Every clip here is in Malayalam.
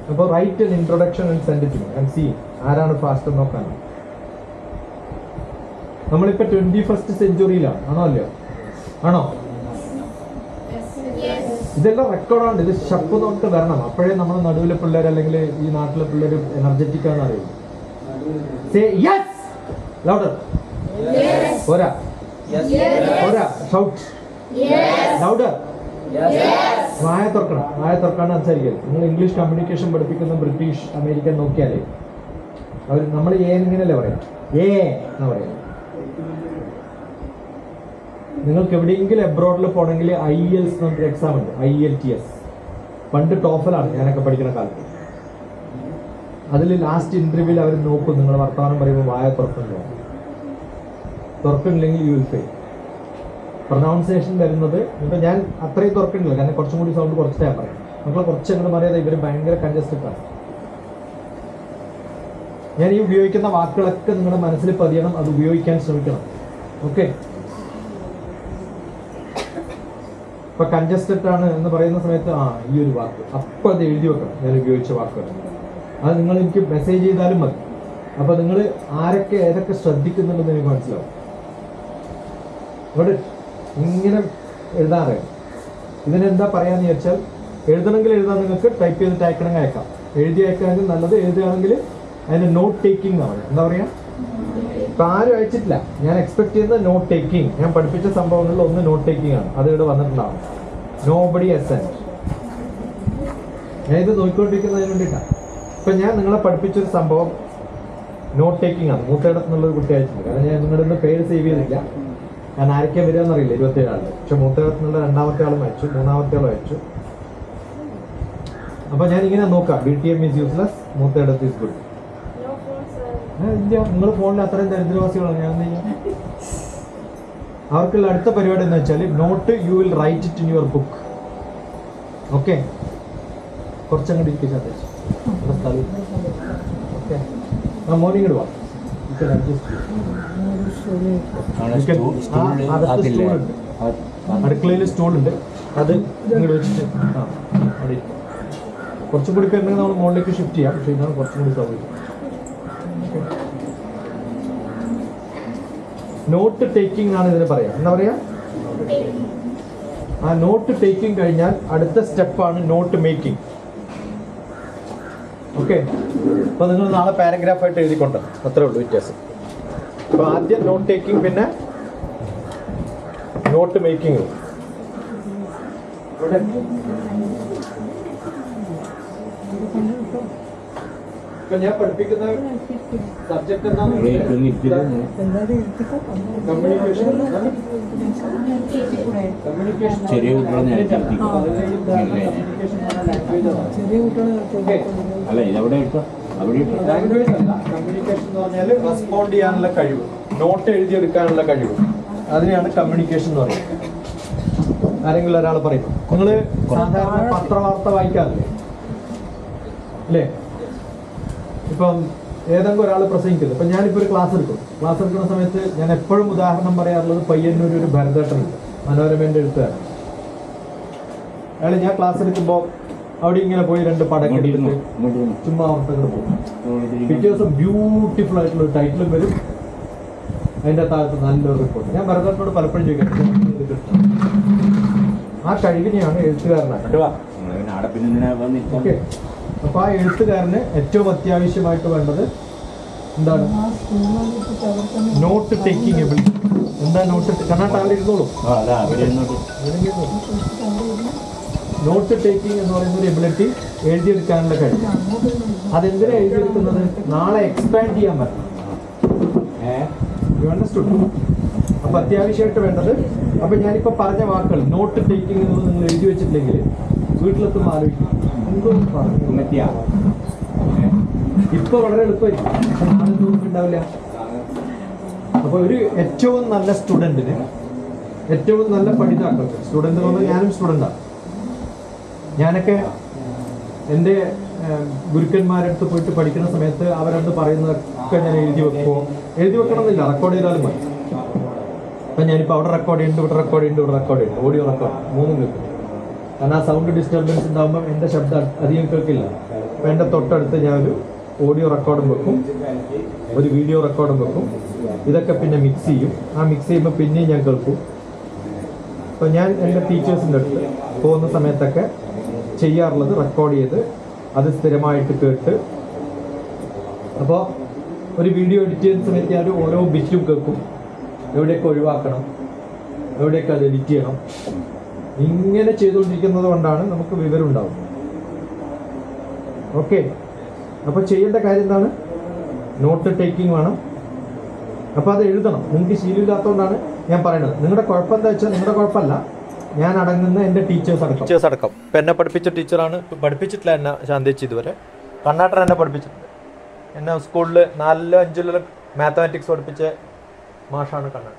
അപ്പോൾ right an introduction and send to and C ആരാണ് ഫാസ്റ്റ് നോക്കാൻ നമ്മളിപ്പോ ട്വന്റി ഫസ്റ്റ് സെഞ്ചുറിയിലാണ് ആണോ അല്ലയോ ആണോ ഇതെല്ലാം റെക്കോർഡാണ് ഇത് ഷപ്പ് തൊട്ട് വരണം അപ്പോഴേ നമ്മുടെ നടുവിലെ പിള്ളേർ അല്ലെങ്കിൽ ഈ നാട്ടിലെ പിള്ളേർ എനർജറ്റിക് ആണെന്ന് അറിയുള്ളൂ Say yes louder പോരാ പോരാ ഷൗട്ട് ലൗഡർ വായ തുറക്കണം വായ തുറക്കാണ്ട് സംസാരിക്കരുത് നിങ്ങൾ ഇംഗ്ലീഷ് കമ്മ്യൂണിക്കേഷൻ പഠിപ്പിക്കുന്ന ബ്രിട്ടീഷ് അമേരിക്കൻ നോക്കിയാലേ അവർ നമ്മൾ ഏ ഇങ്ങനെയല്ലേ പറയാം ഏ എന്നാ പറയാം നിങ്ങൾക്ക് എവിടെയെങ്കിലും എബ്രോഡിൽ പോകണമെങ്കിൽ ഐ എൽസ് എന്ന് പറഞ്ഞൊരു എക്സാം ഉണ്ട് ഐ എൽ ടി എസ് പണ്ട് ടോഫലാണ് ഞാനൊക്കെ പഠിക്കുന്ന കാലത്ത് അതിൽ ലാസ്റ്റ് ഇന്റർവ്യൂവിൽ അവർ നോക്കും നിങ്ങൾ വർത്തമാനം പറയുമ്പോൾ വായ തുറക്കുന്നുണ്ടോ തുറക്കുന്നില്ലെങ്കിൽ യു വിൽ ഫെയിൽ പ്രൊനൗൺസിയേഷൻ വരുന്നത് ഇപ്പൊ ഞാൻ അത്രയും തുറക്കണില്ല കാരണം കുറച്ചും കൂടി സൗണ്ട് കുറച്ചിട്ട് ഞാൻ പറയാം നമ്മൾ കുറച്ച് അങ്ങോട്ട് പറയാതെ ഇവർ ഭയങ്കര കൺജസ്റ്റഡ് ആണ് ഞാൻ ഈ ഉപയോഗിക്കുന്ന വാക്കുകളൊക്കെ നിങ്ങളുടെ മനസ്സിൽ പതിയണം അത് ഉപയോഗിക്കാൻ ശ്രമിക്കണം ഓക്കെ ഇപ്പൊ കൺജസ്റ്റഡ് ആണ് എന്ന് പറയുന്ന സമയത്ത് ആ ഈ ഒരു വാക്ക് അപ്പൊ അത് എഴുതി വെക്കണം ഞാൻ ഉപയോഗിച്ച വാക്കുകൾ അത് നിങ്ങൾ എനിക്ക് മെസ്സേജ് ചെയ്താലും മതി അപ്പൊ നിങ്ങൾ ആരൊക്കെ ഏതൊക്കെ ശ്രദ്ധിക്കുന്നുണ്ടെന്ന് എനിക്ക് മനസ്സിലാവും ഇവിടെ ഇങ്ങനെ എഴുതാറ് ഇതിനെന്താ പറയാന്ന് ചോദിച്ചാൽ എഴുതണമെങ്കിൽ എഴുതാൻ നിങ്ങൾക്ക് ടൈപ്പ് ചെയ്തിട്ട് അയക്കണമെങ്കിൽ അയക്കാം എഴുതി അയക്കണമെങ്കിൽ നല്ലത് എഴുതുകയാണെങ്കിൽ അതിന് നോട്ട് ടേക്കിംഗ് ആണ് എന്താ പറയാ ഇപ്പൊ ആരും അയച്ചിട്ടില്ല ഞാൻ എക്സ്പെക്ട് ചെയ്യുന്നത് നോട്ട് ടേക്കിംഗ് ഞാൻ പഠിപ്പിച്ച സംഭവങ്ങളിൽ ഒന്ന് നോട്ട് ടേക്കിംഗ് ആണ് അത് ഇവിടെ വന്നിട്ടുണ്ടാവും നോ ബഡി എസെന്റ് ഞാൻ ഇത് നോക്കിക്കൊണ്ടിരിക്കുന്നതിന് വേണ്ടിയിട്ടാണ് ഇപ്പൊ ഞാൻ നിങ്ങളെ പഠിപ്പിച്ചൊരു സംഭവം നോട്ട് ടേക്കിംഗ് ആണ് മൂത്തയിടത്ത് നിന്നുള്ളൊരു കുട്ടി അയച്ചിട്ടുണ്ട് കാരണം ഞാൻ നിങ്ങളുടെ ഇന്ന് പേര് സേവ് ചെയ്തില്ല ഞാൻ ആരൊക്കെയാ വരിക എന്നറിയില്ല ഇരുപത്തേഴ് ആളില് പക്ഷെ മൂത്തയിടത്ത് നിന്നുള്ള രണ്ടാമത്തെ ആളും അയച്ചു മൂന്നാമത്തെ ആളും അയച്ചു അപ്പൊ ഞാൻ ഇങ്ങനെ നോക്കാം B T M is useless മൂത്തയിടത്ത് ഈസ് ഗുഡ് ഇല്ല നിങ്ങൾ ഫോണിൽ അത്രയും ദരിദ്രവാസികളാണ് ഞാൻ എന്ത് ചെയ്യാം അവർക്കുള്ള അടുത്ത പരിപാടി എന്ന് വെച്ചാൽ note you will write it in your book okay കുറച്ചങ്ങോട്ട് ഇരിക്കാൻ ഓക്കെ ആ മോർണിംഗ് ഇടുവാ അടുക്കളയിൽ സ്റ്റൂൾ ഉണ്ട് അത് ഇങ്ങോട്ട് വെച്ചിട്ട് ആ അവിടെ ഇരിക്കാം. കുറച്ചും കൂടി പേരുണ്ടെങ്കിൽ നമ്മൾ മുകളിലേക്ക് ഷിഫ്റ്റ് ചെയ്യാം പക്ഷേ ഇതാണ് കുറച്ചും കൂടി സൗകര്യം നോട്ട് ടേക്കിംഗ് ആണ് ഇതിന് പറയാം എന്താ പറയാ ആ നോട്ട് ടേക്കിംഗ് കഴിഞ്ഞാൽ അടുത്ത സ്റ്റെപ്പാണ് നോട്ട് മേക്കിംഗ് ഓക്കെ അപ്പൊ നിങ്ങൾ നാളെ പാരഗ്രാഫ് ആയിട്ട് എഴുതിക്കൊണ്ട് അത്രേ ഉള്ളൂ വ്യത്യാസം അപ്പൊ ആദ്യം നോട്ട് ടേക്കിംഗ് പിന്നെ നോട്ട് മേക്കിംഗ് ഇപ്പൊ ഞാൻ പഠിപ്പിക്കുന്ന സബ്ജക്ട് കമ്മ്യൂണിക്കേഷൻ കമ്മ്യൂണിക്കേഷൻ ചെറിയ കുട്ടികളെ നേരത്തെ അല്ല ഇതവിടെ ഇട്ടോ അവിടെ ഇട്ടോ ലാംഗ്വേജ് അല്ല കമ്മ്യൂണിക്കേഷൻ എന്ന് പറഞ്ഞാൽ റെസ്പോണ്ട് ചെയ്യാനുള്ള കഴിവ് നോട്ട് എഴുതിയെടുക്കാനുള്ള കഴിവ് അതിനെയാണ് കമ്മ്യൂണിക്കേഷൻ എന്ന് പറയുന്നത് ആരെങ്കിലും ഒരാൾ പറയും നിങ്ങൾ സാധാരണ പത്രവാർത്ത വായിക്കാറില്ലേ അല്ലേ ഇപ്പം ഏതെങ്കിലും ഒരാൾ പ്രസംഗിക്കുന്നത് ഇപ്പം ഞാനിപ്പോൾ ഒരു ക്ലാസ് എടുക്കും ക്ലാസ് എടുക്കുന്ന സമയത്ത് ഞാൻ എപ്പോഴും ഉദാഹരണം പറയാറുള്ളത് പയ്യന്നൂർ ഒരു ഭരതേട്ടനുണ്ട് മനോരമേൻ്റെ എഴുത്തുകാരൻ അയാൾ ഞാൻ ക്ലാസ് എടുക്കുമ്പോൾ അവിടെ ഇങ്ങനെ പോയി രണ്ട് പടം ഇങ്ങോട്ട് ഇരുന്നു എടുത്തിട്ട് ഇങ്ങോട്ട് ഇരുന്നു ചുമ്മാ വാർത്തകൾ പോകും ഇങ്ങോട്ട് പിറ്റേ ദിവസം ബ്യൂട്ടിഫുൾ ആയിട്ടുള്ള ഒരു ടൈറ്റിലും വരും അതിന്റെ താഴത്ത് നല്ലൊരു റിപ്പോർട്ട് ഞാൻ ഭരതനോട് പലപ്പോഴും ചോദിക്കാം ആ കഴിവിനെയാണ് എഴുത്തുകാരനാണ് ഇങ്ങോട്ട് വാ നിങ്ങൾ പിന്നെ ആടെ പിന്നെ എന്തിനാ വന്നിരിക്കാൻ ഓക്കെ അപ്പൊ ആ എഴുത്തുകാരന് ഏറ്റവും അത്യാവശ്യമായിട്ട് വേണ്ടത് എന്താണ് നോട്ട് ടേക്കിംഗ് എബിലിറ്റി എന്താ നോട്ട് കർണാടക അവിടെ ഇരുന്നോളൂ ആ അതാ അവിടെ ഇരുന്നോട്ട് നോട്ട് ടേക്കിംഗ് എന്ന് പറയുന്ന ഒരു എബിലിറ്റി എഴുതിയെടുക്കാനുള്ള കഴിവ് അതെന്തിനാ എഴുതിയെടുക്കുന്നത് നാളെ എക്സ്പാൻഡ് ചെയ്യാൻ പറ്റണം ഏഹ് യു അണ്ടർസ്റ്റുഡ് അപ്പൊ അത്യാവശ്യമായിട്ട് വേണ്ടത് അപ്പൊ ഞാനിപ്പോ പറഞ്ഞ വാക്കുകൾ നോട്ട് ടേക്കിംഗ് എന്ന് നിങ്ങൾ എഴുതി വെച്ചിട്ടില്ലെങ്കിൽ വീട്ടിലെത്തുമ്പോൾ ആലോചിക്കും എന്തോ പറഞ്ഞു ഉമ്മത്തിയാ ഇപ്പൊ വളരെ എളുപ്പമായിരിക്കും പക്ഷെ നാളെ ഒന്നും ഉണ്ടാവില്ല അപ്പൊ ഒരു ഏറ്റവും നല്ല സ്റ്റുഡന്റിന് ഏറ്റവും നല്ല പഠിതാക്കൾക്ക് സ്റ്റുഡന്റ് എന്ന് പറഞ്ഞാൽ ഞാനും സ്റ്റുഡൻ്റാണ് ഞാനൊക്കെ എൻ്റെ ഏഹ്, ഗുരുക്കന്മാരടുത്ത് പോയിട്ട് പഠിക്കുന്ന സമയത്ത് അവരടുത്ത് പറയുന്നതൊക്കെ ഞാൻ എഴുതി വെക്കുമോ എഴുതി വെക്കണമെന്നില്ല റെക്കോർഡ് ചെയ്താലും മതി അപ്പം ഞാനിപ്പോൾ അവിടെ റെക്കോർഡ് ചെയ്യുന്നുണ്ട് ഇവിടെ റെക്കോർഡ് ചെയ്യുന്നുണ്ട് ഇവിടെ റെക്കോർഡ് ചെയ്യുന്നുണ്ട് ഓഡിയോ റെക്കോർഡ് മൂന്നും കേൾക്കും കാരണം ആ സൗണ്ട് ഡിസ്റ്റർബൻസ് ഉണ്ടാകുമ്പോൾ എൻ്റെ ശബ്ദം അധികം കേൾക്കില്ല അപ്പം എൻ്റെ തൊട്ടടുത്ത് ഞാനൊരു ഓഡിയോ റെക്കോർഡും വെക്കും ഒരു വീഡിയോ റെക്കോർഡും വെക്കും ഇതൊക്കെ പിന്നെ മിക്സ് ചെയ്യും ആ മിക്സ് ചെയ്യുമ്പോൾ പിന്നെയും ഞാൻ കേൾക്കും അപ്പോൾ ഞാൻ എൻ്റെ ടീച്ചേഴ്സിൻ്റെ അടുത്ത് പോകുന്ന സമയത്തൊക്കെ ചെയ്യാറുള്ളത് റെക്കോർഡ് ചെയ്ത് അത് സ്ഥിരമായിട്ട് കേട്ട് അപ്പോൾ ഒരു വീഡിയോ എഡിറ്റ് ചെയ്യുന്ന സമയത്ത് ഞാൻ ഓരോ ബിറ്റും കേൾക്കും എവിടെയൊക്കെ ഒഴിവാക്കണം എവിടെയൊക്കെ അത് എഡിറ്റ് ചെയ്യണം ഇങ്ങനെ ചെയ്തുകൊണ്ടിരിക്കുന്നത് കൊണ്ടാണ് നമുക്ക് വിവരം ഉണ്ടാവുന്നത് ഓക്കെ അപ്പോൾ ചെയ്യേണ്ട കാര്യം എന്താണ് നോട്ട് ടേക്കിംഗ് വേണം അപ്പോൾ അത് എഴുതണം നിങ്ങൾക്ക് ശീലമില്ലാത്തതുകൊണ്ടാണ് ഞാൻ പറയുന്നത് നിങ്ങളുടെ കുഴപ്പം എന്താ വെച്ചാൽ നിങ്ങളുടെ കുഴപ്പമല്ല ഞാൻ അടങ്ങുന്ന എൻ്റെ ടീച്ചേഴ്സ് അടക്കം ടീച്ചേഴ്സ് അടക്കം ഇപ്പം എന്നെ പഠിപ്പിച്ച ടീച്ചറാണ് പഠിപ്പിച്ചിട്ടില്ല എന്നെ ശാന്തിച്ച് ഇതുവരെ കർണാടക എന്നെ പഠിപ്പിച്ചിട്ടുണ്ട് എന്നെ സ്കൂളിൽ നാലിലോ അഞ്ചിലോ മാത്തമാറ്റിക്സ് പഠിപ്പിച്ച മാഷാണ് കർണാടക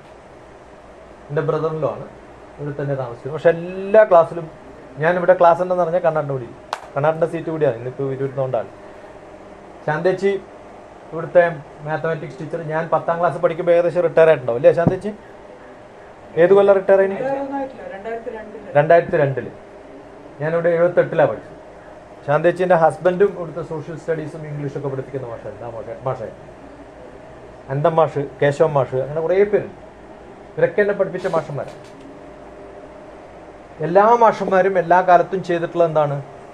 എൻ്റെ ബ്രദറിലോ ആണ് ഇവിടെ തന്നെ താമസിക്കുന്നത് പക്ഷെ എല്ലാ ക്ലാസ്സിലും ഞാൻ ഇവിടെ ക്ലാസ് ഉണ്ടെന്ന് പറഞ്ഞാൽ കർണാടക കൂടി കർണാടകൻ്റെ സീറ്റ് കൂടിയാണ് ഇന്നിപ്പോൾ ഇരുപത്തിനോണ്ടാണ് ശാന്തേച്ചി ഇവിടുത്തെ മാത്തമാറ്റിക്സ് ടീച്ചർ ഞാൻ പത്താം ക്ലാസ് പഠിക്കുമ്പോൾ ഏകദേശം റിട്ടയർ ആയിട്ടുണ്ടാവും അല്ലേ ശാന്തേച്ചി ഏത് കൊല്ലം റിട്ടയർ ആയി രണ്ടായിരത്തി രണ്ടില് ഞാനിവിടെ എഴുപത്തെട്ടിലാണ് പഠിച്ചത് ശാന്തേച്ചിൻ്റെ ഹസ്ബൻഡും ഇവിടുത്തെ സോഷ്യൽ സ്റ്റഡീസും ഇംഗ്ലീഷും ഒക്കെ പഠിപ്പിക്കുന്ന മാഷായിരുന്നു ആ മാഷ മാഷായിരുന്നു അന്തം മാഷ് കേശവൻ മാഷ് അങ്ങനെ കുറേ പേരുണ്ട് ഇവരൊക്കെ എന്നെ പഠിപ്പിച്ച മാഷന്മാരാണ് എല്ലാ മാഷന്മാരും എല്ലാ കാലത്തും ചെയ്തിട്ടുള്ളത് എന്താണ്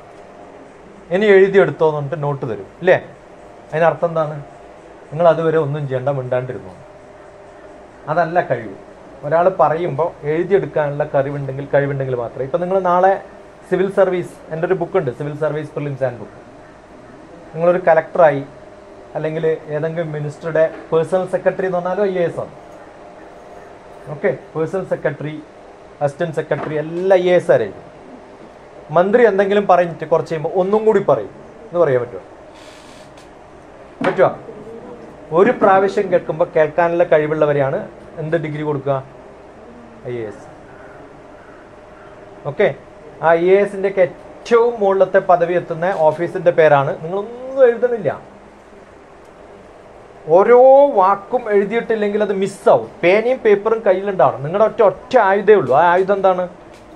ഇനി എഴുതിയെടുത്തോ എന്ന് പറഞ്ഞിട്ട് നോട്ട് തരും ഇല്ലേ അതിനർത്ഥം എന്താണ് നിങ്ങൾ അതുവരെ ഒന്നും ചെയ്യേണ്ട മിണ്ടാണ്ടിരുന്നു അതല്ല കഴിവ് ഒരാൾ പറയുമ്പോൾ എഴുതിയെടുക്കാനുള്ള കഴിവുണ്ടെങ്കിൽ കഴിവുണ്ടെങ്കിൽ മാത്രമേ ഇപ്പം നിങ്ങൾ നാളെ സിവിൽ സർവീസ് എൻ്റെ ഒരു ബുക്കുണ്ട് civil service prelims and book നിങ്ങളൊരു കലക്ടറായി അല്ലെങ്കിൽ ഏതെങ്കിലും മിനിസ്റ്ററുടെ പേഴ്സണൽ സെക്രട്ടറി എന്ന് പറഞ്ഞാലും ഐ എ എസ് ആണ് okay personal secretary assistant secretary എല്ലാം ഐ എ എസ് ആരായിരിക്കും മന്ത്രി എന്തെങ്കിലും പറഞ്ഞിട്ട് കുറച്ച് കഴിയുമ്പോൾ ഒന്നും കൂടി പറയും എന്ന് പറയാൻ പറ്റുമോ പറ്റുമോ ഒരു പ്രാവശ്യം കേൾക്കുമ്പോൾ കേൾക്കാനുള്ള കഴിവുള്ളവരെയാണ് എന്ത് ഡിഗ്രി കൊടുക്കുക ഐ എ എസ് ഓക്കെ ആ ഐ എ എസിൻ്റെ ഒക്കെ ഏറ്റവും മുകളിലത്തെ പദവി എത്തുന്ന ഓഫീസിന്റെ പേരാണ് നിങ്ങളൊന്നും എഴുതണില്ല ഓരോ വാക്കും എഴുതിയിട്ടില്ലെങ്കിൽ അത് മിസ്സാവും പേനയും പേപ്പറും കയ്യിലുണ്ടാവണം നിങ്ങളുടെ ഒറ്റ ഒറ്റ ആയുധേ ഉള്ളൂ ആ ആയുധം എന്താണ്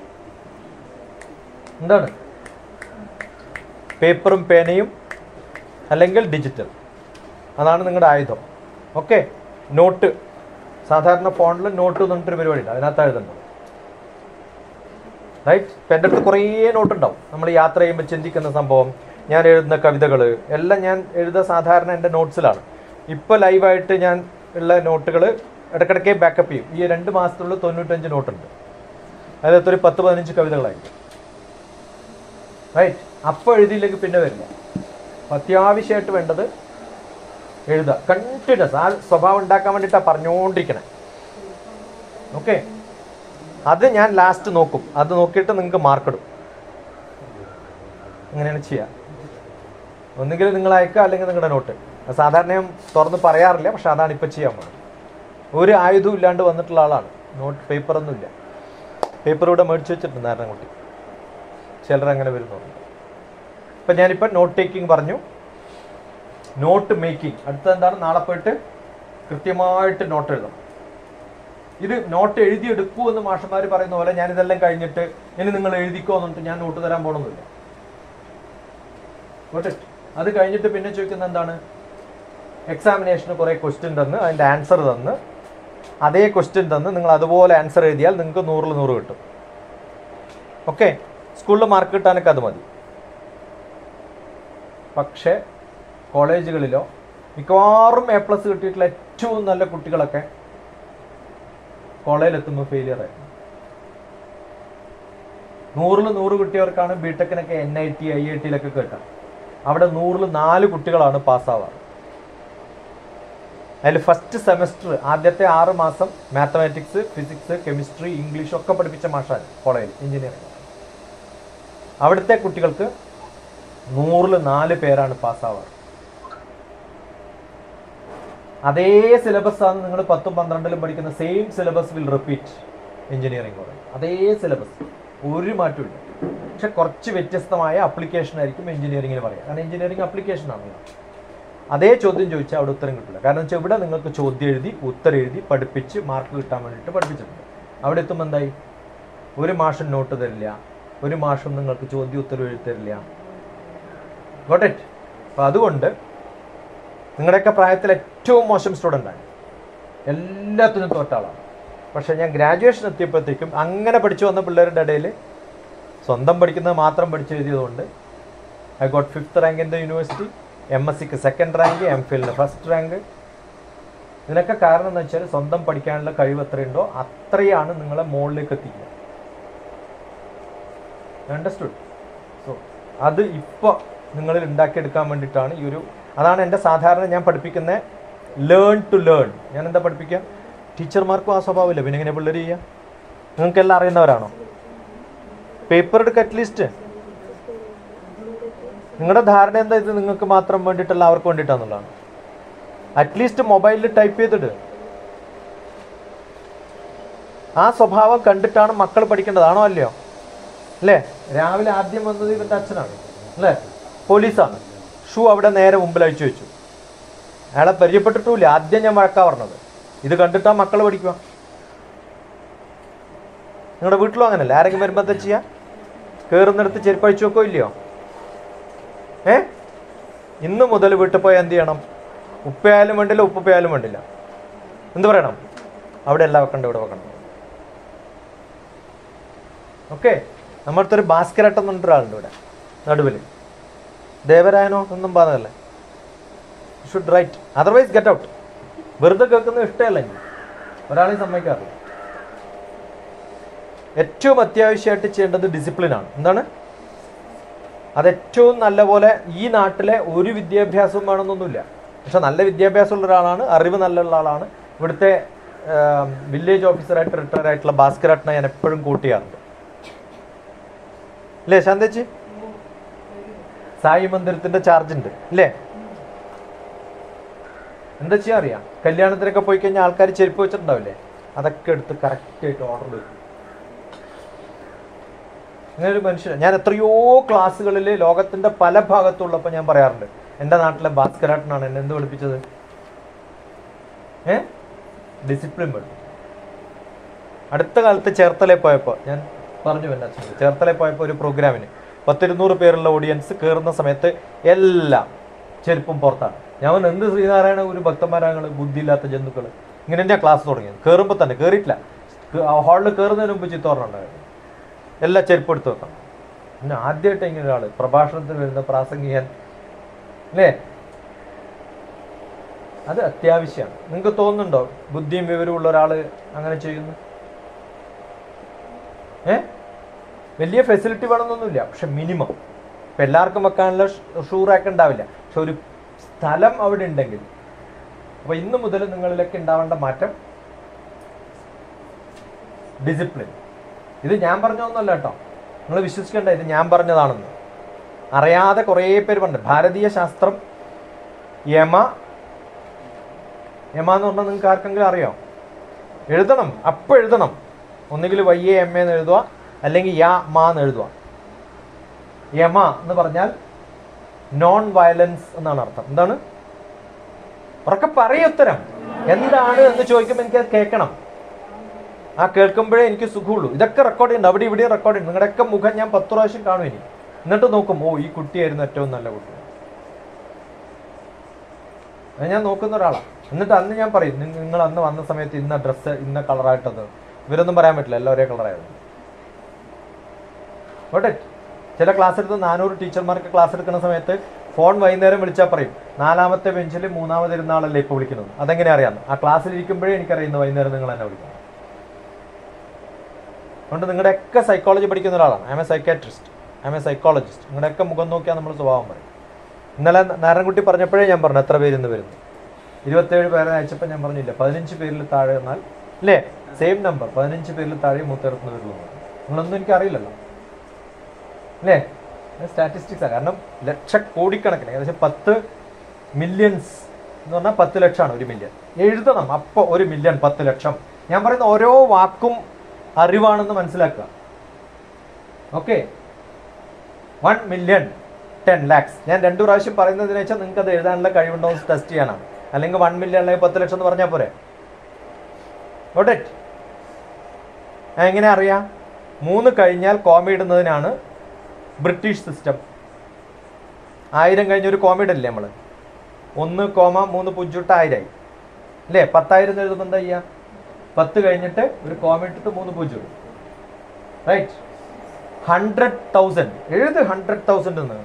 എന്താണ് പേപ്പറും പേനയും അല്ലെങ്കിൽ ഡിജിറ്റൽ അതാണ് നിങ്ങളുടെ ആയുധം ഓക്കെ നോട്ട് സാധാരണ ഫോണിൽ നോട്ട് എന്ന് പറഞ്ഞിട്ടൊരു പരിപാടിയുണ്ട് അതിനകത്ത് എഴുതണ്ട റൈറ്റ് ഇപ്പം എൻ്റെ അടുത്ത് കുറേ നോട്ട് ഉണ്ടാവും നമ്മൾ യാത്ര ചെയ്യുമ്പോൾ ചിന്തിക്കുന്ന സംഭവം ഞാൻ എഴുതുന്ന കവിതകൾ എല്ലാം ഞാൻ എഴുതുക സാധാരണ എൻ്റെ നോട്ട്സിലാണ് ഇപ്പോൾ ലൈവായിട്ട് ഞാൻ ഉള്ള നോട്ടുകൾ ഇടയ്ക്കിടയ്ക്ക് ബാക്കപ്പ് ചെയ്യും ഈ രണ്ട് മാസത്തിനുള്ളിൽ തൊണ്ണൂറ്റഞ്ച് നോട്ടുണ്ട് അതിനകത്ത് ഒരു പത്ത് പതിനഞ്ച് കവിതകളായിരിക്കും റൈറ്റ് അപ്പോൾ എഴുതിയില്ലെങ്കിൽ പിന്നെ വരില്ല അപ്പൊ അത്യാവശ്യമായിട്ട് വേണ്ടത് എഴുതുക കണ്ടിന്യൂസ് ആ സ്വഭാവം ഉണ്ടാക്കാൻ വേണ്ടിയിട്ടാണ് പറഞ്ഞുകൊണ്ടിരിക്കണേ ഓക്കെ അത് ഞാൻ ലാസ്റ്റ് നോക്കും അത് നോക്കിയിട്ട് നിങ്ങൾക്ക് മാർക്കിടും അങ്ങനെയാണ് ചെയ്യുക ഒന്നുകിൽ നിങ്ങൾ അയക്കുക അല്ലെങ്കിൽ നിങ്ങളുടെ നോട്ട് അത് സാധാരണ ഞാൻ തുറന്ന് പറയാറില്ല പക്ഷെ അതാണ് ഇപ്പം ചെയ്യാൻ പോകുന്നത് ഒരു ആയുധവും ഇല്ലാണ്ട് വന്നിട്ടുള്ള ആളാണ് നോട്ട് പേപ്പറൊന്നുമില്ല പേപ്പർ ഇവിടെ മേടിച്ച് വെച്ചിട്ടുണ്ട് നാരായണൻകുട്ടി ചിലർ അങ്ങനെ വരുന്നുണ്ട് ഇപ്പം ഞാനിപ്പോൾ നോട്ട് ടേക്കിംഗ് പറഞ്ഞു നോട്ട് മേക്കിംഗ് അടുത്തത് എന്താണ് നാളെ പോയിട്ട് കൃത്യമായിട്ട് നോട്ട് എഴുതണം ഇത് നോട്ട് എഴുതിയെടുക്കൂ എന്ന് മാഷന്മാർ പറയുന്ന പോലെ ഞാൻ ഇതെല്ലാം കഴിഞ്ഞിട്ട് ഇനി നിങ്ങൾ എഴുതിക്കോ എന്നിട്ട് ഞാൻ നോട്ട് തരാൻ പോകണമെന്നില്ല Got it? അത് കഴിഞ്ഞിട്ട് പിന്നെ ചോദിക്കുന്നത് എന്താണ് എക്സാമിനേഷന് കുറേ ക്വസ്റ്റ്യൻ തന്ന് അതിൻ്റെ ആൻസർ തന്ന് അതേ ക്വസ്റ്റ്യൻ തന്ന് നിങ്ങൾ അതുപോലെ ആൻസർ എഴുതിയാൽ നിങ്ങൾക്ക് നൂറിൽ നൂറ് കിട്ടും ഓക്കെ സ്കൂളിൽ മാർക്ക് കിട്ടാനൊക്കെ അത് മതി പക്ഷേ കോളേജുകളിലോ മിക്കവാറും എ പ്ലസ് കിട്ടിയിട്ടുള്ള ഏറ്റവും നല്ല കുട്ടികളൊക്കെ കോളേജിലെത്തുമ്പോൾ ഫെയിലിയർ ആയി നൂറിൽ നൂറ് കിട്ടിയവർക്കാണ് ബിടെക്കിനൊക്കെ N I T I I ടിയിലൊക്കെ കിട്ടുക അവിടെ നൂറിൽ നാല് കുട്ടികളാണ് പാസ്സാവാറ് അതിൽ ഫസ്റ്റ് സെമസ്റ്റർ ആദ്യത്തെ ആറ് മാസം മാത്തമാറ്റിക്സ് ഫിസിക്സ് കെമിസ്ട്രി ഇംഗ്ലീഷ് ഒക്കെ പഠിപ്പിച്ച മാഷാണ് കോളേജിൽ എഞ്ചിനീയറിംഗ് അവിടുത്തെ കുട്ടികൾക്ക് നൂറിൽ നാല് പേരാണ് പാസ്സാവാറ് അതേ സിലബസ് ആണ് നിങ്ങൾ പത്തും പന്ത്രണ്ടിലും പഠിക്കുന്ന same syllabus will repeat engineering college അതേ സിലബസ് ഒരു മാറ്റമില്ല പക്ഷെ കുറച്ച് വ്യത്യസ്തമായ അപ്ലിക്കേഷൻ ആയിരിക്കും എഞ്ചിനീയറിംഗിന് പറയാം കാരണം എഞ്ചിനീയറിംഗ് അപ്ലിക്കേഷൻ ആണ് അതേ ചോദ്യം ചോദിച്ചാൽ അവിടെ ഉത്തരം കിട്ടില്ല കാരണം വെച്ചാൽ ഇവിടെ നിങ്ങൾക്ക് ചോദ്യം എഴുതി ഉത്തരം എഴുതി പഠിപ്പിച്ച് മാർക്ക് കിട്ടാൻ വേണ്ടിയിട്ട് പഠിപ്പിച്ചിട്ടുണ്ട് അവിടെ എത്തുമ്പോൾ എന്തായി ഒരു മാഷം നോട്ട് തരില്ല ഒരു മാഷും നിങ്ങൾക്ക് ചോദ്യ ഉത്തരവ് എഴുത്തരില്ല ഗോട്ട് ഇറ്റ് അപ്പം അതുകൊണ്ട് നിങ്ങളുടെയൊക്കെ പ്രായത്തിൽ ഏറ്റവും മോശം സ്റ്റുഡൻ്റാണ് എല്ലാത്തിനും തോറ്റ ആളാണ് പക്ഷേ ഞാൻ ഗ്രാജുവേഷൻ എത്തിയപ്പോഴത്തേക്കും അങ്ങനെ പഠിച്ചു വന്ന പിള്ളേരുടെ ഇടയിൽ സ്വന്തം പഠിക്കുന്നത് മാത്രം പഠിച്ചു എഴുതിയതുകൊണ്ട് I got fifth rank in the university M S C second rank M ഫിലിന് ഫസ്റ്റ് റാങ്ക് ഇതിനൊക്കെ കാരണം എന്ന് വെച്ചാൽ സ്വന്തം പഠിക്കാനുള്ള കഴിവ് എത്രയുണ്ടോ അത്രയാണ് നിങ്ങളെ മുകളിലേക്ക് എത്തിക്കുക അണ്ടർസ്റ്റുഡ് സോ അത് ഇപ്പോൾ നിങ്ങളിൽ ഉണ്ടാക്കിയെടുക്കാൻ വേണ്ടിയിട്ടാണ് ഈ ഒരു അതാണ് എൻ്റെ സാധാരണ ഞാൻ പഠിപ്പിക്കുന്ന ലേൺ ടു ലേൺ ഞാൻ എന്താ പഠിപ്പിക്കുക ടീച്ചർമാർക്കും ആ സ്വഭാവമില്ല പിന്നെ എങ്ങനെ പിള്ളേർ ചെയ്യുക നിങ്ങൾക്കെല്ലാം അറിയുന്നവരാണോ പേപ്പർ എടുക്കുക അറ്റ്ലീസ്റ്റ് നിങ്ങളുടെ ധാരണ എന്താ ഇത് നിങ്ങൾക്ക് മാത്രം വേണ്ടിയിട്ടല്ല അവർക്ക് വേണ്ടിയിട്ടാന്നുള്ളതാണ് അറ്റ്ലീസ്റ്റ് മൊബൈലിൽ ടൈപ്പ് ചെയ്തിട്ട് ആ സ്വഭാവം കണ്ടിട്ടാണ് മക്കൾ പഠിക്കേണ്ടത് ആണോ അല്ലയോ അല്ലേ രാവിലെ ആദ്യം വന്നത് ഇവന്റെ അച്ഛനാണ് അല്ലേ പോലീസാണ് ഷൂ അവിടെ നേരെ മുമ്പിൽ അഴിച്ചു വെച്ചു അയാളെ പരിചയപ്പെട്ടിട്ടുമില്ല ആദ്യം ഞാൻ വഴക്കാ പറഞ്ഞത് ഇത് കണ്ടിട്ടാ മക്കൾ പഠിക്കുക നിങ്ങളുടെ വീട്ടിലും അങ്ങനല്ലേ ആരെങ്കിലും വരുമ്പോൾ എന്താ ചെയ്യുക കയറുന്നിടത്ത് ചെരുപ്പ് അഴിച്ചു വെക്കോ ഇല്ലയോ ഏ ഇന്ന് മുതൽ വീട്ടിൽ പോയാൽ എന്ത് ചെയ്യണം ഉപ്പയായാലും വേണ്ടില്ല ഉപ്പയായാലും വേണ്ടില്ല എന്ത് പറയണം അവിടെ എല്ലാം വെക്കണ്ട ഇവിടെ വെക്കണം ഓക്കെ നമ്മളടുത്ത് ഒരു ഭാസ്കരട്ടം എന്ന് പറഞ്ഞിട്ട് ഒരാളുണ്ട് ഇവിടെ നടുവിൽ ദേവരായനോ ഒന്നും പറഞ്ഞതല്ലേ should write otherwise get out വെറുതെ കേൾക്കുന്നത് ഇഷ്ടമല്ല എനിക്ക് ഒരാളെയും സമ്മതിക്കാറില്ല ഏറ്റവും അത്യാവശ്യമായിട്ട് ചെയ്യേണ്ടത് ഡിസിപ്ലിനാണ് എന്താണ് അത് ഏറ്റവും നല്ല പോലെ ഈ നാട്ടിലെ ഒരു വിദ്യാഭ്യാസവും വേണമെന്നൊന്നുമില്ല പക്ഷെ നല്ല വിദ്യാഭ്യാസമുള്ള ഒരാളാണ് അറിവ് നല്ല ഉള്ള ആളാണ് ഇവിടുത്തെ വില്ലേജ് ഓഫീസറായിട്ട് റിട്ടയർ ആയിട്ടുള്ള ഭാസ്കരട്ടനെ ഞാൻ എപ്പോഴും കൂട്ടിയാറുണ്ട് അല്ലേ ശാന്തേച്ചി സായി മന്ദിരത്തിന്റെ ചാർജ് ഉണ്ട് അല്ലേ എന്താ ചെയ്യാൻ അറിയാം കല്യാണത്തിനൊക്കെ പോയി കഴിഞ്ഞാൽ ആൾക്കാർ ചെരുപ്പ് വെച്ചിട്ടുണ്ടാവില്ലേ അതൊക്കെ എടുത്ത് കറക്റ്റ് ആയിട്ട് ഓർഡർ വെക്കും അങ്ങനെ ഒരു മനുഷ്യൻ ഞാൻ എത്രയോ ക്ലാസ്സുകളിൽ ലോകത്തിന്റെ പല ഭാഗത്തുള്ളപ്പോൾ ഞാൻ പറയാറുണ്ട് എൻ്റെ നാട്ടിലെ ഭാസ്കരാട്ടനാണ് എന്നെ എന്ത് പഠിപ്പിച്ചത് ഏ ഡിസിപ്ലിൻ പഠിപ്പിച്ചു അടുത്ത കാലത്ത് ചേർത്തലയിൽ പോയപ്പോൾ ഞാൻ പറഞ്ഞു എൻ്റെ അച്ഛൻ ചേർത്തലയിൽ പോയപ്പോൾ ഒരു പ്രോഗ്രാമിന് പത്തിരുന്നൂറ് പേരുള്ള ഓഡിയൻസ് കയറുന്ന സമയത്ത് എല്ലാം ചെരുപ്പും പുറത്താണ് ഞാൻ പറഞ്ഞു, എന്ത് ശ്രീനാരായണ ഒരു ഭക്തന്മാരാണ് ബുദ്ധിയില്ലാത്ത ജന്തുക്കൾ ഇങ്ങനെ തന്നെയാണ് ക്ലാസ് തുടങ്ങിയത് കയറുമ്പോൾ തന്നെ കയറിയിട്ടില്ല ഹാളിൽ കയറുന്നതിന് മുമ്പ് ചിത്തോറുണ്ടായിരുന്നു എല്ലാ ചെരുപ്പ് എടുത്ത് വെക്കണം പിന്നെ ആദ്യമായിട്ട് ഇങ്ങനെ ഒരാൾ പ്രഭാഷണത്തിന് വരുന്ന പ്രാസംഗികൻ അല്ലേ അത് അത്യാവശ്യമാണ് നിങ്ങൾക്ക് തോന്നുന്നുണ്ടോ ബുദ്ധിയും വിവരവും ഉള്ള ഒരാൾ അങ്ങനെ ചെയ്യുന്നു ഏ വലിയ ഫെസിലിറ്റി വേണമെന്നൊന്നുമില്ല പക്ഷെ മിനിമം ഇപ്പം എല്ലാവർക്കും വെക്കാനുള്ള ഷൂ റാക്ക് ഉണ്ടാവില്ല പക്ഷെ ഒരു സ്ഥലം അവിടെ ഉണ്ടെങ്കിൽ അപ്പോൾ ഇന്ന് മുതൽ നിങ്ങളിലൊക്കെ ഉണ്ടാവേണ്ട മാറ്റം ഡിസിപ്ലിൻ ഇത് ഞാൻ പറഞ്ഞൊന്നുമല്ല കേട്ടോ നിങ്ങൾ വിശ്വസിക്കേണ്ട ഇത് ഞാൻ പറഞ്ഞതാണെന്ന് അറിയാതെ കുറേ പേര് പറഞ്ഞു ഭാരതീയ ശാസ്ത്രം യമ യമ എന്ന് പറഞ്ഞാൽ നിങ്ങൾക്ക് ആർക്കെങ്കിലും അറിയോ എഴുതണം അപ്പം എഴുതണം ഒന്നുകിൽ വൈ എ എം എന്ന് എഴുതുക അല്ലെങ്കിൽ യാ മാ എന്ന് എഴുതുക യമ എന്ന് പറഞ്ഞാൽ നോൺ വയലൻസ് എന്നാണ് അർത്ഥം എന്താണ് ഉറക്കെ പറയ ഉത്തരം എന്താണ് എന്ന് ചോദിക്കുമ്പോൾ എനിക്ക് അത് കേൾക്കണം ആ കേൾക്കുമ്പോഴേ എനിക്ക് സുഖമുള്ളൂ ഇതൊക്കെ റെക്കോർഡ് ചെയ്യുന്നുണ്ട് അവിടെ ഇവിടെയും റെക്കോർഡ് ചെയ്യുന്നു നിങ്ങളുടെയൊക്കെ മുഖം ഞാൻ പത്ത് പ്രാവശ്യം കാണും ഇനി എന്നിട്ട് നോക്കും ഓ ഈ കുട്ടിയായിരുന്നു ഏറ്റവും നല്ല കുട്ടി അത് ഞാൻ നോക്കുന്ന ഒരാളാണ് എന്നിട്ട് അന്ന് ഞാൻ പറയും "നിങ്ങ- നിങ്ങൾ അന്ന് വന്ന സമയത്ത് ഇന്ന ഡ്രസ്സ് ഇന്ന കളറായിട്ടത് ഇവരൊന്നും പറയാൻ പറ്റില്ല എല്ലാം ഒരേ കളറായിരുന്നു ഓട്ടെ ചില ക്ലാസ് എടുത്ത് നാനൂറ് ടീച്ചർമാർക്ക് ക്ലാസ് എടുക്കുന്ന സമയത്ത് ഫോൺ വൈകുന്നേരം വിളിച്ചാൽ പറയും നാലാമത്തെ ബെഞ്ചിൽ മൂന്നാമത് ഇരുന്ന ആളല്ലേ ഇപ്പോൾ വിളിക്കുന്നത് അതെങ്ങനെ അറിയാം ആ ക്ലാസ്സിൽ ഇരിക്കുമ്പോഴേ എനിക്കറിയുന്നു വൈകുന്നേരം നിങ്ങൾ എന്നെ വിളിക്കണം അതുകൊണ്ട് നിങ്ങളുടെയൊക്കെ സൈക്കോളജി പഠിക്കുന്ന ഒരാളാണ് I am a psychiatrist I am a psychologist നിങ്ങളുടെയൊക്കെ മുഖം നോക്കിയാൽ നമ്മൾ സ്വഭാവം പറയും ഇന്നലെ നാരായണൻകുട്ടി പറഞ്ഞപ്പോഴേ ഞാൻ പറഞ്ഞു എത്ര പേര് ഇന്ന് വരുന്നു ഇരുപത്തേഴ് പേരെ അയച്ചപ്പോൾ ഞാൻ പറഞ്ഞില്ല പതിനഞ്ച് പേരിൽ താഴെ എന്നാൽ അല്ലേ സെയിം നമ്പർ പതിനഞ്ച് പേരിൽ താഴെ മൂത്തേർത്തുന്ന വരുള്ളൂ നിങ്ങളൊന്നും എനിക്ക് അറിയില്ലല്ലോ അല്ലേ സ്റ്റാറ്റിസ്റ്റിക്സാണ് കാരണം ലക്ഷ കോടിക്കണക്കിന് ഏകദേശം പത്ത് മില്യൺസ് എന്ന് പറഞ്ഞാൽ പത്ത് ലക്ഷമാണ് ഒരു മില്യൺ എഴുതണം അപ്പോൾ ഒരു മില്യൺ പത്ത് ലക്ഷം ഞാൻ പറയുന്ന ഓരോ വാക്കും അറിവാണെന്ന് മനസ്സിലാക്കുക okay one million ten lakhs ഞാൻ രണ്ടു പ്രാവശ്യം പറയുന്നതിന് വെച്ചാൽ നിങ്ങൾക്ക് അത് എഴുതാനുള്ള കഴിവുണ്ടോ എന്ന് ടെസ്റ്റ് ചെയ്യാനാണ് അല്ലെങ്കിൽ വൺ മില്യൺ അല്ലെങ്കിൽ പത്ത് ലക്ഷം എന്ന് പറഞ്ഞാൽ പോരെ ഓട്ടെ എങ്ങനെ അറിയാം മൂന്ന് കഴിഞ്ഞാൽ കോമ ഇടുന്നതിനാണ് ബ്രിട്ടീഷ് സിസ്റ്റം ആയിരം കഴിഞ്ഞ ഒരു കോമ ഇടല്ലേ നമ്മൾ ഒന്ന് കോമ മൂന്ന് പുഞ്ചുട്ട് ആയിരമായി അല്ലേ പത്തായിരം എന്ന് എഴുതുമ്പോൾ എന്താ ചെയ്യുക പത്ത് കഴിഞ്ഞിട്ട് ഒരു കോമ ഇട്ടിട്ട് മൂന്ന് പൂജ്യം ഇടും റൈറ്റ് ഹൺഡ്രഡ് തൗസൻഡ് എഴുത് ഹൺഡ്രഡ് തൗസൻഡ് എന്ന്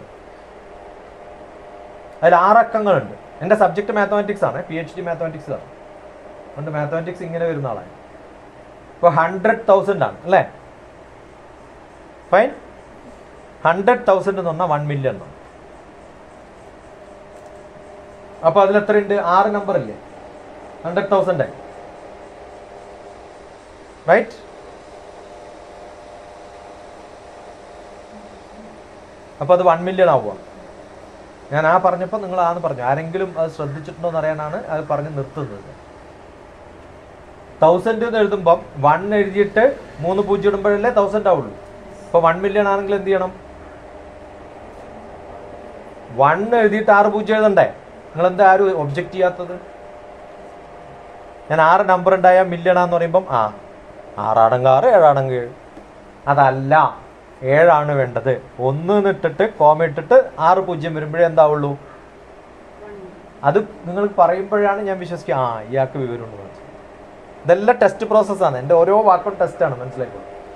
അതിൽ ആറക്കങ്ങളുണ്ട് എൻ്റെ സബ്ജക്ട് മാത്തമാറ്റിക്സ് ആണ് പി എച്ച് ഡി മാത്തമാറ്റിക്സ് ആണ് അതുകൊണ്ട് മാത്തമാറ്റിക്സ് ഇങ്ങനെ വരുന്ന ആളാണ് ഇപ്പോൾ ഹൺഡ്രഡ് തൗസൻഡ് ആണ് അല്ലേ ഫൈൻ ഹൺഡ്രഡ് തൗസൻഡ് എന്ന് പറഞ്ഞാൽ വൺ മില്യൺ എന്നാണ് അപ്പോൾ അതിൽ എത്രയുണ്ട് ആറ് നമ്പർ ഇല്ലേ ഹൺഡ്രഡ് തൗസൻഡ് ആയി റൈറ്റ് അപ്പോൾ അത് വൺ മില്യൺ ആവുക ഞാൻ ആ പറഞ്ഞപ്പോൾ നിങ്ങൾ ആന്ന് പറഞ്ഞു ആരെങ്കിലും അത് ശ്രദ്ധിച്ചിട്ടുണ്ടോ എന്ന് അറിയാനാണ് അത് പറഞ്ഞ് നിർത്തുന്നത് തൗസൻഡ് എന്ന് എഴുതുമ്പം വൺ എഴുതിയിട്ട് മൂന്ന് പൂജ്യം ഇടുമ്പോഴല്ലേ തൗസൻഡ് ആവുള്ളൂ അപ്പോൾ വൺ മില്യൺ ആണെങ്കിൽ എന്ത് ചെയ്യണം വൺ എഴുതിയിട്ട് ആറ് പൂജ്യം എഴുതണ്ടേ നിങ്ങൾ എന്താ ആരും ഒബ്ജക്റ്റ് ചെയ്യാത്തത് ഞാൻ ആറ് നമ്പർ ഉണ്ടായ മില്യൺ ആന്ന് പറയുമ്പം ആ ആറാണെങ്കിൽ ആറ് ഏഴാണെങ്കിൽ ഏഴ് അതല്ല ഏഴാണ് വേണ്ടത് ഒന്ന് ഇട്ടിട്ട് കോമ ഇട്ടിട്ട് ആറ് പൂജ്യം വരുമ്പോഴേ എന്താവുള്ളൂ അത് നിങ്ങൾ പറയുമ്പോഴാണ് ഞാൻ വിശ്വസിക്കുക ആ ഇയാൾക്ക് വിവരമുണ്ട് മനസ്സിലായി ഇതെല്ലാം ടെസ്റ്റ് പ്രോസസ്സാണ് എൻ്റെ ഓരോ വാക്കും ടെസ്റ്റാണ് മനസ്സിലാക്കുക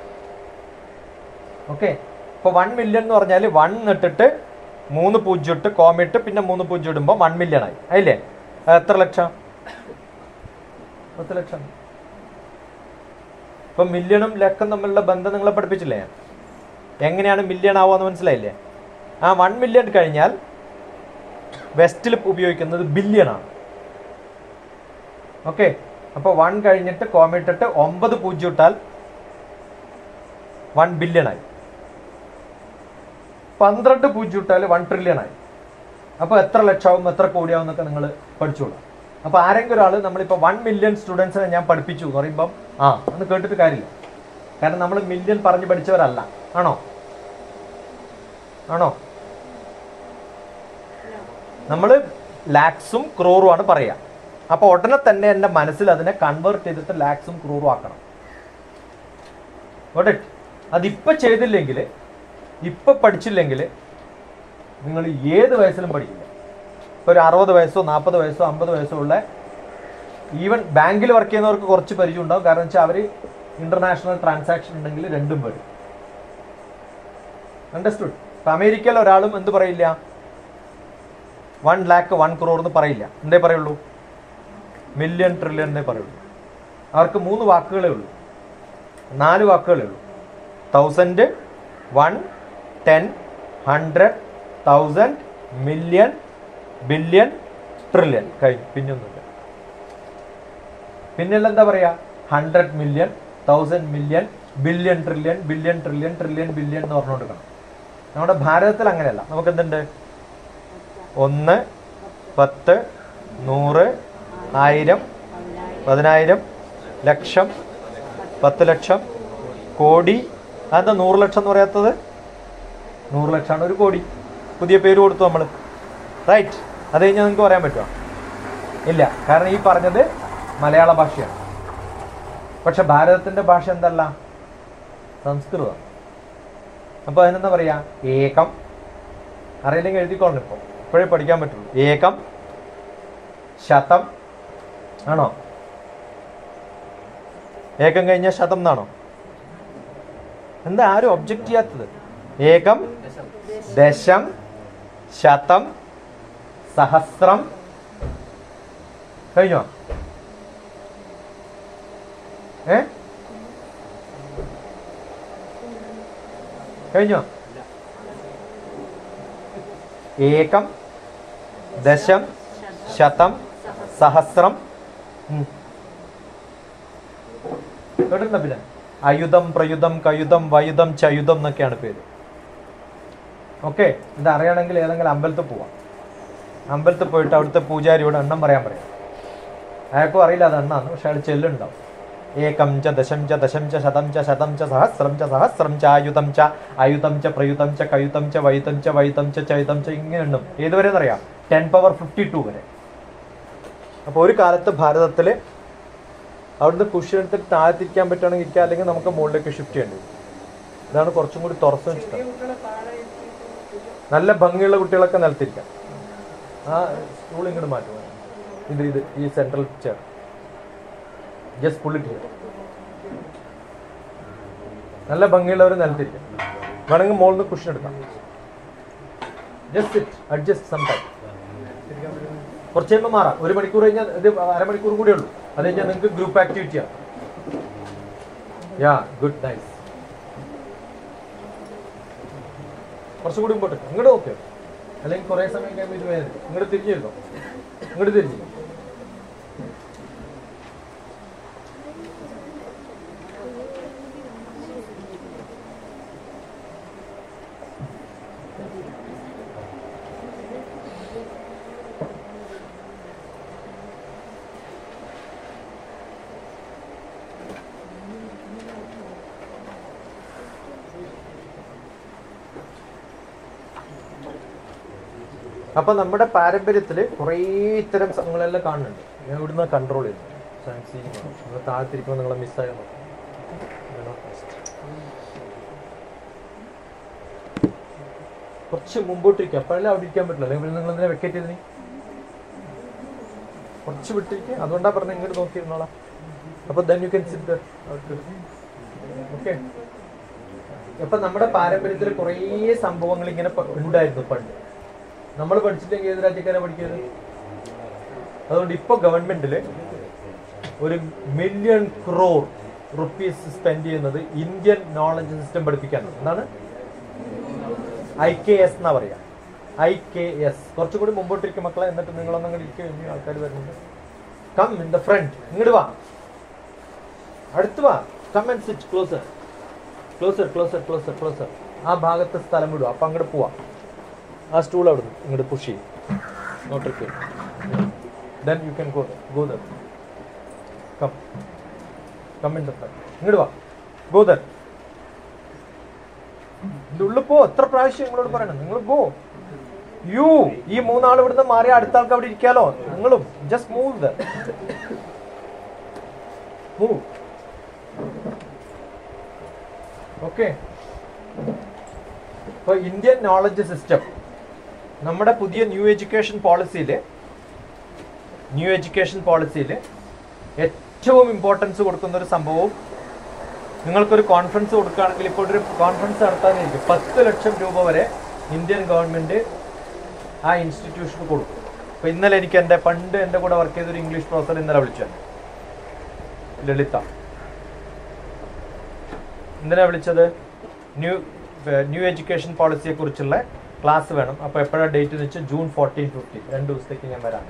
ഓക്കെ ഇപ്പോൾ വൺ മില്യൺ എന്ന് പറഞ്ഞാൽ വൺ ഇട്ടിട്ട് മൂന്ന് പൂജ്യം ഇട്ട് കോമ ഇട്ട് പിന്നെ മൂന്ന് പൂജ്യം ഇടുമ്പോൾ വൺ മില്യൺ ആയി അതില്ലേ അത് എത്ര ലക്ഷം പത്ത് ലക്ഷം ഇപ്പൊ മില്യണും ലക്കം തമ്മിലുള്ള ബന്ധം നിങ്ങളെ പഠിപ്പിച്ചില്ലേ ഞാൻ? എങ്ങനെയാണ് മില്യൺ ആവുക എന്ന് മനസ്സിലായില്ലേ ആ വൺ മില്യൺ കഴിഞ്ഞാൽ വെസ്റ്റിൽ ഉപയോഗിക്കുന്നത് ബില്യൺ ആണ് ഓക്കെ അപ്പോൾ വൺ കഴിഞ്ഞിട്ട് കോമ ഇട്ടിട്ട് ഒമ്പത് പൂജ്യം ഇട്ടാൽ വൺ ബില്യൺ ആയി പന്ത്രണ്ട് പൂജ്യം ഇട്ടാൽ വൺ ട്രില്യൺ ആയി അപ്പോൾ എത്ര ലക്ഷമാവും എത്ര കോടിയാവും എന്നൊക്കെ നിങ്ങൾ പഠിച്ചോളൂ അപ്പോൾ ആരെങ്കിലും ഒരാൾ നമ്മളിപ്പോൾ വൺ മില്യൺ സ്റ്റുഡൻസിനെ ഞാൻ പഠിപ്പിച്ചു എന്ന് പറയുമ്പം ആ എന്ന് കേട്ടിട്ട് കാര്യമില്ല കാരണം നമ്മൾ മില്യൺ പറഞ്ഞ് പഠിച്ചവരല്ല ആണോ ആണോ നമ്മൾ ലാക്സും ക്രോറും ആണ് പറയുക അപ്പോൾ ഉടനെ തന്നെ എൻ്റെ മനസ്സിൽ അതിനെ കൺവേർട്ട് ചെയ്തിട്ട് ലാക്സും ക്രോറും ആക്കണം Got it? അതിപ്പോൾ ചെയ്തില്ലെങ്കിൽ ഇപ്പൊ പഠിച്ചില്ലെങ്കിൽ നിങ്ങൾ ഏത് വയസ്സിലും പഠിക്കില്ല ഇപ്പോൾ ഒരു അറുപത് വയസ്സോ നാൽപ്പത് വയസ്സോ അമ്പത് വയസ്സോ ഉള്ള ഈവൻ ബാങ്കിൽ വർക്ക് ചെയ്യുന്നവർക്ക് കുറച്ച് പരിചയം ഉണ്ടാവും കാരണം വെച്ചാൽ അവർ ഇന്റർനാഷണൽ ട്രാൻസാക്ഷൻ ഉണ്ടെങ്കിൽ രണ്ടും വരും അണ്ടർസ്റ്റുഡ് ഇപ്പം അമേരിക്കയിൽ ഒരാളും എന്ത് പറയില്ല വൺ ലാക്ക് വൺ ക്രോർ എന്ന് പറയില്ല എന്തേ പറയുള്ളൂ മില്യൺ ട്രില്യൺ എന്നേ പറയുള്ളൂ അവർക്ക് മൂന്ന് വാക്കുകളേ ഉള്ളൂ നാല് വാക്കുകളേ ഉള്ളൂ thousand one ten hundred thousand million billion trillion കഴിഞ്ഞു പിന്നൊന്നുമില്ല പിന്നെല്ലാം എന്താ പറയാ hundred million thousand million billion trillion billion trillion trillion billion എന്ന് പറഞ്ഞു കൊടുക്കണം നമ്മുടെ ഭാരതത്തിൽ അങ്ങനെയല്ല നമുക്ക് എന്തുണ്ട് ഒന്ന് പത്ത് നൂറ് ആയിരം പതിനായിരം ലക്ഷം പത്ത് ലക്ഷം കോടി അതെന്താ നൂറ് ലക്ഷം എന്ന് പറയാത്തത് നൂറ് ലക്ഷമാണ് ഒരു കോടി പുതിയ പേര് കൊടുത്തു നമ്മൾ റൈറ്റ് അത് കഴിഞ്ഞാൽ നിങ്ങൾക്ക് പറയാൻ പറ്റുമോ ഇല്ല കാരണം ഈ പറഞ്ഞത് മലയാള ഭാഷയാണ് പക്ഷെ ഭാരതത്തിന്റെ ഭാഷ എന്തല്ല സംസ്കൃതം അപ്പോൾ അതിനെന്താ പറയാ ഏകം അറിയില്ലെങ്കിൽ എഴുതിക്കോളണം ഇപ്പോൾ ഇപ്പോഴേ പഠിക്കാൻ പറ്റുള്ളൂ ഏകം ശതം ആണോ ഏകം കഴിഞ്ഞ ശതം എന്നാണോ എന്താ ആരും ഒബ്ജക്റ്റ് ചെയ്യാത്തത് ഏകം ദശം ശതം സഹസ്രം കഴിഞ്ഞോ ഏ കഴിഞ്ഞോ ഏകം ദശം ശതം സഹസ്രം ഉം. കേട്ടിട്ടുണ്ടോ പിന്നെ അയുധം പ്രയുധം കയുധം വയുധം ചയുധം എന്നൊക്കെയാണ് പേര് ഓക്കെ ഇത് അറിയണമെങ്കിൽ ഏതെങ്കിലും അമ്പലത്തിൽ പോവാം അമ്പലത്തിൽ പോയിട്ട് അവിടുത്തെ പൂജാരിയോട് എണ്ണം പറയാൻ പറയാം അയാൾക്കും അറിയില്ല അത് എണ്ണാന്ന് പക്ഷെ അയാൾ ചെല്ലുണ്ടാവും ഏകം ച ദശം ച ദശം ച ശതം ച ശതം ച സഹസ്രം ച സഹസ്രം ച ആയുധം ച ആയുധം ച പ്രയുധം ച കയുധം ച വൈതം ച വൈതം ച ചൈതം ച ഇങ്ങനെ എണ്ണും ഏതുവരെ എന്നറിയാം ടെൻ പവർ ഫിഫ്റ്റി ടു വരെ അപ്പോൾ ഒരു കാലത്ത് ഭാരതത്തിൽ അവിടുന്ന് കുഷൻ എടുത്തിട്ട് താഴത്തിരിക്കാൻ പറ്റുകയാണെങ്കിൽ ഇരിക്കുക അല്ലെങ്കിൽ നമുക്ക് മുകളിലേക്ക് ഷിഫ്റ്റ് ചെയ്യേണ്ടി വരും ഇതാണ് കുറച്ചും കൂടി തുറച്ചു വെച്ചിട്ട് നല്ല ഭംഗിയുള്ള കുട്ടികളൊക്കെ നിലത്തിരിക്കാം ആ സ്റ്റൂൾ ഇങ്ങോട്ട് മാറ്റുക ഇത് ഇത് ഈ സെൻട്രൽ ചെയർ ജസ്റ്റ് പുള്ളിട്ട് ചെയ്യാം നല്ല ഭംഗിയുള്ളവർ നിലത്തിരിക്കാം വേണമെങ്കിൽ മുകളിൽ നിന്ന് കുഷൻ എടുക്കാം ജസ്റ്റ് അഡ്ജസ്റ്റ് സം ടൈം കുറച്ച് കഴിയുമ്പോൾ മാറാം ഒരു മണിക്കൂർ കഴിഞ്ഞാൽ ഇത് അരമണിക്കൂർ കൂടെ ഉള്ളൂ അത് കഴിഞ്ഞാൽ നിങ്ങൾക്ക് ഗ്രൂപ്പ് ആക്ടിവിറ്റി ആണ് യാ ഗുഡ് നൈസ് കുറച്ചും കൂടി മുമ്പോട്ട് ഇങ്ങോട്ട് ഓക്കെ അല്ലെങ്കിൽ കുറേ സമയം കഴിയുമ്പോൾ ഇത് വേദന ഇങ്ങോട്ട് തിരിഞ്ഞിരുന്നോ ഇങ്ങോട്ട് തിരിഞ്ഞു അപ്പൊ നമ്മുടെ പാരമ്പര്യത്തിൽ കുറേ ഇത്തരം സംഭവങ്ങളെല്ലാം കാണുന്നുണ്ട് ഞാൻ ഇവിടുന്ന് കൺട്രോൾ ചെയ്യുന്നു സയൻസ് നിങ്ങൾ താഴ്ത്തിരിക്കുമ്പോൾ നിങ്ങളെ മിസ്സായ കുറച്ച് മുമ്പോട്ടിരിക്കുക അപ്പോഴല്ലേ അവിടെ ഇരിക്കാൻ പറ്റില്ല അല്ലെങ്കിൽ നിങ്ങൾ എന്തിനാ വെക്കേറ്റ് ചെയ്തിനി കുറച്ച് വിട്ടിരിക്കുക അതുകൊണ്ടാ പറഞ്ഞ ഇങ്ങോട്ട് നോക്കിയിരുന്നോളാം അപ്പൊ then you can sit okay അപ്പൊ നമ്മുടെ പാരമ്പര്യത്തിൽ കുറേ സംഭവങ്ങൾ ഇങ്ങനെ പ- ഉണ്ടായിരുന്നു പണ്ട് നമ്മൾ പഠിച്ചില്ലെങ്കിൽ ഏത് രാജ്യക്കാരാ പഠിക്കുന്നത് അതുകൊണ്ട് ഇപ്പൊ ഗവൺമെന്റില് ഒരു മില്യൺ ക്രോർ റുപ്പീസ് സ്പെൻഡ് ചെയ്യുന്നത് ഇന്ത്യൻ നോളജ് സിസ്റ്റം പഠിപ്പിക്കാനാണ് എന്താണ് ഐ കെ എസ് എന്നാ പറയാ ഐ കെ എസ് കുറച്ചുകൂടി മുമ്പോട്ടിരിക്കും മക്കളെ എന്നിട്ട് നിങ്ങളൊന്നും അങ്ങോട്ട് ഇരിക്കും ഇനി ആൾക്കാർ വരുന്നുണ്ട് കം ഇൻ ദ ഫ്രണ്ട് ഇങ്ങോട്ട് വാ അടുത്ത് വാ come and sit closer closer closer closer closer ആ ഭാഗത്ത് സ്ഥലം വിടുക അപ്പൊ അങ്ങോട്ട് പോവാ ആ സ്റ്റൂൾ അവിടെ ഇങ്ങോട്ട് പുഷ് ചെയ്യും നോട്ടിരിക്കും then you can go go there come come in the front ഇങ്ങോട്ട് വാ ഗോ ദർ ഇതിന്റെ ഉള്ളിൽ പോ എത്ര പ്രാവശ്യം നിങ്ങളോട് പറയണം നിങ്ങൾ ഗോ യു ഈ മൂന്നാൾ ഇവിടുന്ന് മാറി അടുത്ത ആൾക്ക് അവിടെ ഇരിക്കാലോ നിങ്ങളും just move there move okay ഇപ്പൊ ഇന്ത്യൻ നോളജ് സിസ്റ്റം നമ്മുടെ പുതിയ ന്യൂ എഡ്യൂക്കേഷൻ പോളിസിയിൽ ന്യൂ എഡ്യൂക്കേഷൻ പോളിസിയിൽ ഏറ്റവും ഇമ്പോർട്ടൻസ് കൊടുക്കുന്ന ഒരു സംഭവവും നിങ്ങൾക്കൊരു കോൺഫറൻസ് കൊടുക്കുകയാണെങ്കിൽ ഇപ്പോൾ ഒരു കോൺഫറൻസ് നടത്താനിരിക്കും പത്ത് ലക്ഷം രൂപ വരെ ഇന്ത്യൻ ഗവൺമെന്റ് ആ ഇൻസ്റ്റിറ്റ്യൂഷന് കൊടുക്കും അപ്പൊ ഇന്നലെ എനിക്ക് എൻ്റെ പണ്ട് എൻ്റെ കൂടെ വർക്ക് ചെയ്തൊരു ഇംഗ്ലീഷ് പ്രൊഫസർ ഇന്നലെ വിളിച്ചു എന്നെ. ലളിത എന്തിനാ വിളിച്ചത് ന്യൂ ന്യൂ എഡ്യൂക്കേഷൻ പോളിസിയെ കുറിച്ചുള്ള ക്ലാസ് വേണം അപ്പോൾ എപ്പോഴാണ് ഡേറ്റ് എന്ന് വെച്ചാൽ ജൂൺ ഫോർട്ടീൻ ഫിഫ്റ്റീൻ രണ്ട് ദിവസത്തേക്ക് ഞാൻ വരാം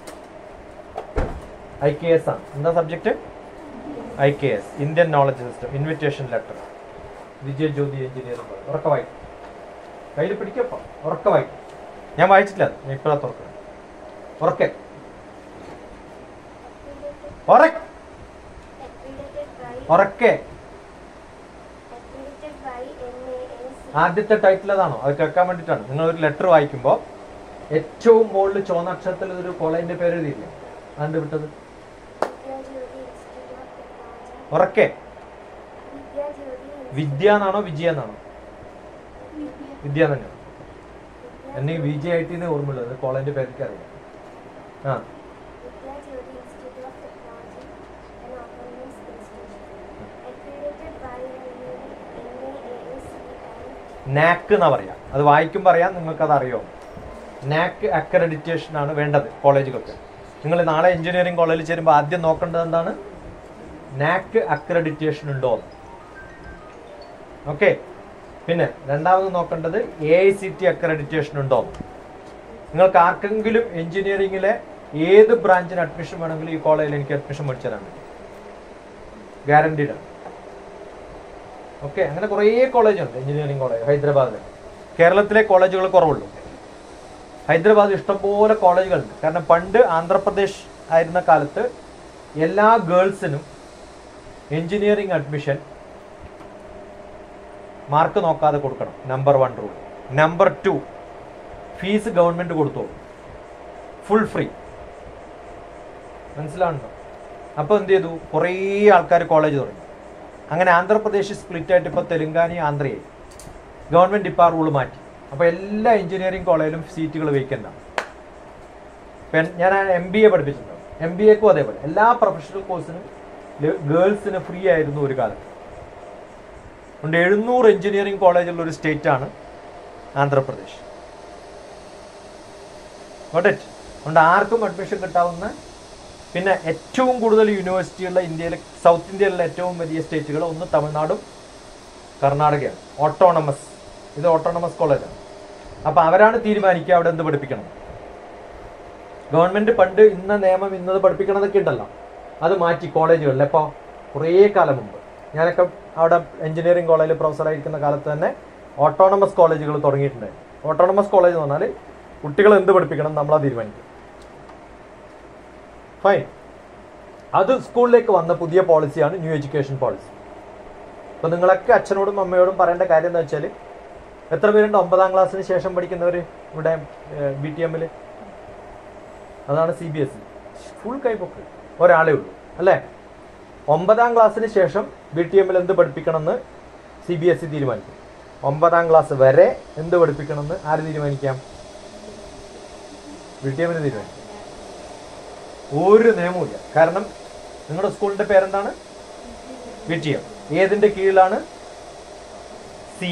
ഐ കെ എസ് ആണ് എന്താ subject I K S Indian knowledge system invitation letter Vijaya Jyothi engineer ഉറക്ക വായിക്കും കയ്യിൽ പിടിക്കപ്പോ ഉറക്ക വായിക്കും ഞാൻ വായിച്ചിട്ടില്ല അത്. ഞാൻ ഇപ്പോഴാ തുറക്കുന്നത് ഉറക്കെ ഉറ- ഉറക്കെ ആദ്യത്തെ ടൈറ്റിൽ അതാണോ അത് കേൾക്കാൻ വേണ്ടിയിട്ടാണ് നിങ്ങൾ ഒരു ലെറ്റർ വായിക്കുമ്പോൾ ഏറ്റവും മുകളിൽ ചുവന്ന അക്ഷരത്തിൽ ഒരു കോളേജിന്റെ പേര് എഴുതിയില്ലേ അതെന്ത് വിട്ടത് ഉറക്കെ വിദ്യ എന്നാണോ വിജയ എന്നാണോ വിദ്യ തന്നെയാണ് എന്നെ വിജയ ഐ ടി ഓർമ്മയുള്ളത് കോളേജിന്റെ പേരൊക്കെ അറിയാം ആ നാക്ക് എന്നാ പറയാ അത് വായിക്കുമ്പോൾ അറിയാം നിങ്ങൾക്ക് അത് അറിയോ നാക്ക് അക്രഡിറ്റേഷൻ ആണ് വേണ്ടത് കോളേജുകൾക്ക് നിങ്ങൾ നാളെ എഞ്ചിനീയറിംഗ് കോളേജിൽ ചേരുമ്പോൾ ആദ്യം നോക്കേണ്ടത് എന്താണ് നാക്ക് അക്രഡിറ്റേഷൻ ഉണ്ടോ ഓക്കെ പിന്നെ രണ്ടാമത് നോക്കേണ്ടത് A I C T accreditation ഉണ്ടോ നിങ്ങൾക്ക് ആർക്കെങ്കിലും എഞ്ചിനീയറിംഗിലെ ഏത് ബ്രാഞ്ചിന് അഡ്മിഷൻ വേണമെങ്കിലും ഈ കോളേജിൽ എനിക്ക് അഡ്മിഷൻ മേടിച്ചു തരാൻ ഗ്യാരണ്ടീഡ് ആണ് ഓക്കെ അങ്ങനെ കുറേ കോളേജ് ഉണ്ട് എഞ്ചിനീയറിംഗ് കോളേജ് ഹൈദരാബാദിൽ കേരളത്തിലെ കോളേജുകൾ കുറവുള്ളൂ ഹൈദരാബാദ് ഇഷ്ടംപോലെ കോളേജുകളുണ്ട് കാരണം പണ്ട് ആന്ധ്രാപ്രദേശ് ആയിരുന്ന കാലത്ത് എല്ലാ ഗേൾസിനും എഞ്ചിനീയറിംഗ് അഡ്മിഷൻ മാർക്ക് നോക്കാതെ കൊടുക്കണം number one rule number two fees government കൊടുത്തോളൂ ഫുൾ ഫ്രീ മനസ്സിലാവുന്നുണ്ടോ അപ്പോൾ എന്ത് ചെയ്തു കുറേ ആൾക്കാർ കോളേജ് തുടങ്ങി അങ്ങനെ ആന്ധ്രാപ്രദേശ് സ്പ്ലിറ്റ് ആയിട്ട് ഇപ്പോൾ തെലുങ്കാനയും ആന്ധ്രയായി ഗവൺമെന്റ് ഇപ്പോൾ ആ റൂൾ മാറ്റി അപ്പോൾ എല്ലാ എഞ്ചിനീയറിംഗ് കോളേജിലും സീറ്റുകൾ വേക്കൻ്റാണ് ഇപ്പം ഞാൻ എം ബി എ പഠിപ്പിച്ചിട്ടുണ്ട് എം ബി എക്കും അതേപോലെ എല്ലാ പ്രൊഫഷണൽ കോഴ്സിനും ഗേൾസിന് ഫ്രീ ആയിരുന്നു ഒരു കാലത്ത് അതുകൊണ്ട് എഴുന്നൂറ് എഞ്ചിനീയറിംഗ് കോളേജുള്ള ഒരു സ്റ്റേറ്റ് ആണ് ആന്ധ്രാപ്രദേശ് Got it? അതുകൊണ്ട് ആർക്കും അഡ്മിഷൻ കിട്ടാവുന്ന പിന്നെ ഏറ്റവും കൂടുതൽ യൂണിവേഴ്സിറ്റിയുള്ള ഇന്ത്യയിലെ സൗത്ത് ഇന്ത്യയിലുള്ള ഏറ്റവും വലിയ സ്റ്റേറ്റുകൾ ഒന്ന് തമിഴ്നാടും കർണാടകയാണ് ഓട്ടോണമസ് ഇത് ഓട്ടോണമസ് കോളേജാണ് അപ്പോൾ അവരാണ് തീരുമാനിക്കുക അവിടെ എന്ത് പഠിപ്പിക്കണം ഗവൺമെന്റ് പണ്ട് ഇന്ന നിയമം ഇന്നത് പഠിപ്പിക്കണതൊക്കെ ഉണ്ടല്ലോ അത് മാറ്റി കോളേജുകളിൽ ഇപ്പോൾ കുറേ കാലം മുമ്പ് ഞാനൊക്കെ അവിടെ എഞ്ചിനീയറിംഗ് കോളേജിൽ പ്രൊഫസറായിരിക്കുന്ന കാലത്ത് തന്നെ ഓട്ടോണമസ് കോളേജുകൾ തുടങ്ങിയിട്ടുണ്ടായിരുന്നു ഓട്ടോണമസ് കോളേജ് എന്ന് പറഞ്ഞാൽ കുട്ടികൾ എന്ത് പഠിപ്പിക്കണം നമ്മളാ തീരുമാനിക്കും ഫൈൻ അത് സ്കൂളിലേക്ക് വന്ന പുതിയ പോളിസിയാണ് ന്യൂ എഡ്യൂക്കേഷൻ പോളിസി അപ്പൊ നിങ്ങളൊക്കെ അച്ഛനോടും അമ്മയോടും പറയേണ്ട കാര്യം എന്താ വെച്ചാൽ എത്ര പേരുണ്ട് ഒമ്പതാം ക്ലാസ്സിന് ശേഷം പഠിക്കുന്നവർ ഇവിടെ ബി ടി എമ്മിൽ അതാണ് C B S E full കൈപ്പൊക്ക് ഒരാളേ ഉള്ളൂ അല്ലേ ഒമ്പതാം ക്ലാസ്സിന് ശേഷം ബി ടി എമ്മിൽ എന്ത് പഠിപ്പിക്കണമെന്ന് സി ബി എസ് ഇ തീരുമാനിക്കും ഒമ്പതാം ക്ലാസ് വരെ എന്ത് പഠിപ്പിക്കണമെന്ന് ആര് തീരുമാനിക്കാം ബി ടി എമ്മിന് തീരുമാനിക്കും ഒരു നിയമവുമില്ല കാരണം നിങ്ങളുടെ സ്കൂളിന്റെ പേരെന്താണ് ബി ടി എം ഏതിന്റെ കീഴിലാണ് C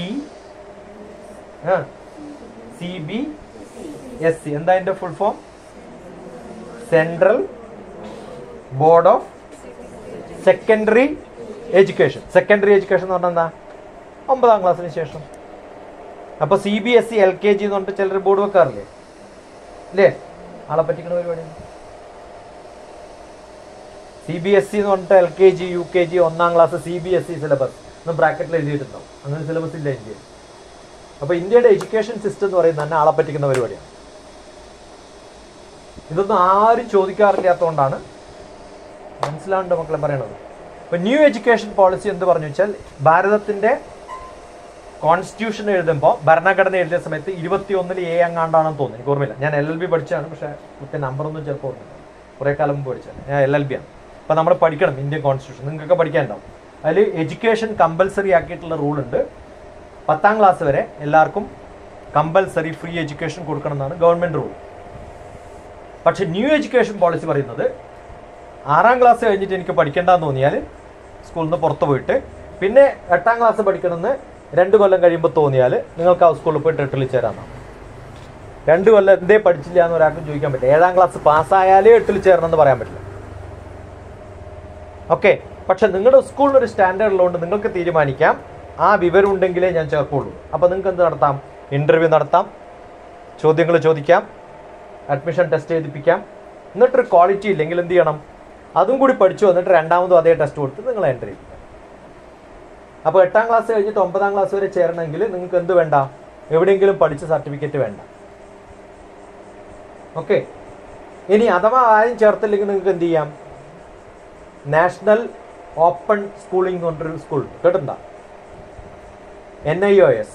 C B S C എന്താ അതിന്റെ full form central board of secondary education secondary education എന്ന് പറഞ്ഞാൽ എന്താ ഒമ്പതാം ക്ലാസ്സിന് ശേഷം അപ്പൊ C B S C L K G എന്ന് പറഞ്ഞിട്ട് ചിലർ ബോർഡ് വെക്കാറില്ലേ ഇല്ലേ ആളെ പറ്റിക്കുന്ന പരിപാടി സി ബി എസ് സി എന്ന് പറഞ്ഞിട്ട് L K G U K G ഒന്നാം class C B S C syllabus എന്ന് ബ്രാക്കറ്റിൽ എഴുതിയിട്ടുണ്ടാവും അങ്ങനെ സിലബസ് ഇല്ല ഇന്ത്യയിൽ അപ്പൊ ഇന്ത്യയുടെ എഡ്യൂക്കേഷൻ സിസ്റ്റം എന്ന് പറയുന്നത് തന്നെ ആളെ പറ്റിക്കുന്ന പരിപാടിയാണ് ഇതൊന്നും ആരും ചോദിക്കാറില്ലാത്തതുകൊണ്ടാണ് മനസ്സിലാണ്ട് മക്കളെ പറയണത് ഇപ്പൊ ന്യൂ എഡ്യൂക്കേഷൻ പോളിസി എന്ത് പറഞ്ഞു വെച്ചാൽ ഭാരതത്തിന്റെ കോൺസ്റ്റിറ്റ്യൂഷൻ എഴുതുമ്പോൾ ഭരണഘടന എഴുതിയ സമയത്ത് ഇരുപത്തി ഒന്നിൽ എ അങ്ങാണ്ടാണെന്ന് തോന്നുന്നു എനിക്ക് ഓർമ്മയില്ല ഞാൻ എൽ എൽ ബി പഠിച്ചാണ് പക്ഷെ കൃത്യ നമ്പറൊന്നും ചിലപ്പോൾ ഓർമ്മയില്ല കുറേ കാലം മുമ്പ് പഠിച്ചാണ് ഞാൻ എൽ എൽ ബി ആണ് അപ്പം നമ്മൾ പഠിക്കണം ഇന്ത്യൻ കോൺസ്റ്റിറ്റ്യൂഷൻ നിങ്ങൾക്കൊക്കെ പഠിക്കാനുണ്ടാവും അതിൽ എഡ്യൂക്കേഷൻ കമ്പൽസറി ആക്കിയിട്ടുള്ള റൂൾ ഉണ്ട് പത്താം ക്ലാസ് വരെ എല്ലാവർക്കും കമ്പൽസറി ഫ്രീ എഡ്യൂക്കേഷൻ കൊടുക്കണം എന്നാണ് ഗവൺമെന്റ് റൂൾ പക്ഷെ ന്യൂ എഡ്യൂക്കേഷൻ പോളിസി പറയുന്നത് ആറാം ക്ലാസ് കഴിഞ്ഞിട്ട് എനിക്ക് പഠിക്കേണ്ടെന്ന് തോന്നിയാൽ സ്കൂളിൽ നിന്ന് പുറത്ത് പോയിട്ട് പിന്നെ എട്ടാം ക്ലാസ് പഠിക്കണമെന്ന് രണ്ട് കൊല്ലം കഴിയുമ്പോൾ തോന്നിയാൽ നിങ്ങൾക്ക് ആ സ്കൂളിൽ പോയിട്ട് എട്ടിൽ ചേരാമെന്നാണ് രണ്ട് കൊല്ലം എന്തേ പഠിച്ചില്ല എന്ന് ഒരാൾക്കും ചോദിക്കാൻ പറ്റില്ല ഏഴാം ക്ലാസ് പാസ്സായാലേ എട്ടിൽ ചേരണം എന്ന് പറയാൻ പറ്റില്ല ഓക്കെ പക്ഷെ നിങ്ങളുടെ സ്കൂളിൽ ഒരു സ്റ്റാൻഡേർഡ് ഉള്ളതുകൊണ്ട് നിങ്ങൾക്ക് തീരുമാനിക്കാം ആ വിവരം ഉണ്ടെങ്കിലേ ഞാൻ ചേർക്കുള്ളൂ അപ്പോൾ നിങ്ങൾക്ക് എന്ത് നടത്താം ഇന്റർവ്യൂ നടത്താം ചോദ്യങ്ങൾ ചോദിക്കാം അഡ്മിഷൻ ടെസ്റ്റ് ചെയ്തിപ്പിക്കാം എന്നിട്ടൊരു ക്വാളിറ്റി ഇല്ലെങ്കിൽ എന്ത് ചെയ്യണം അതും കൂടി പഠിച്ചു വന്നിട്ട് രണ്ടാമതും അതേ ടെസ്റ്റ് കൊടുത്ത് നിങ്ങൾ എൻ്റർ ചെയ്യിപ്പിക്കാം അപ്പോൾ എട്ടാം ക്ലാസ് കഴിഞ്ഞിട്ട് ഒമ്പതാം ക്ലാസ് വരെ ചേരണമെങ്കിൽ നിങ്ങൾക്ക് എന്ത് വേണ്ട എവിടെയെങ്കിലും പഠിച്ച സർട്ടിഫിക്കറ്റ് വേണ്ട ഓക്കെ ഇനി അഥവാ ആരും ചേർത്തില്ലെങ്കിൽ നിങ്ങൾക്ക് എന്ത് ചെയ്യാം നാഷണൽ ഓപ്പൺ സ്കൂളിംഗ് എന്ന് പറഞ്ഞൊരു സ്കൂൾ കേട്ടിട്ടുണ്ടോ എൻ ഐ ഒ എസ്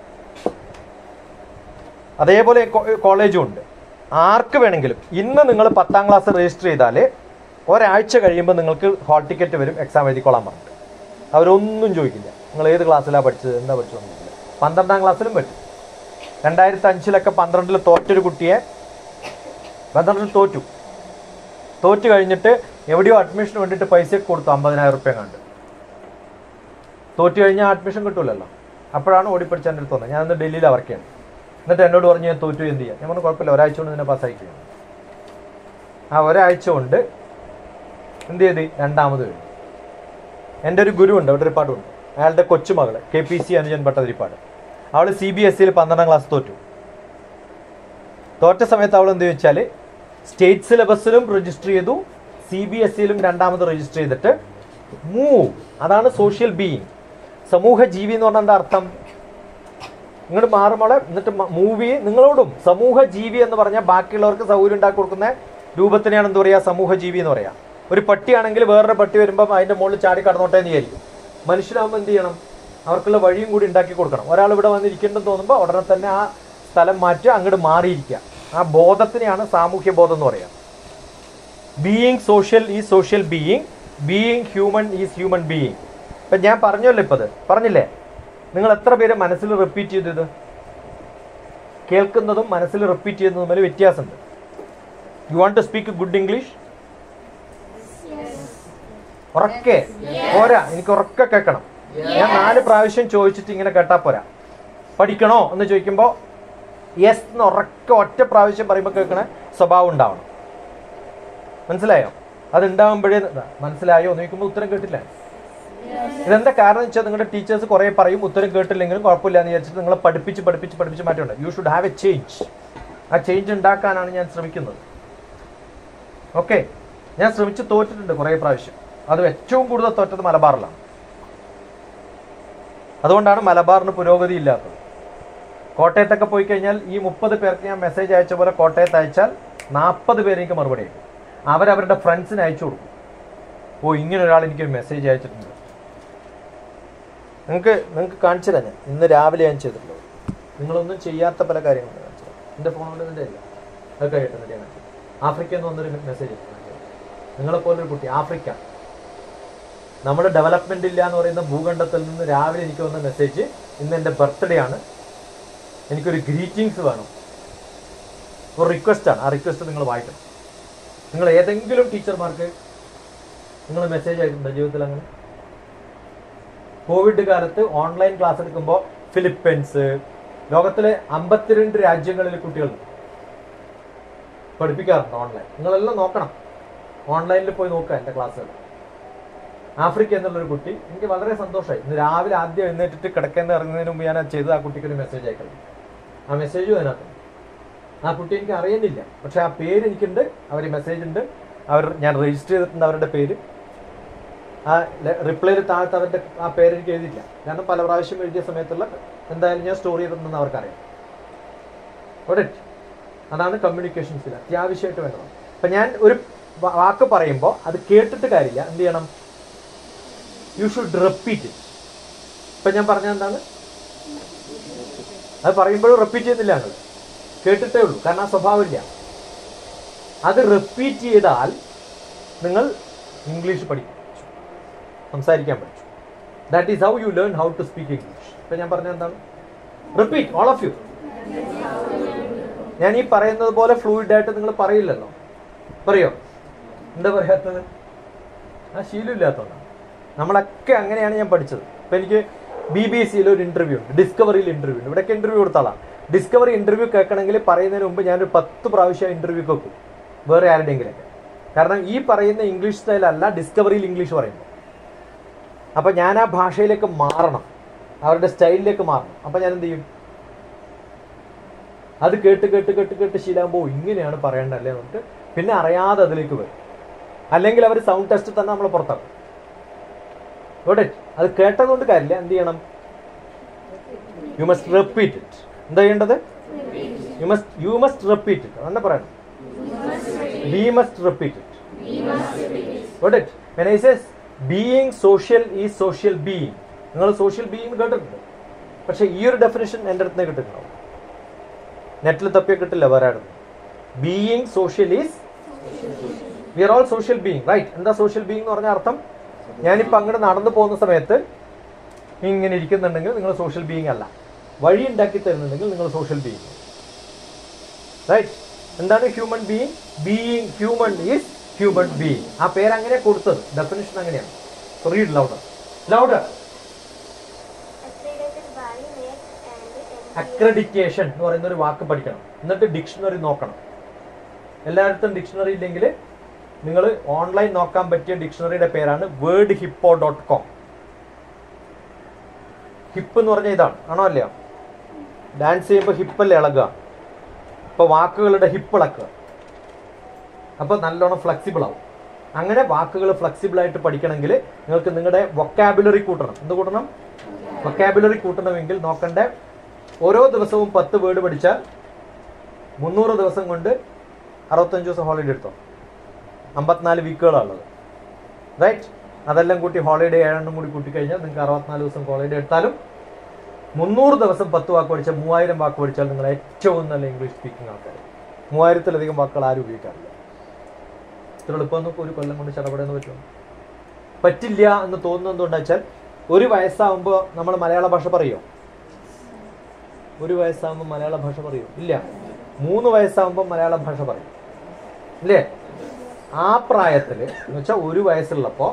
അതേപോലെ കോളേജും ഉണ്ട് ആർക്ക് വേണമെങ്കിലും ഇന്ന് നിങ്ങൾ പത്താം ക്ലാസ് രജിസ്റ്റർ ചെയ്താൽ ഒരാഴ്ച കഴിയുമ്പോൾ നിങ്ങൾക്ക് ഹാൾ ടിക്കറ്റ് വരും എക്സാം എഴുതിക്കോളാൻ പറഞ്ഞിട്ട് അവരൊന്നും ചോദിക്കില്ല നിങ്ങൾ ഏത് ക്ലാസ്സിലാണ് പഠിച്ചത് എന്താ പഠിച്ചതെന്ന് ചോദിക്കില്ല പന്ത്രണ്ടാം ക്ലാസ്സിലും പറ്റും രണ്ടായിരത്തി അഞ്ചിലൊക്കെ പന്ത്രണ്ടിൽ തോറ്റൊരു കുട്ടിയെ പന്ത്രണ്ടിൽ തോറ്റു തോറ്റു കഴിഞ്ഞിട്ട് എവിടെയോ അഡ്മിഷന് വേണ്ടിയിട്ട് പൈസ കൊടുത്തു അമ്പതിനായിരം റുപ്യ കണ്ട് തോറ്റു കഴിഞ്ഞാൽ അഡ്മിഷൻ കിട്ടൂലല്ലോ അപ്പോഴാണ് ഓടിപ്പിടിച്ച് എൻ്റെ അടുത്ത് വന്നത് ഞാനന്ന് ഡൽഹിയിലാണ് വർക്ക് ചെയ്യുന്നത് എന്നിട്ട് എന്നോട് പറഞ്ഞു ഞാൻ തോറ്റു എന്ത് ചെയ്യാം ഞാൻ പറഞ്ഞു കുഴപ്പമില്ല ഒരാഴ്ച കൊണ്ട് നിന്നെ പാസ്സായിക്കുക ആ ഒരാഴ്ച കൊണ്ട് എന്ത് ചെയ്ത് രണ്ടാമത് കഴിഞ്ഞു എൻ്റെ ഒരു ഗുരു ഉണ്ട് അവിടെ ഉണ്ട് അയാളുടെ കൊച്ചുമകള് കെ പി സി അനുജൻ ഭട്ടതിരിപ്പാട് അവൾ സി ബി എസ് സിയിൽ പന്ത്രണ്ടാം ക്ലാസ് തോറ്റു തോറ്റ സമയത്ത് അവൾ എന്ത് ചോദിച്ചാൽ സ്റ്റേറ്റ് സിലബസിലും രജിസ്റ്റർ ചെയ്തു സി ബി എസ് സിയിലും രണ്ടാമത് രജിസ്റ്റർ ചെയ്തിട്ട് മൂവ് അതാണ് സോഷ്യൽ ബീയിങ് സമൂഹ ജീവി എന്ന് പറഞ്ഞാൽ എന്താ അർത്ഥം ഇങ്ങോട്ട് മാറുമ്പോളെ എന്നിട്ട് മൂവി നിങ്ങളോടും സമൂഹ ജീവി എന്ന് പറഞ്ഞാൽ ബാക്കിയുള്ളവർക്ക് സൗകര്യം ഉണ്ടാക്കി കൊടുക്കുന്ന രൂപത്തിനെയാണ് എന്താ പറയുക സമൂഹ ജീവി എന്ന് പറയാം ഒരു പട്ടിയാണെങ്കിൽ വേറൊരു പട്ടി വരുമ്പോൾ അതിന്റെ മുകളിൽ ചാടി കടന്നോട്ടെ എന്ന് വിചാരിക്കും മനുഷ്യനാകുമ്പോൾ എന്ത് ചെയ്യണം അവർക്കുള്ള വഴിയും കൂടി ഉണ്ടാക്കി കൊടുക്കണം ഒരാൾ ഇവിടെ വന്നിരിക്കേണ്ടെന്ന് തോന്നുമ്പോൾ ഉടനെ തന്നെ ആ സ്ഥലം മാറ്റി അങ്ങോട്ട് മാറിയിരിക്കുക ആ ബോധത്തിനെയാണ് സാമൂഹ്യ ബോധം എന്ന് പറയുക ബീയിങ് സോഷ്യൽ ഈ social being being human is human being ഇപ്പം ഞാൻ പറഞ്ഞല്ലോ ഇപ്പം അത് പറഞ്ഞില്ലേ നിങ്ങൾ എത്ര പേര് മനസ്സിൽ റിപ്പീറ്റ് ചെയ്തു ഇത് കേൾക്കുന്നതും മനസ്സിൽ റിപ്പീറ്റ് ചെയ്യുന്നതും തമ്മിൽ വ്യത്യാസമുണ്ട് you want to speak good English ഉറക്കെ പോരാ എനിക്ക് ഉറക്കെ കേൾക്കണം ഞാൻ നാല് പ്രാവശ്യം ചോദിച്ചിട്ട് ഇങ്ങനെ കേട്ടാ പോരാ പഠിക്കണോ എന്ന് ചോദിക്കുമ്പോൾ യെസ് എന്ന് ഉറക്കെ ഒറ്റ പ്രാവശ്യം പറയുമ്പോൾ കേൾക്കണ സ്വഭാവം ഉണ്ടാവണം മനസ്സിലായോ അത് ഉണ്ടാകുമ്പോഴേ മനസ്സിലായോ എന്ന് ചോദിക്കുമ്പോൾ ഉത്തരം കേട്ടില്ല ഇതെന്താ കാരണം എന്ന് വെച്ചാൽ നിങ്ങളുടെ ടീച്ചേഴ്സ് കുറേ പറയും ഉത്തരം കേട്ടില്ലെങ്കിലും കുഴപ്പമില്ല എന്ന് വിചാരിച്ചിട്ട് നിങ്ങളെ പഠിപ്പിച്ച് പഠിപ്പിച്ച് പഠിപ്പിച്ച് മാറ്റമുണ്ട് you should have a change ആ ചേഞ്ച് ഉണ്ടാക്കാനാണ് ഞാൻ ശ്രമിക്കുന്നത് ഓക്കെ ഞാൻ ശ്രമിച്ച് തോറ്റിട്ടുണ്ട് കുറേ പ്രാവശ്യം അത് ഏറ്റവും കൂടുതൽ തോറ്റത് മലബാറിലാണ് അതുകൊണ്ടാണ് മലബാറിന് പുരോഗതി ഇല്ലാത്തത് കോട്ടയത്തൊക്കെ പോയി കഴിഞ്ഞാൽ ഈ മുപ്പത് പേർക്ക് ഞാൻ മെസ്സേജ് അയച്ച പോലെ കോട്ടയത്ത് അയച്ചാൽ നാൽപ്പത് പേര് എനിക്ക് മറുപടി അയക്കും അവരവരുടെ ഫ്രണ്ട്സിന് അയച്ചു കൊടുക്കും ഓ ഇങ്ങനെ ഒരാൾ എനിക്ക് മെസ്സേജ് അയച്ചിട്ടുണ്ട് നിങ്ങൾക്ക് നിങ്ങൾക്ക് കാണിച്ചു തരാം ഞാൻ ഇന്ന് രാവിലെ ഞാൻ ചെയ്തിട്ടുള്ളത് നിങ്ങളൊന്നും ചെയ്യാത്ത പല കാര്യങ്ങളും കാണിച്ചു തരാം എൻ്റെ ഫോണിൽ ഇതിൻ്റെ ഇല്ല അത് കഴിയട്ടെ ഞാൻ കാണിച്ചു തരാം. ആഫ്രിക്കയിൽ നിന്ന് വന്നൊരു മെസ്സേജ് നിങ്ങളെപ്പോലൊരു കുട്ടി ആഫ്രിക്ക നമ്മുടെ ഡെവലപ്മെന്റ് ഇല്ല എന്ന് പറയുന്ന ഭൂഖണ്ഡത്തിൽ നിന്ന് രാവിലെ എനിക്ക് വന്ന മെസ്സേജ് ഇന്ന് എൻ്റെ ബർത്ത്ഡേ ആണ് എനിക്കൊരു ഗ്രീറ്റിംഗ്സ് വേണം ഒരു റിക്വസ്റ്റ് ആണ് ആ റിക്വസ്റ്റ് നിങ്ങൾ വായിക്കണം നിങ്ങൾ ഏതെങ്കിലും ടീച്ചർമാർക്ക് നിങ്ങൾ മെസ്സേജ് അയക്കുന്നുണ്ടോ ജീവിതത്തിൽ അങ്ങനെ കോവിഡ് കാലത്ത് ഓൺലൈൻ ക്ലാസ് എടുക്കുമ്പോൾ ഫിലിപ്പീൻസ് ലോകത്തിലെ അമ്പത്തിരണ്ട് രാജ്യങ്ങളിലെ കുട്ടികൾ പഠിപ്പിക്കാറുണ്ട് ഓൺലൈൻ നിങ്ങളെല്ലാം നോക്കണം ഓൺലൈനിൽ പോയി നോക്കുക എൻ്റെ ക്ലാസ്സുകൾ ആഫ്രിക്ക എന്നുള്ളൊരു കുട്ടി എനിക്ക് വളരെ സന്തോഷമായി ഇന്ന് രാവിലെ ആദ്യം എഴുന്നേറ്റിട്ട് കിടക്കുന്ന ഇറങ്ങുന്നതിന് മുമ്പ് ഞാൻ അത് ചെയ്ത് ആ കുട്ടിക്ക് ഒരു മെസ്സേജ് അയക്കണം ആ മെസ്സേജും അതിനകത്ത് ആ കുട്ടി എനിക്ക് അറിയുന്നില്ല പക്ഷെ ആ പേര് എനിക്കുണ്ട് അവർ മെസ്സേജ് ഉണ്ട് അവർ ഞാൻ രജിസ്റ്റർ ചെയ്തിട്ടുണ്ട് അവരുടെ പേര് ആ റിപ്ലൈയിൽ താഴത്ത് അവരുടെ ആ പേര് എനിക്ക് എഴുതിയില്ല കാരണം പല പ്രാവശ്യം എഴുതിയ സമയത്തുള്ള എന്തായാലും ഞാൻ സ്റ്റോർ ചെയ്തിട്ടുണ്ടെന്ന് അവർക്കറിയാം Got it? അതാണ് കമ്മ്യൂണിക്കേഷൻ സ്കിൽ അത്യാവശ്യമായിട്ട് വേണ്ടത് അപ്പം ഞാൻ ഒരു വാ- വാക്ക് പറയുമ്പോൾ അത് കേട്ടിട്ട് കാര്യമില്ല എന്ത് ചെയ്യണം യു ഷുഡ് റിപ്പീറ്റ് ഇറ്റ് ഇപ്പം ഞാൻ പറഞ്ഞത് എന്താണ് അത് പറയുമ്പോഴും റിപ്പീറ്റ് ചെയ്യുന്നില്ല ഞങ്ങൾ കേട്ടിട്ടേ ഉള്ളൂ കാരണം ആ സ്വഭാവമില്ല അത് റിപ്പീറ്റ് ചെയ്താൽ നിങ്ങൾ ഇംഗ്ലീഷ് പഠിക്കും സംസാരിക്കാൻ പഠിച്ചു that is how you learn how to speak English ഇപ്പം ഞാൻ പറഞ്ഞത് എന്താണ് റിപ്പീറ്റ് ഓൾ ഓഫ് യു ഞാൻ ഈ പറയുന്നത് പോലെ ഫ്ലൂയിഡ് ആയിട്ട് നിങ്ങൾ പറയില്ലല്ലോ പറയോ എന്താ പറയാത്തത് ആ ശീലമില്ലാത്തതുകൊണ്ടാണ് നമ്മളൊക്കെ അങ്ങനെയാണ് ഞാൻ പഠിച്ചത് ഇപ്പം എനിക്ക് ബി ബി സിയിൽ ഒരു ഇന്റർവ്യൂ ഉണ്ട് ഡിസ്കവറിയിൽ ഇന്റർവ്യൂ ഉണ്ട് ഇവിടെയൊക്കെ ഇന്റർവ്യൂ കൊടുത്താളാണ് ഡിസ്കവറി ഇന്റർവ്യൂ കേൾക്കണമെങ്കിൽ പറയുന്നതിന് മുമ്പ് ഞാനൊരു പത്ത് പ്രാവശ്യം ഇന്റർവ്യൂ കേൾക്കും വേറെ ആരുടെയെങ്കിലൊക്കെ കാരണം ഈ പറയുന്ന ഇംഗ്ലീഷ് സ്റ്റൈലല്ല ഡിസ്കവറിയിൽ ഇംഗ്ലീഷ് പറയുന്നത് അപ്പം ഞാൻ ആ ഭാഷയിലേക്ക് മാറണം അവരുടെ സ്റ്റൈലിലേക്ക് മാറണം അപ്പം ഞാൻ എന്ത് ചെയ്യും അത് കേട്ട് കേട്ട് കേട്ട് കേട്ട് ശീലാകുമ്പോൾ ഇങ്ങനെയാണ് പറയേണ്ടല്ലേ എന്നിട്ട് പിന്നെ അറിയാതെ അതിലേക്ക് വരും അല്ലെങ്കിൽ അവർ സൗണ്ട് ടെസ്റ്റ് തന്നെ നമ്മൾ പുറത്താക്കും Got it? അത് കേട്ടതുകൊണ്ട് കാര്യമില്ല എന്ത് ചെയ്യണം യു മസ്റ്റ് റിപ്പീറ്റ് ഇറ്റ് എന്താ ചെയ്യേണ്ടത് you must you must repeat it അങ്ങനെ പറയണം we must repeat it Got it? When I says being social is social being നിങ്ങൾ സോഷ്യൽ ബീയിങ് കേട്ടിട്ടുണ്ട് പക്ഷെ ഈ ഒരു ഡെഫിനേഷൻ എൻ്റെ അടുത്ത് നിന്ന് കിട്ടുന്നുണ്ടാവും നെറ്റിൽ തപ്പിയ കിട്ടില്ല വേറെ ആരും being social is we are all social being right എന്താ സോഷ്യൽ ബീയിങ് എന്ന് പറഞ്ഞ അർത്ഥം ഞാനിപ്പോൾ അങ്ങോട്ട് നടന്നു പോകുന്ന സമയത്ത് ഇങ്ങനെ ഇരിക്കുന്നുണ്ടെങ്കിൽ നിങ്ങൾ സോഷ്യൽ ബീയിങ് അല്ല വഴി ഉണ്ടാക്കി തരുന്നുണ്ടെങ്കിൽ നിങ്ങൾ സോഷ്യൽ ബീയിങ് റൈറ്റ് എന്താണ് human being being human is human being ആ പേര് അങ്ങനെ കൊടുത്തത് ഡെഫിനിഷൻ അങ്ങനെയാണ് read louder louder accredited by NAC and NBAA. Accreditation എന്ന് പറയുന്ന ഒരു വാക്ക് പഠിക്കണം എന്നിട്ട് ഡിക്ഷണറി നോക്കണം എല്ലായിടത്തും ഡിക്ഷണറി ഇല്ലെങ്കിൽ നിങ്ങൾ ഓൺലൈൻ നോക്കാൻ പറ്റിയ ഡിക്ഷണറിയുടെ പേരാണ് word hippo dot com hip എന്ന് പറഞ്ഞ ഇതാണ് ആണോ അല്ലയോ ഡാൻസ് ചെയ്യുമ്പോൾ ഹിപ്പല്ലേ ഇളകുക ഇപ്പോൾ വാക്കുകളുടെ ഹിപ്പ് ഇളക്കുക അപ്പോൾ നല്ലോണം ഫ്ലെക്സിബിൾ ആവും അങ്ങനെ വാക്കുകൾ ഫ്ലെക്സിബിൾ ആയിട്ട് പഠിക്കണമെങ്കിൽ നിങ്ങൾക്ക് നിങ്ങളുടെ വൊക്കാബുലറി കൂട്ടണം എന്ത് കൂട്ടണം വൊക്കാബുലറി കൂട്ടണമെങ്കിൽ നോക്കണ്ട ഓരോ ദിവസവും പത്ത് വേർഡ് പഠിച്ചാൽ മുന്നൂറ് ദിവസം കൊണ്ട് അറുപത്തഞ്ച് ദിവസം ഹോളിഡേ എടുത്തോ അമ്പത്തിനാല് വീക്കുകളാണുള്ളത് റൈറ്റ് അതെല്ലാം കൂട്ടി ഹോളിഡേ ഏഴെണ്ണം കൂടി കൂട്ടിക്കഴിഞ്ഞാൽ നിങ്ങൾക്ക് അറുപത്തിനാല് ദിവസം ഹോളിഡേ എടുത്താലും മുന്നൂറ് ദിവസം പത്ത് വാക്ക് പഠിച്ചാൽ മൂവായിരം വാക്ക് പഠിച്ചാൽ നിങ്ങൾ ഏറ്റവും നല്ല ഇംഗ്ലീഷ് സ്പീക്കിംഗ് ആൾക്കാർ മൂവായിരത്തിലധികം വാക്കുകൾ ആരും ഉപയോഗിക്കാറില്ല ഇത്ര എളുപ്പമൊന്നും ഒരു കൊല്ലം കൊണ്ട് ചടപടെന്ന് പറ്റുമോ പറ്റില്ല എന്ന് തോന്നുന്നത് എന്തുകൊണ്ടാ വെച്ചാൽ ഒരു വയസ്സാവുമ്പോൾ നമ്മൾ മലയാള ഭാഷ പറയോ ഒരു വയസ്സാകുമ്പോൾ മലയാള ഭാഷ പറയോ ഇല്ല മൂന്ന് വയസ്സാകുമ്പോൾ മലയാള ഭാഷ പറയും ഇല്ലേ ആ പ്രായത്തിൽ എന്ന് വെച്ചാൽ ഒരു വയസ്സുള്ളപ്പോൾ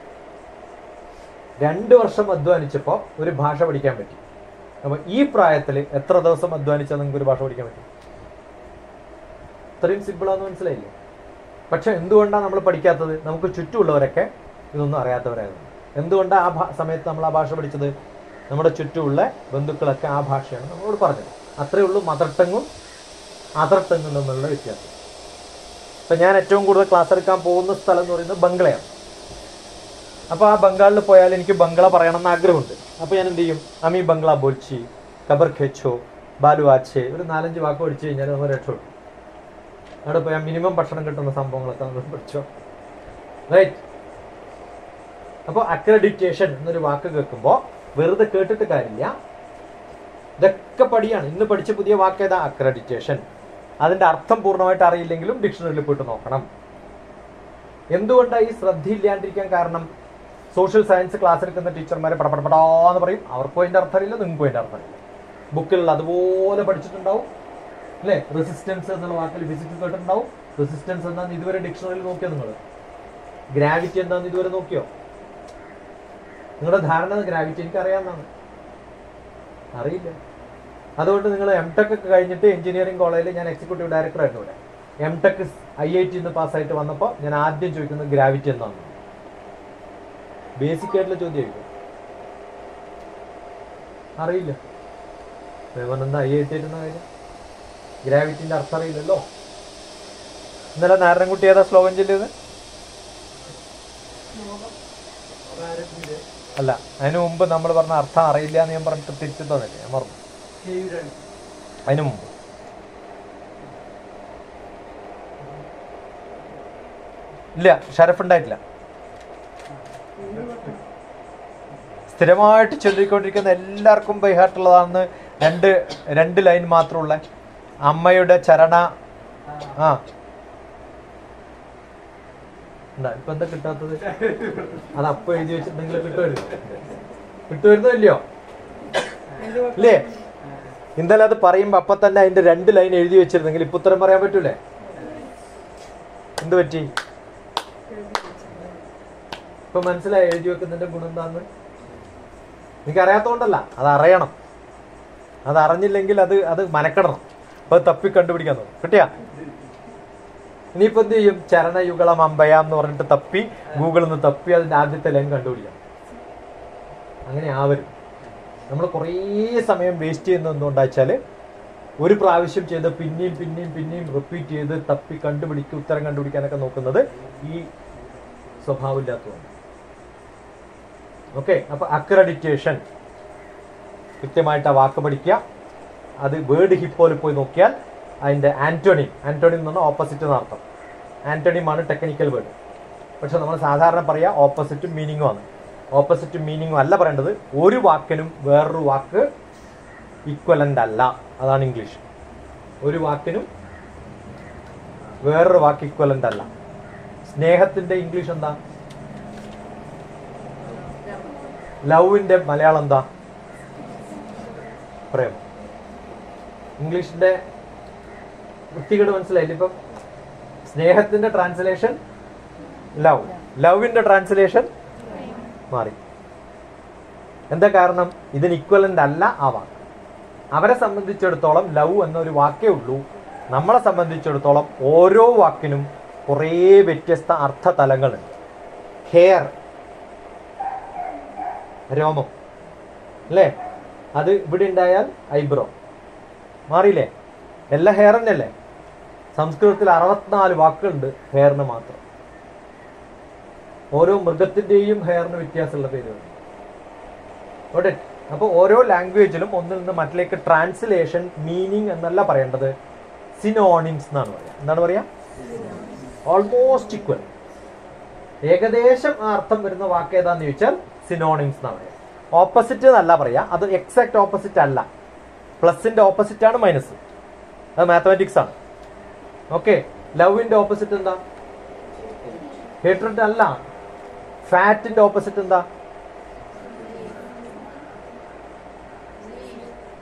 രണ്ട് വർഷം അധ്വാനിച്ചപ്പോൾ ഒരു ഭാഷ പഠിക്കാൻ പറ്റി അപ്പൊ ഈ പ്രായത്തിൽ എത്ര ദിവസം അധ്വാനിച്ചാൽ നിങ്ങൾക്ക് ഒരു ഭാഷ പഠിക്കാൻ പറ്റും ഇത്രയും സിമ്പിളാന്ന് മനസ്സിലായില്ലേ പക്ഷെ എന്തുകൊണ്ടാണ് നമ്മൾ പഠിക്കാത്തത് നമുക്ക് ചുറ്റുമുള്ളവരൊക്കെ ഇതൊന്നും അറിയാത്തവരായിരുന്നു എന്തുകൊണ്ടാണ് ആ ഭാ- സമയത്ത് നമ്മൾ ആ ഭാഷ പഠിച്ചത് നമ്മുടെ ചുറ്റുമുള്ള ബന്ധുക്കളൊക്കെ ആ ഭാഷയാണ് നമ്മളോട് പറഞ്ഞത് അത്രേ ഉള്ളൂ മദർ ടങ്ങും അതർ ടങ്ങും തമ്മിലുള്ള വ്യത്യാസം ഇപ്പൊ ഞാൻ ഏറ്റവും കൂടുതൽ ക്ലാസ് എടുക്കാൻ പോകുന്ന സ്ഥലം എന്ന് പറയുന്നത് ബംഗ്ലയാണ് അപ്പോൾ ആ ബംഗാളിൽ പോയാൽ എനിക്ക് ബംഗ്ല പറയണം എന്ന് ആഗ്രഹമുണ്ട് അപ്പോൾ ഞാൻ എന്ത് ചെയ്യും അമി ബംഗ്ല ബോൽച്ചി കബർ ഖെച്ചോ ബാലു ആച്ചെ ഒരു നാലഞ്ച് വാക്ക് പഠിച്ചു കഴിഞ്ഞാൽ നമ്മൾ രക്ഷപ്പെട്ടു അവിടെ പോയാൽ മിനിമം ഭക്ഷണം കിട്ടുന്ന സംഭവങ്ങളൊക്കെ നമ്മൾ പഠിച്ചോ റൈറ്റ് അപ്പോൾ അക്രഡിറ്റേഷൻ എന്നൊരു വാക്ക് കേൾക്കുമ്പോൾ വെറുതെ കേട്ടിട്ട് കാര്യമില്ല ഇതൊക്കെ പഠിയാണ് ഇന്ന് പഠിച്ച പുതിയ വാക്ക് ഏതാ അക്രഡിറ്റേഷൻ അതിന്റെ അർത്ഥം പൂർണ്ണമായിട്ട് അറിയില്ലെങ്കിലും ഡിക്ഷണറിയിൽ പോയിട്ട് നോക്കണം എന്തുകൊണ്ടാണ് ഈ ശ്രദ്ധയില്ലാണ്ടിരിക്കാൻ കാരണം സോഷ്യൽ സയൻസ് ക്ലാസ് എടുക്കുന്ന ടീച്ചർമാരെ പടപടപടാന്ന് പറയും അവർക്ക് അതിന്റെ അർത്ഥം അറിയില്ല നിങ്ങൾക്ക് അതിന്റെ അർത്ഥം അറിയില്ല ബുക്കിലുള്ള അതുപോലെ പഠിച്ചിട്ടുണ്ടാവും അല്ലേ റെസിസ്റ്റൻസ് എന്നുള്ള വാക്കിൽ ഫിസിക്സ് കേട്ടിട്ടുണ്ടാവും റെസിസ്റ്റൻസ് എന്താന്ന് ഇതുവരെ ഡിക്ഷണറിയിൽ നോക്കിയോ നിങ്ങൾ ഗ്രാവിറ്റി എന്താന്ന് ഇതുവരെ നോക്കിയോ നിങ്ങളുടെ ധാരണ ഗ്രാവിറ്റി എനിക്ക് അറിയാവുന്നതാണ് അറിയില്ല അതുകൊണ്ട് നിങ്ങൾ എം ടെക് ഒക്കെ കഴിഞ്ഞിട്ട് എഞ്ചിനീയറിംഗ് കോളേജിൽ ഞാൻ എക്സിക്യൂട്ടീവ് ഡയറക്ടർ ആയിരുന്നു ഇവിടെ M tech I I T പാസ്സായിട്ട് വന്നപ്പോൾ ഞാൻ ആദ്യം ചോദിക്കുന്നത് ഗ്രാവിറ്റി എന്താണ് ബേസിക് ആയിട്ടുള്ള ചോദ്യം ചോദിക്കും അറിയില്ല എന്താ ഐ ഐ ടി ഇരുന്ന കാര്യം ഗ്രാവിറ്റിന്റെ അർത്ഥം അറിയില്ലല്ലോ ഇന്നലെ നാരായണൻകുട്ടി ഏതാ ശ്ലോകം ചൊല്ലിയത് അല്ല അതിനു മുമ്പ് നമ്മൾ പറഞ്ഞ അർത്ഥം അറിയില്ല എന്ന് ഞാൻ പറഞ്ഞിട്ട് തിരിച്ചു തന്നില്ലേ ഞാൻ മറന്നു അതിനു മുമ്പ് ഇല്ല ഷരഫ് ഉണ്ടായിട്ടില്ല സ്ഥിരമായിട്ട് ചൊല്ലിക്കൊണ്ടിരിക്കുന്ന എല്ലാവർക്കും ബൈഹാർട്ടുള്ളതാണെന്ന് രണ്ട് രണ്ട് ലൈൻ മാത്രമുള്ള അമ്മയുടെ ചരണ ആ ഉണ്ടാ ഇപ്പൊ എന്താ കിട്ടാത്തത് അത് അപ്പൊ എഴുതി വെച്ചിട്ടുണ്ടെങ്കിൽ കിട്ടുമായിരുന്നു കിട്ടുമായിരുന്നോ ഇല്ലയോ ഇല്ലേ ഇന്നലെ അത് പറയുമ്പോ അപ്പൊ തന്നെ അതിന്റെ രണ്ട് ലൈൻ എഴുതി വെച്ചിരുന്നെങ്കിൽ ഇപ്പൊ ഉത്തരം പറയാൻ പറ്റൂലേ എന്ത് പറ്റി ഇപ്പൊ മനസ്സിലായി എഴുതി വെക്കുന്നതിന്റെ ഗുണം എന്താന്ന് എനിക്ക് അറിയാത്തോണ്ടല്ല അത് അറിയണം അത് അറിഞ്ഞില്ലെങ്കിൽ അത് അത് മനക്കെടണം അപ്പൊ അത് തപ്പി കണ്ടുപിടിക്കാൻ തോന്നും കിട്ടിയാ ഇനിയിപ്പോ എന്ത് ചെയ്യും ചരണയുഗളം അമ്പയാം എന്ന് പറഞ്ഞിട്ട് തപ്പി ഗൂഗിളിൽ നിന്ന് തപ്പി അതിന്റെ ആദ്യത്തെ ലൈൻ കണ്ടുപിടിക്കാം അങ്ങനെ ആവരും നമ്മൾ കുറേ സമയം വേസ്റ്റ് ചെയ്യുന്നത് എന്തുകൊണ്ടാച്ചാല് ഒരു പ്രാവശ്യം ചെയ്ത് പിന്നെയും പിന്നെയും പിന്നെയും റിപ്പീറ്റ് ചെയ്ത് തപ്പി കണ്ടുപിടിക്കുക ഉത്തരം കണ്ടുപിടിക്കാനൊക്കെ നോക്കുന്നത് ഈ സ്വഭാവമില്ലാത്തതുകൊണ്ട് ഓക്കെ അപ്പൊ അക്രഡിറ്റേഷൻ കൃത്യമായിട്ട് ആ വാക്ക് പഠിക്കുക അത് വേർഡ് ഹിപ്പോയിൽ പോയി നോക്കിയാൽ അതിന്റെ ആന്റോണിം ആന്റോണിം എന്ന് പറഞ്ഞാൽ ഓപ്പോസിറ്റ് എന്നർത്ഥം ആന്റോണിം ആണ് ടെക്നിക്കൽ വേർഡ് പക്ഷെ നമ്മൾ സാധാരണ പറയാ ഓപ്പോസിറ്റും മീനിങ്ങും ആണ് ഓപ്പോസിറ്റും മീനിങ്ങും അല്ല പറയേണ്ടത് ഒരു വാക്കിനും വേറൊരു വാക്ക് ഈക്വലന്റ് അല്ല അതാണ് ഇംഗ്ലീഷ് ഒരു വാക്കിനും വേറൊരു വാക്ക് ഈക്വലന്റ് അല്ല സ്നേഹത്തിന്റെ ഇംഗ്ലീഷ് എന്താ ലവിന്റെ മലയാളം എന്താ പ്രേമം ഇംഗ്ലീഷിന്റെ വൃത്തികേട് മനസ്സിലായില്ല ഇപ്പം സ്നേഹത്തിന്റെ ട്രാൻസ്ലേഷൻ ലവ് ലവിന്റെ ട്രാൻസ്ലേഷൻ മാറി എന്താ കാരണം ഇതിന് ഇക്വലന്റ് അല്ല ആ വാക്ക് അവരെ സംബന്ധിച്ചിടത്തോളം ലവ് എന്നൊരു വാക്കേ ഉള്ളൂ നമ്മളെ സംബന്ധിച്ചിടത്തോളം ഓരോ വാക്കിനും കുറേ വ്യത്യസ്ത അർത്ഥതലങ്ങളുണ്ട് ഹെയർ രോമം അല്ലേ അത് ഇവിടെ ഉണ്ടായാൽ ഐബ്രോ മാറിയില്ലേ എല്ലാ ഹെയർ തന്നെയല്ലേ സംസ്കൃതത്തിൽ അറുപത്തിനാല് വാക്കുകളുണ്ട് ഹെയറിന് മാത്രം ഓരോ മൃഗത്തിന്റെയും ഹെയറിന് വ്യത്യാസമുള്ള പേരുകളുണ്ട് ഓട്ടെ അപ്പോൾ ഓരോ ലാംഗ്വേജിലും ഒന്നിൽ നിന്ന് മറ്റിലേക്ക് ട്രാൻസ്ലേഷൻ മീനിങ് എന്നല്ല പറയേണ്ടത് സിനോണിംസ് എന്നാണ് പറയാ എന്താണ് പറയാ ഓൾമോസ്റ്റ് ഇക്വൽ ഏകദേശം ആ അർത്ഥം വരുന്ന വാക്ക് ഏതാന്ന് ചോദിച്ചാൽ സിനോണിംസ് എന്നാണ് പറയാ ഓപ്പോസിറ്റ് എന്നല്ല പറയാ അത് എക്സാക്ട് ഓപ്പോസിറ്റ് അല്ല പ്ലസിന്റെ ഓപ്പോസിറ്റ് ആണ് മൈനസ് അത് മാത്തമാറ്റിക്സ് ആണ് ഓക്കെ ലവിന്റെ ഓപ്പോസിറ്റ് എന്താ ഹേട്രഡ് അല്ല ഫാറ്റിന്റെ ഓപ്പോസിറ്റ് എന്താ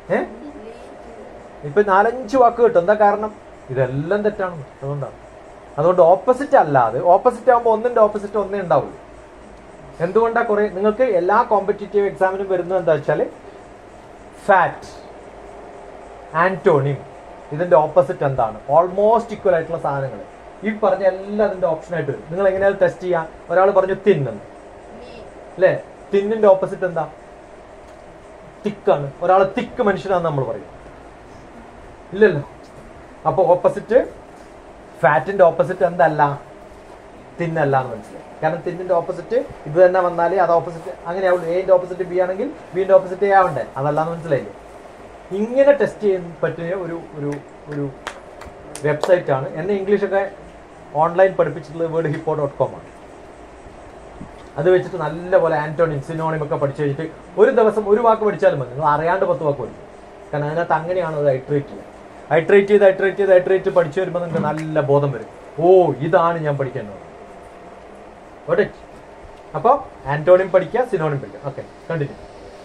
ഏ ഇപ്പൊ നാലഞ്ച് വാക്ക് കിട്ടും എന്താ കാരണം ഇതെല്ലാം തെറ്റാണ് അതുകൊണ്ടാണ് അതുകൊണ്ട് ഓപ്പോസിറ്റ് അല്ലാതെ ഓപ്പോസിറ്റ് ആകുമ്പോൾ ഒന്നിന്റെ ഓപ്പോസിറ്റ് ഒന്നേ ഉണ്ടാവുള്ളൂ എന്തുകൊണ്ടാ കുറെ നിങ്ങൾക്ക് എല്ലാ കോമ്പറ്റേറ്റീവ് എക്സാമിനും വരുന്നത് എന്താ വെച്ചാല് ഫാറ്റ് ആന്റോണിം ഇതിന്റെ ഓപ്പോസിറ്റ് എന്താണ് ഓൾമോസ്റ്റ് ഈക്വൽ ആയിട്ടുള്ള സാധനങ്ങൾ ഈ പറഞ്ഞ എല്ലാം അതിന്റെ ഓപ്ഷൻ ആയിട്ട് വരും നിങ്ങൾ എങ്ങനെയാണ് ടെസ്റ്റ് ചെയ്യാം ഒരാൾ പറഞ്ഞു തിന്നെന്ന് അല്ലേ തിന്നിന്റെ ഓപ്പോസിറ്റ് എന്താ തിക്കാണ് ഒരാൾ തിക്ക് മനുഷ്യനാന്ന് നമ്മൾ പറയും ഇല്ലല്ലോ അപ്പൊ ഓപ്പോസിറ്റ് ഫാറ്റിന്റെ ഓപ്പോസിറ്റ് എന്തല്ല തിന്നല്ല എന്ന് മനസ്സിലായി കാരണം തിന്നിന്റെ ഓപ്പോസിറ്റ് ഇത് തന്നെ വന്നാലേ അത് ഓപ്പോസിറ്റ് അങ്ങനെ ആവുള്ളൂ എന്റെ ഓപ്പോസിറ്റ് ബി ആണെങ്കിൽ ബിന്റെ ഓപ്പോസിറ്റ് എ ആവണ്ടേ അതല്ലാന്ന് മനസ്സിലായില്ലേ ഇങ്ങനെ ടെസ്റ്റ് ചെയ്യാൻ പറ്റിയ ഒരു ഒരു ഒരു വെബ്സൈറ്റ് ആണ് എന്നെ ഇംഗ്ലീഷൊക്കെ ഓൺലൈൻ പഠിപ്പിച്ചിട്ടുള്ളത് വേർഡ് ഹിപ്പോ ഡോട്ട് കോം ആണ് അത് വെച്ചിട്ട് നല്ലപോലെ ആന്റോണിം സിനോണിം ഒക്കെ പഠിച്ചു കഴിഞ്ഞിട്ട് ഒരു ദിവസം ഒരു വാക്ക് പഠിച്ചാലും മതി നിങ്ങൾ അറിയാണ്ട് പത്ത് വാക്ക് പഠിക്കും കാരണം അതിനകത്ത് അങ്ങനെയാണ് അത് ഐട്രേറ്റ് ചെയ്യുക ഐട്രേറ്റ് ചെയ്ത് ഐട്രേറ്റ് ചെയ്ത് ഐട്രേറ്റ് പഠിച്ചു വരുമ്പോൾ നിങ്ങൾക്ക് നല്ല ബോധം വരും ഓ ഇതാണ് ഞാൻ പഠിക്കേണ്ടത് ഓട്ടെ അപ്പോൾ ആന്റോണിം പഠിക്കുക സിനോണിം പഠിക്കുക ഓക്കെ കണ്ടിന്യൂ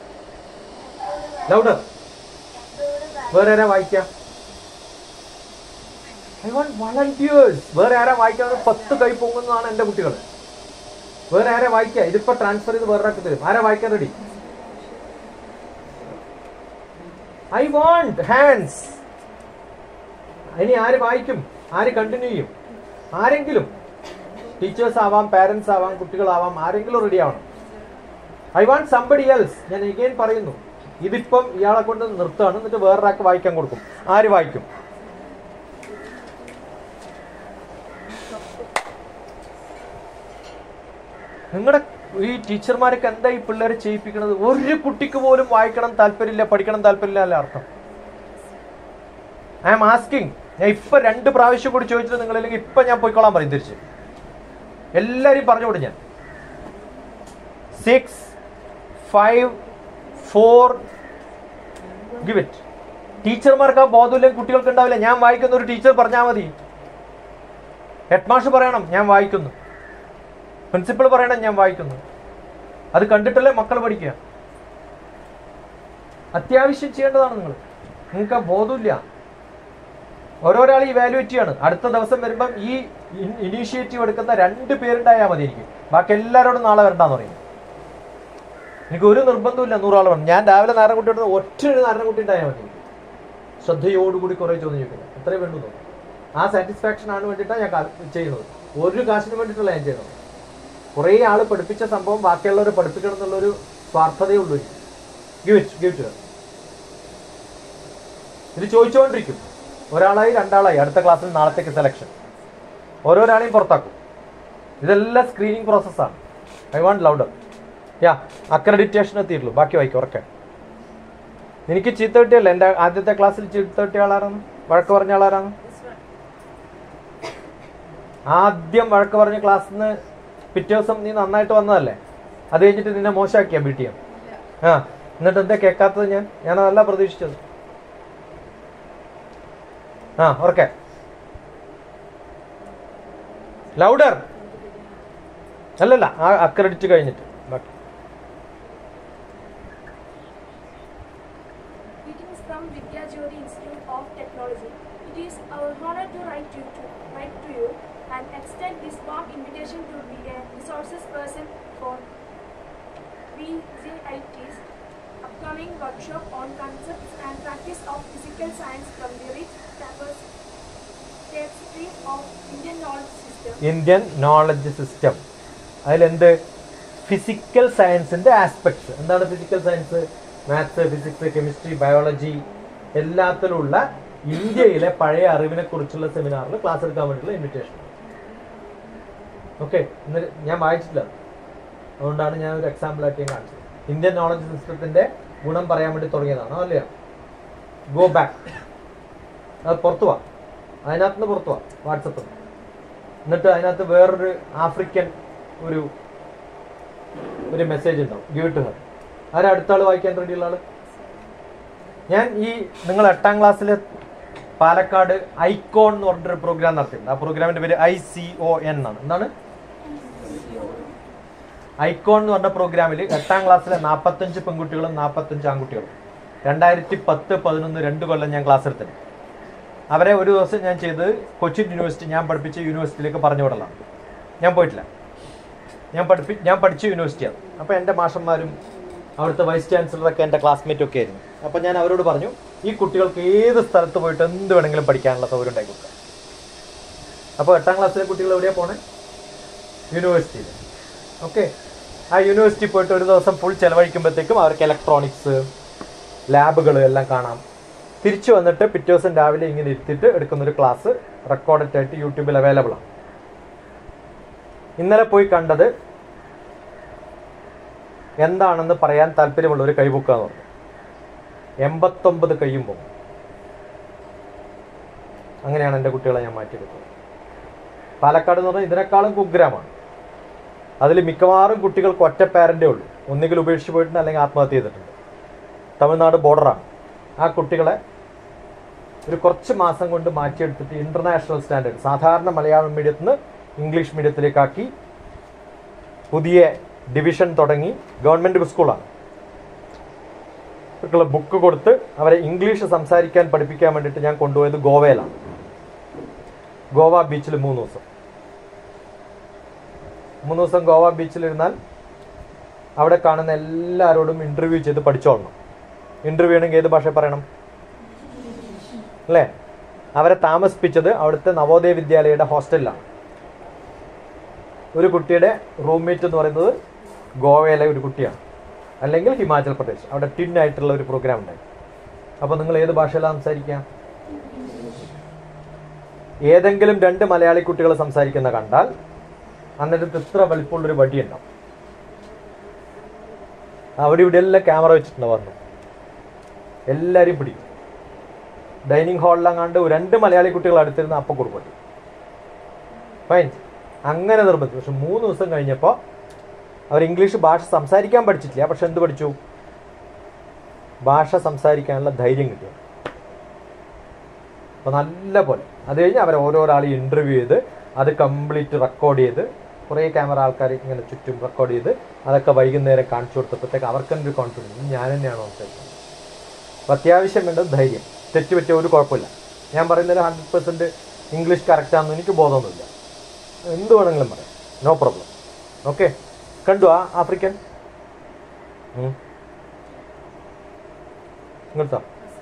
ലൗഡർ വേറെ ആരാ വായിക്കാം ഐ വാണ്ട് വളണ്ടിയേഴ്സ് വേറെ ആരാ വായിക്കാതെ പത്ത് കൈ പൊങ്ങുന്നതാണ് എൻ്റെ കുട്ടികൾ വേറെ ആരാ വായിക്കുക ഇതിപ്പോ ട്രാൻസ്ഫർ ചെയ്ത് വേറെ ആക്കി തരും ആരാ വായിക്കാൻ റെഡി ഐ വാണ്ട് ഹാൻഡ്സ് ഇനി ആര് വായിക്കും ആര് കണ്ടിന്യൂ ചെയ്യും ആരെങ്കിലും ടീച്ചേഴ്സ് ആവാം പാരന്റ്സ് ആവാം കുട്ടികളാവാം ആരെങ്കിലും റെഡി ആവണം ഐ വാണ്ട് സംബഡി എൽസ് ഞാൻ എഗെയിൻ പറയുന്നു ഇതിപ്പം ഇയാളെ കൊണ്ട് നിർത്തുകയാണ് എന്നിട്ട് വേറൊരാൾക്ക് വായിക്കാൻ കൊടുക്കും ആര് വായിക്കും നിങ്ങളുടെ ഈ ടീച്ചർമാരൊക്കെ എന്താ ഈ പിള്ളേരെ ചെയ്യിപ്പിക്കുന്നത് ഒരു കുട്ടിക്ക് പോലും വായിക്കണം താല്പര്യമില്ല പഠിക്കണം താല്പര്യമില്ല അല്ല അർത്ഥം ഐ ആം ആസ്കിങ് ഞാൻ ഇപ്പൊ രണ്ട് പ്രാവശ്യം കൂടി ചോദിച്ചിട്ട് നിങ്ങളില്ലെങ്കിൽ ഇപ്പൊ ഞാൻ പോയിക്കോളാൻ പറയും തിരിച്ച് എല്ലാരെയും പറഞ്ഞുകൊടും ഞാൻ six five four give it ടീച്ചർമാർക്ക് ആ ബോധമില്ലെങ്കിൽ കുട്ടികൾക്ക് ഉണ്ടാവില്ല ഞാൻ വായിക്കുന്ന ഒരു ടീച്ചർ പറഞ്ഞാൽ മതി ഹെഡ് മാഷ് പറയണം ഞാൻ വായിക്കുന്നു പ്രിൻസിപ്പൾ പറയണം ഞാൻ വായിക്കുന്നു അത് കണ്ടിട്ടല്ലേ മക്കൾ പഠിക്കുക അത്യാവശ്യം ചെയ്യേണ്ടതാണ് നിങ്ങൾ നിങ്ങൾക്ക് ആ ബോധമില്ല ഓരോരാൾ ഇവാലുവേറ്റ് ചെയ്യാണ് അടുത്ത ദിവസം വരുമ്പം ഈ ഇനീഷ്യേറ്റീവ് എടുക്കുന്ന രണ്ട് പേരുണ്ടായാൽ മതി എനിക്ക് ബാക്കി എല്ലാവരോടും നാളെ വരണ്ടാന്ന് പറയും എനിക്ക് ഒരു നിർബന്ധമില്ല നൂറാൾ വേണം ഞാൻ രാവിലെ നാരൻകുട്ടി എടുത്ത് ഒറ്റ ഒരു നാരൻകുട്ടി ഉണ്ടായാൽ മതി എനിക്ക് ശ്രദ്ധയോടുകൂടി കുറേ ചോദ്യം ചോദിക്കുന്നത് അത്രേ വേണ്ടു തോന്നുന്നു ആ സാറ്റിസ്ഫാക്ഷൻ ആണ് വേണ്ടിയിട്ടാണ് ഞാൻ കാ- ചെയ്യുന്നത് ഒരു കാശിന് വേണ്ടിയിട്ടല്ല ഞാൻ ചെയ്യുന്നത് കുറേ ആൾ പഠിപ്പിച്ച സംഭവം ബാക്കിയുള്ളവരെ പഠിപ്പിക്കണം എന്നുള്ളൊരു സ്വാർത്ഥതയേ ഉള്ളൂ ഗിവ് ഇറ്റ് ഗിവ് ഇറ്റ് ഇത് ചോദിച്ചുകൊണ്ടിരിക്കും ഒരാളായി രണ്ടാളായി അടുത്ത ക്ലാസ്സിൽ നാളത്തേക്ക് സെലക്ഷൻ ഓരോരാളെയും പുറത്താക്കും ഇതെല്ലാം സ്ക്രീനിങ് പ്രോസസ്സാണ് I want louder yeah accreditation എത്തിയിട്ടുള്ളൂ ബാക്കി വായിക്കും ഉറക്കെ എനിക്ക് ചീത്ത കിട്ടിയല്ലേ എൻ്റെ ആദ്യത്തെ ക്ലാസ്സിൽ ചീത്ത കിട്ടിയ ആളാരാണ് വഴക്ക് പറഞ്ഞ ആളാരാണ് ആദ്യം വഴക്ക് പറഞ്ഞ ക്ലാസ്സിൽ നിന്ന് പിറ്റേ ദിവസം നീ നന്നായിട്ട് വന്നതല്ലേ അത് കഴിഞ്ഞിട്ട് നിന്നെ മോശമാക്കിയാ ബി ടി എം ആ എന്നിട്ട് എന്താ കേൾക്കാത്തത് ഞാൻ ഞാൻ അതല്ല പ്രതീക്ഷിച്ചത് ആ ഓർക്കെ ലൗഡർ അല്ലല്ല ആ അക്രഡിറ്റ് കഴിഞ്ഞിട്ട് ബാക്കി Greetings from Vidya Jyoti Institute of Technology. It is our honor to write you to write to you and extend this warm invitation to be a resources person for VJIT's upcoming workshop on concepts and practice of physical science from the rich diverse tapestry of Indian knowledge system. Indian knowledge system അതിലെന്ത് ഫിസിക്കൽ സയൻസിന്റെ ആസ്പെക്ട്സ് എന്താണ് physical science maths physics chemistry biology എല്ലാത്തിലുള്ള ഇന്ത്യയിലെ പഴയ അറിവിനെ കുറിച്ചുള്ള സെമിനാറിൽ ക്ലാസ് എടുക്കാൻ വേണ്ടിയിട്ടുള്ള ഇൻവിറ്റേഷൻ ഓക്കെ ഇന്ന് ഞാൻ വായിച്ചിട്ടില്ല അതുകൊണ്ടാണ് ഞാൻ ഒരു എക്സാമ്പിൾ ആയിട്ട് ഞാൻ കാണിച്ചത് ഇന്ത്യൻ നോളജ് സിസ്റ്റത്തിന്റെ ഗുണം പറയാൻ വേണ്ടി തുടങ്ങിയതാണോ അല്ലയോ ഗോ ബാക്ക് അത് പുറത്തു പോവാ അതിനകത്ത് നിന്ന് പുറത്തു പോവാ വാട്സപ്പ് എന്നിട്ട് അതിനകത്ത് വേറൊരു ആഫ്രിക്കൻ ഒരു ഒരു മെസ്സേജ് ഉണ്ടാവും ഗിവ് ടു ഹർ ആരാ അടുത്ത ആൾ വായിക്കാൻ റെഡിയുള്ള ആള് ഞാൻ ഈ നിങ്ങൾ എട്ടാം ക്ലാസ്സിൽ പാലക്കാട് ഐക്കോൺ എന്ന് പറഞ്ഞിട്ടൊരു പ്രോഗ്രാം നടത്തിയിട്ടുണ്ട് ആ പ്രോഗ്രാമിന്റെ പേര് ഐ സി ഒ എൻ എന്നാണ് എന്താണ് ഐക്കോൺ എന്ന് പറഞ്ഞ പ്രോഗ്രാമിൽ എട്ടാം ക്ലാസ്സിലെ നാൽപ്പത്തഞ്ച് പെൺകുട്ടികളും നാൽപ്പത്തഞ്ച് ആൺകുട്ടികളും രണ്ടായിരത്തി പത്ത് പതിനൊന്ന് രണ്ട് കൊല്ലം ഞാൻ ക്ലാസ് എടുത്തത് അവരെ ഒരു ദിവസം ഞാൻ ചെയ്തത് കൊച്ചിൻ യൂണിവേഴ്സിറ്റി ഞാൻ പഠിപ്പിച്ച യൂണിവേഴ്സിറ്റിയിലേക്ക് പറഞ്ഞു വിടലാണ് ഞാൻ പോയിട്ടില്ല ഞാൻ പഠിപ്പി ഞാൻ പഠിച്ച യൂണിവേഴ്സിറ്റിയാണ് അപ്പോൾ എൻ്റെ മാഷന്മാരും അവിടുത്തെ വൈസ് ചാൻസലറൊക്കെ എൻ്റെ ക്ലാസ്മേറ്റ് ഒക്കെ ആയിരുന്നു അപ്പോൾ ഞാൻ അവരോട് പറഞ്ഞു ഈ കുട്ടികൾക്ക് ഏത് സ്ഥലത്ത് പോയിട്ട് എന്ത് വേണമെങ്കിലും പഠിക്കാനുള്ള സൗകര്യം ഉണ്ടാക്കി കൊടുക്കാം അപ്പോൾ എട്ടാം ക്ലാസ്സിലെ കുട്ടികൾ എവിടെയാണ് പോണേ യൂണിവേഴ്സിറ്റിയിൽ ഓക്കെ ആ യൂണിവേഴ്സിറ്റി പോയിട്ട് ഒരു ദിവസം ഫുൾ ചിലവഴിക്കുമ്പോഴത്തേക്കും അവർക്ക് ഇലക്ട്രോണിക്സ് ലാബുകൾ എല്ലാം കാണാം തിരിച്ചു വന്നിട്ട് പിറ്റേ ദിവസം രാവിലെ ഇങ്ങനെ ഇരുത്തിയിട്ട് എടുക്കുന്നൊരു ക്ലാസ് റെക്കോർഡഡ് ആയിട്ട് യൂട്യൂബിൽ അവൈലബിൾ ആണ് ഇന്നലെ പോയി കണ്ടത് എന്താണെന്ന് പറയാൻ താല്പര്യമുള്ള ഒരു കൈബുക്കാന്ന് പറഞ്ഞു എൺപത്തൊമ്പത് കൈയും പോകും അങ്ങനെയാണ് എൻ്റെ കുട്ടികളെ ഞാൻ മാറ്റിയെടുത്തത് പാലക്കാട് എന്ന് പറഞ്ഞാൽ ഇതിനേക്കാളും കുഗ്രാമാണ് അതിൽ മിക്കവാറും കുട്ടികൾക്ക് ഒറ്റ പാരൻ്റേ ഉള്ളൂ ഒന്നുകിൽ ഉപേക്ഷിച്ച് പോയിട്ടുണ്ട് അല്ലെങ്കിൽ ആത്മഹത്യ ചെയ്തിട്ടുണ്ട് തമിഴ്നാട് ബോർഡറാണ് ആ കുട്ടികളെ ഒരു കുറച്ച് മാസം കൊണ്ട് മാറ്റിയെടുത്തിട്ട് ഇന്റർനാഷണൽ സ്റ്റാൻഡേർഡ് സാധാരണ മലയാളം മീഡിയത്തിൽ നിന്ന് ഇംഗ്ലീഷ് മീഡിയത്തിലേക്കാക്കി പുതിയ ഡിവിഷൻ തുടങ്ങി ഗവൺമെൻറ് സ്കൂളാണ് കുട്ടികളെ ബുക്ക് കൊടുത്ത് അവരെ ഇംഗ്ലീഷ് സംസാരിക്കാൻ പഠിപ്പിക്കാൻ വേണ്ടിയിട്ട് ഞാൻ കൊണ്ടുപോയത് ഗോവയിലാണ് ഗോവ ബീച്ചിൽ മൂന്ന് ദിവസം മൂന്ന് ദിവസം ഗോവ ബീച്ചിലിരുന്നാൽ അവിടെ കാണുന്ന എല്ലാവരോടും ഇൻ്റർവ്യൂ ചെയ്ത് പഠിച്ചോളണം ഇൻ്റർവ്യൂ ആണെങ്കിൽ ഏത് ഭാഷ പറയണം അല്ലേ അവരെ താമസിപ്പിച്ചത് അവിടുത്തെ നവോദയ വിദ്യാലയയുടെ ഹോസ്റ്റലിലാണ് ഒരു കുട്ടിയുടെ റൂംമേറ്റ് എന്ന് പറയുന്നത് ഗോവയിലെ ഒരു കുട്ടിയാണ് അല്ലെങ്കിൽ ഹിമാചൽ പ്രദേശ് അവിടെ ടിൻ ആയിട്ടുള്ള ഒരു പ്രോഗ്രാം ഉണ്ടായി അപ്പോൾ നിങ്ങൾ ഏത് ഭാഷയിലാണ് സംസാരിക്കുക ഏതെങ്കിലും രണ്ട് മലയാളി കുട്ടികൾ സംസാരിക്കുന്ന കണ്ടാൽ അന്നിടത്ത് ഇത്ര വലിപ്പമുള്ളൊരു വടി ഉണ്ടാവും അവിടെ ഇവിടെ എല്ലാം ക്യാമറ വെച്ചിട്ടുണ്ട് പറഞ്ഞു എല്ലാവരും പിടിക്കും ഡൈനിങ് ഹാളിലങ്ങാണ്ട് രണ്ട് മലയാളി കുട്ടികൾ അടുത്തിരുന്ന് അപ്പം കൊടുക്കും ഫൈൻ അങ്ങനെ നിർബന്ധിച്ചു പക്ഷെ മൂന്ന് ദിവസം കഴിഞ്ഞപ്പോൾ അവർ ഇംഗ്ലീഷ് ഭാഷ സംസാരിക്കാൻ പഠിച്ചിട്ടില്ല പക്ഷെ എന്ത് പഠിച്ചു ഭാഷ സംസാരിക്കാനുള്ള ധൈര്യം കിട്ടി അപ്പോൾ നല്ല പോലെ അത് കഴിഞ്ഞ് അവരെ ഓരോരാളെ ഇൻ്റർവ്യൂ ചെയ്ത് അത് കംപ്ലീറ്റ് റെക്കോർഡ് ചെയ്ത് കുറേ ക്യാമറ ആൾക്കാർ ഇങ്ങനെ ചുറ്റും റെക്കോർഡ് ചെയ്ത് അതൊക്കെ വൈകുന്നേരം കാണിച്ചു കൊടുത്തപ്പോഴത്തേക്ക് അവർക്ക് തന്നെ ഒരു കോൺഫിഡൻസ് ഞാൻ തന്നെയാണോ സംസാരിക്കുന്നത് അപ്പോൾ അത്യാവശ്യം വേണ്ടത് ധൈര്യം തെറ്റ് പറ്റിയ ഒരു കുഴപ്പമില്ല ഞാൻ പറയുന്നതിൽ ഹൺഡ്രഡ് പെർസെൻറ്റ് ഇംഗ്ലീഷ് കറക്റ്റാണെന്ന് എനിക്ക് ബോധമൊന്നുമില്ല എന്ത് വേണമെങ്കിലും പറയാം നോ പ്രോബ്ലം ഓക്കെ കണ്ടു ആ ആഫ്രിക്കൻ ഇങ്ങോട്ടാ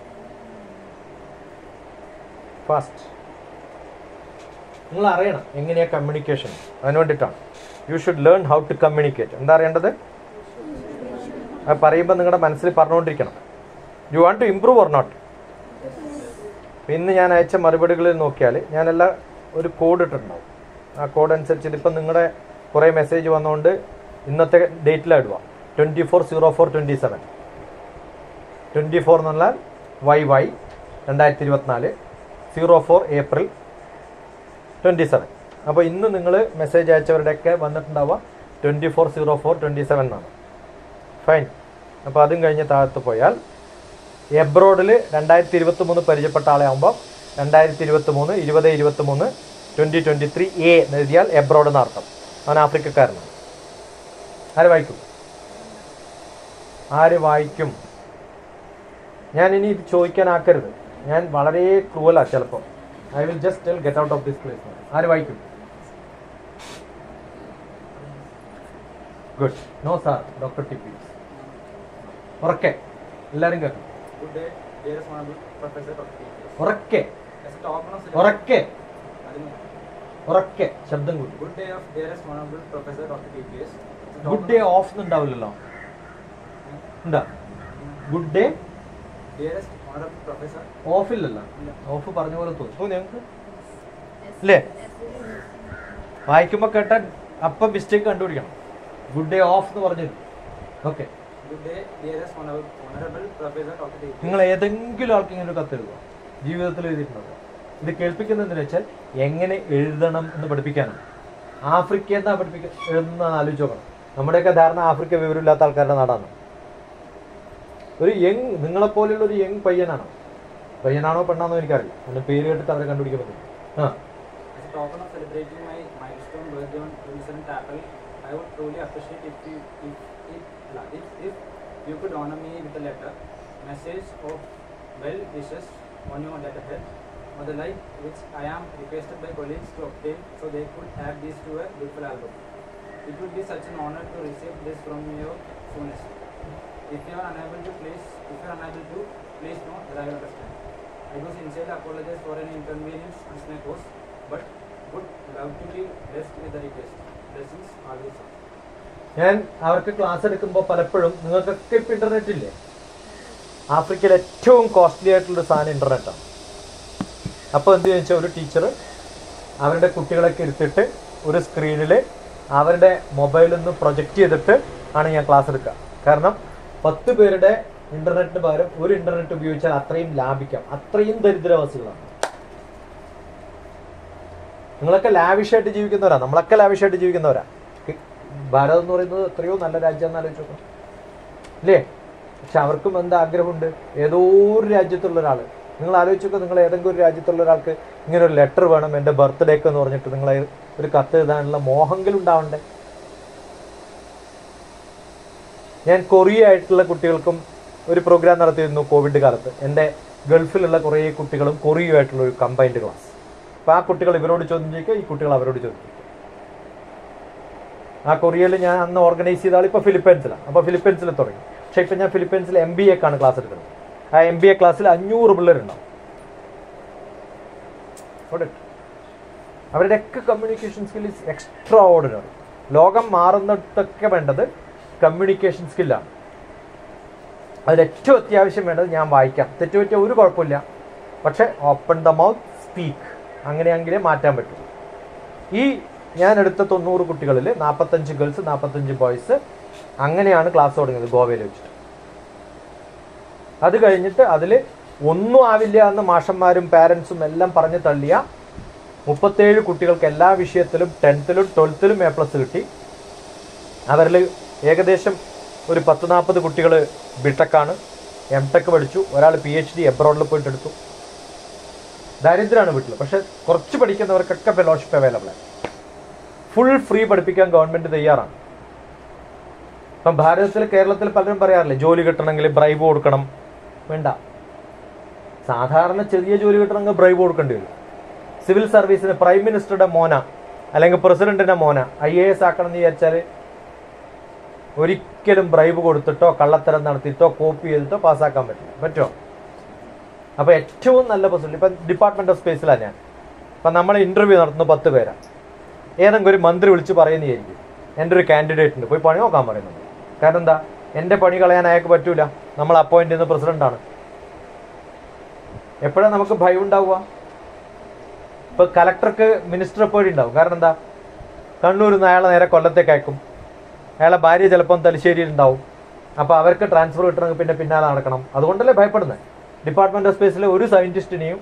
ഫാസ്റ്റ് നിങ്ങൾ അറിയണം എങ്ങനെയാ കമ്മ്യൂണിക്കേഷൻ അതിന് വേണ്ടിയിട്ടാണ് you should learn how to communicate എന്താ അറിയേണ്ടത് അത് പറയുമ്പോൾ നിങ്ങളുടെ മനസ്സിൽ പറഞ്ഞുകൊണ്ടിരിക്കണം you want to improve or not ഇന്ന് ഞാൻ അയച്ച മറുപടികളിൽ നോക്കിയാൽ ഞാനെല്ലാം ഒരു കോഡ് ഇട്ടിട്ടുണ്ടാവും ആ കോഡ് അനുസരിച്ച് ഇപ്പം നിങ്ങളുടെ കുറേ മെസ്സേജ് വന്നുകൊണ്ട് ഇന്നത്തെ ഡേറ്റിലാണ് ഇടുക twenty four zero four twenty seven twenty four എന്ന് പറഞ്ഞാൽ വൈ വൈ രണ്ടായിരത്തി ഇരുപത്തിനാല് zero four April twenty seven അപ്പോൾ ഇന്ന് നിങ്ങൾ മെസ്സേജ് അയച്ചവരുടെയൊക്കെ വന്നിട്ടുണ്ടാവുക twenty four zero four twenty seven എന്നാണ് ഫൈൻ അപ്പോൾ അതും കഴിഞ്ഞ് താഴത്ത് പോയാൽ എബ്രോഡിൽ രണ്ടായിരത്തി ഇരുപത്തി മൂന്ന് പരിചയപ്പെട്ട ആളെയാകുമ്പോൾ രണ്ടായിരത്തി ഇരുപത്തി മൂന്ന് ഇരുപത് ഇരുപത്തി മൂന്ന് ട്വൻറ്റി ട്വൻറ്റി ത്രീ എ എന്ന് എഴുതിയാൽ എബ്രോഡ് എന്ന അർത്ഥം അവൻ ആഫ്രിക്കക്കാരനാണ് ആര് വായിക്കും ആര് വായിക്കും ഞാൻ ഇനി ഇത് ചോദിക്കാനാക്കരുത് ഞാൻ വളരെ ക്രൂവലാണ് ചിലപ്പോൾ I will just tell get out of this place ആര് വായിക്കും good no sir doctor T P ഉറക്കെ എല്ലാവരും കേൾക്കും Good day, dearest honorable Professor Dr. T. ഉറക്കെ As a top of ഉറക്കെ ഉറക്കെ ശബ്ദം കൂടി Good day of dearest honorable Professor Dr. TPS. As a top good day off ഉണ്ടാവില്ലല്ലോ ഉണ്ടാ good day Dearest honorable Professor. Off ഇല്ലല്ലോ ഓഫ് പറഞ്ഞ പോലെ തോന്നും ഞങ്ങൾക്ക് അല്ലേ വായിക്കുമ്പോൾ കേട്ടാൽ അപ്പം മിസ്റ്റേക്ക് കണ്ടുപിടിക്കണം ഗുഡ് ഡേ ഓഫ് എന്ന് പറഞ്ഞു okay Good day, dearest honorable, honorable Professor Dr. TPS. നിങ്ങൾ ഏതെങ്കിലും ആൾക്ക് ഇങ്ങനെ ഒരു കത്ത് എഴുതുക ജീവിതത്തിൽ എഴുതിയിട്ടുണ്ടോ ഇത് കേൾപ്പിക്കുന്നതെന്ന് വെച്ചാൽ എങ്ങനെ എഴുതണം എന്ന് പഠിപ്പിക്കാനാണ് ആഫ്രിക്ക എന്നാ പഠിപ്പിക്ക എഴുതുന്ന ആലോചിച്ച് നോക്കണം നമ്മുടെയൊക്കെ ധാരണ ആഫ്രിക്ക വിവരമില്ലാത്ത ആൾക്കാരുടെ നാടാണ് ഒരു യങ് നിങ്ങളെപ്പോലെയുള്ള ഒരു യങ് പയ്യനാണ് പയ്യനാണോ പെണ്ണാണോ എനിക്കറിയില്ല അതിന്റെ പേര് കേട്ടിട്ട് അവരെ കണ്ടുപിടിക്കാൻ പറ്റും ആ As a token of celebrating my milestone birthday on 27th April, I would truly appreciate if you, if, if, if, if you could honor me with a letter. message of well wishes on your letterhead or the like which I am requested by colleagues to obtain so they could add these to a beautiful album. It would be such an honor to receive this from your soonest. If you are unable to please, if you are unable to, please know that I will understand. I do sincerely apologize for any inconvenience this may cause, but would love to be blessed with the request. Blessings always. ഞാൻ അവർക്ക് ക്ലാസ് എടുക്കുമ്പോൾ പലപ്പോഴും നിങ്ങൾക്കൊക്കെ ഇപ്പം ഇന്റർനെറ്റ് ഇല്ലേ ആഫ്രിക്കയിൽ ഏറ്റവും കോസ്റ്റ്ലി ആയിട്ടുള്ള സാധനം ഇന്റർനെറ്റാണ് അപ്പോൾ എന്ത് ചോദിച്ചാൽ ഒരു ടീച്ചർ അവരുടെ കുട്ടികളൊക്കെ എടുത്തിട്ട് ഒരു സ്ക്രീനിൽ അവരുടെ മൊബൈലിൽ നിന്ന് പ്രൊജക്റ്റ് ചെയ്തിട്ട് ആണ് ഞാൻ ക്ലാസ് എടുക്കുക കാരണം പത്ത് പേരുടെ ഇന്റർനെറ്റിന് പകരം ഒരു ഇന്റർനെറ്റ് ഉപയോഗിച്ചാൽ അത്രയും ലാഭിക്കാം അത്രയും ദരിദ്രവാസികളാണ് നിങ്ങളൊക്കെ ലാവിഷായിട്ട് ജീവിക്കുന്നവരാ നമ്മളൊക്കെ ലാവിഷായിട്ട് ജീവിക്കുന്നവരാ ഈ ഭാരതം എന്ന് പറയുന്നത് എത്രയോ നല്ല രാജ്യമാണെന്ന് ആലോചിച്ച് നോക്കണം ഇല്ലേ പക്ഷെ അവർക്കും എന്താ ആഗ്രഹമുണ്ട് ഏതോ ഒരു രാജ്യത്തുള്ള ഒരാൾ നിങ്ങൾ ആലോചിച്ചൊക്കെ നിങ്ങൾ ഏതെങ്കിലും ഒരു രാജ്യത്തുള്ള ഒരാൾക്ക് ഇങ്ങനെ ഒരു ലെറ്റർ വേണം എൻ്റെ ബർത്ത്ഡേക്ക് എന്ന് പറഞ്ഞിട്ട് നിങ്ങൾ ഒരു കത്ത് എഴുതാനുള്ള മോഹമെങ്കിലും ഉണ്ടാവണ്ടേ ഞാൻ കൊറിയ ആയിട്ടുള്ള കുട്ടികൾക്കും ഒരു പ്രോഗ്രാം നടത്തിയിരുന്നു കോവിഡ് കാലത്ത് എൻ്റെ ഗൾഫിലുള്ള കുറേ കുട്ടികളും കൊറിയയുമായിട്ടുള്ള ഒരു കമ്പൈൻഡ് ക്ലാസ് അപ്പോൾ ആ കുട്ടികൾ ഇവരോട് ചോദ്യം ചോദിക്കുക ഈ കുട്ടികൾ അവരോട് ചോദ്യം ചോദിക്കുക ആ കൊറിയയിൽ ഞാൻ അന്ന് ഓർഗനൈസ് ചെയ്ത ആൾ ഇപ്പോൾ ഫിലിപ്പൈൻസിലാണ് അപ്പോൾ ഫിലിപ്പൈൻസിൽ തുടങ്ങി പക്ഷേ ഇപ്പം ഞാൻ ഫിലിപ്പൈൻസിൽ എം ബി എക്കാണ് ക്ലാസ് എടുക്കുന്നത് ആ എം ബി എ ക്ലാസ്സിൽ അഞ്ഞൂറ് പിള്ളേരുണ്ടാവും അവിടെ അവരുടെയൊക്കെ communication skill is extraordinary ലോകം മാറുന്നിടത്തൊക്കെ വേണ്ടത് കമ്മ്യൂണിക്കേഷൻ സ്കില്ലാണ് അതിൽ ഏറ്റവും അത്യാവശ്യം വേണ്ടത് ഞാൻ വായിക്കാം തെറ്റുപറ്റ ഒരു കുഴപ്പമില്ല പക്ഷേ ഓപ്പൺ ദ മൗത്ത് സ്പീക്ക് അങ്ങനെയെങ്കിലേ മാറ്റാൻ പറ്റും ഈ ഞാൻ എടുത്ത തൊണ്ണൂറ് കുട്ടികളിൽ നാൽപ്പത്തഞ്ച് ഗേൾസ് നാൽപ്പത്തഞ്ച് ബോയ്സ് അങ്ങനെയാണ് ക്ലാസ് തുടങ്ങിയത് ഗോവയിൽ വെച്ചിട്ട് അത് കഴിഞ്ഞിട്ട് അതിൽ ഒന്നും ആവില്ല എന്ന് മാഷന്മാരും പാരൻസും എല്ലാം പറഞ്ഞ് തള്ളിയ മുപ്പത്തേഴ് കുട്ടികൾക്ക് എല്ലാ വിഷയത്തിലും ടെൻത്തിലും ട്വൽത്തിലും എ പ്ലസ് കിട്ടി അവരിൽ ഏകദേശം ഒരു പത്ത് നാൽപ്പത് കുട്ടികൾ ബിടെക്കാണ് എം ടെക് പഠിച്ചു ഒരാൾ പി എച്ച് ഡി എബ്രോഡിൽ പോയിട്ട് എടുത്തു ദാരിദ്ര്യമാണ് വീട്ടിൽ പക്ഷെ കുറച്ച് പഠിക്കുന്നവർക്കൊക്കെ ഫെലോഷിപ്പ് അവൈലബിൾ ആണ് ഫുൾ ഫ്രീ പഠിപ്പിക്കാൻ ഗവൺമെന്റ് തയ്യാറാണ് ഇപ്പം ഭാരതത്തിൽ കേരളത്തിൽ പലരും പറയാറില്ലേ ജോലി കിട്ടണമെങ്കിൽ ബ്രൈബ് കൊടുക്കണം വേണ്ട സാധാരണ ചെറിയ ജോലി കിട്ടണമെങ്കിൽ ബ്രൈബ് കൊടുക്കേണ്ടി വരും സിവിൽ സർവീസിന് പ്രൈം മിനിസ്റ്ററുടെ മോന അല്ലെങ്കിൽ പ്രസിഡന്റിന്റെ മോന ഐ എ എസ് ആക്കണം എന്ന് വിചാരിച്ചാൽ ഒരിക്കലും ബ്രൈബ് കൊടുത്തിട്ടോ കള്ളത്തരം നടത്തിയിട്ടോ കോപ്പി ചെയ്തിട്ടോ പാസ്സാക്കാൻ പറ്റില്ല പറ്റുമോ അപ്പോൾ ഏറ്റവും നല്ല പോസിബിലിറ്റി ഇപ്പം ഡിപ്പാർട്ട്മെന്റ് ഓഫ് സ്പേസിലാണ് ഞാൻ അപ്പം നമ്മൾ ഇന്റർവ്യൂ നടത്തുന്ന പത്ത് പേരാണ് ഏതെങ്കിലും ഒരു മന്ത്രി വിളിച്ച് പറയുന്നതായിരിക്കും എൻ്റെ ഒരു കാൻഡിഡേറ്റ് ഉണ്ട് പോയി പണി നോക്കാൻ പറയുന്നത് കാരണം എന്താ എൻ്റെ പണി കളയാൻ അയാൾക്ക് പറ്റൂല നമ്മൾ അപ്പോയിന്റ് ചെയ്യുന്ന പ്രസിഡന്റാണ് എപ്പോഴാണ് നമുക്ക് ഭയം ഉണ്ടാവുക ഇപ്പൊ കലക്ടർക്ക് മിനിസ്റ്റർ എപ്പോഴും ഉണ്ടാവും കാരണം എന്താ കണ്ണൂരിൽ നിന്ന് അയാളെ നേരെ കൊല്ലത്തേക്ക് അയക്കും അയാളെ ഭാര്യ ചിലപ്പം തലശ്ശേരിയിൽ ഉണ്ടാവും അപ്പോൾ അവർക്ക് ട്രാൻസ്ഫർ കിട്ടണമെങ്കിൽ പിന്നെ പിന്നാലെ നടക്കണം അതുകൊണ്ടല്ലേ ഭയപ്പെടുന്നത് ഡിപ്പാർട്ട്മെന്റ് ഓഫ് സ്പേസിലെ ഒരു സയന്റിസ്റ്റിനെയും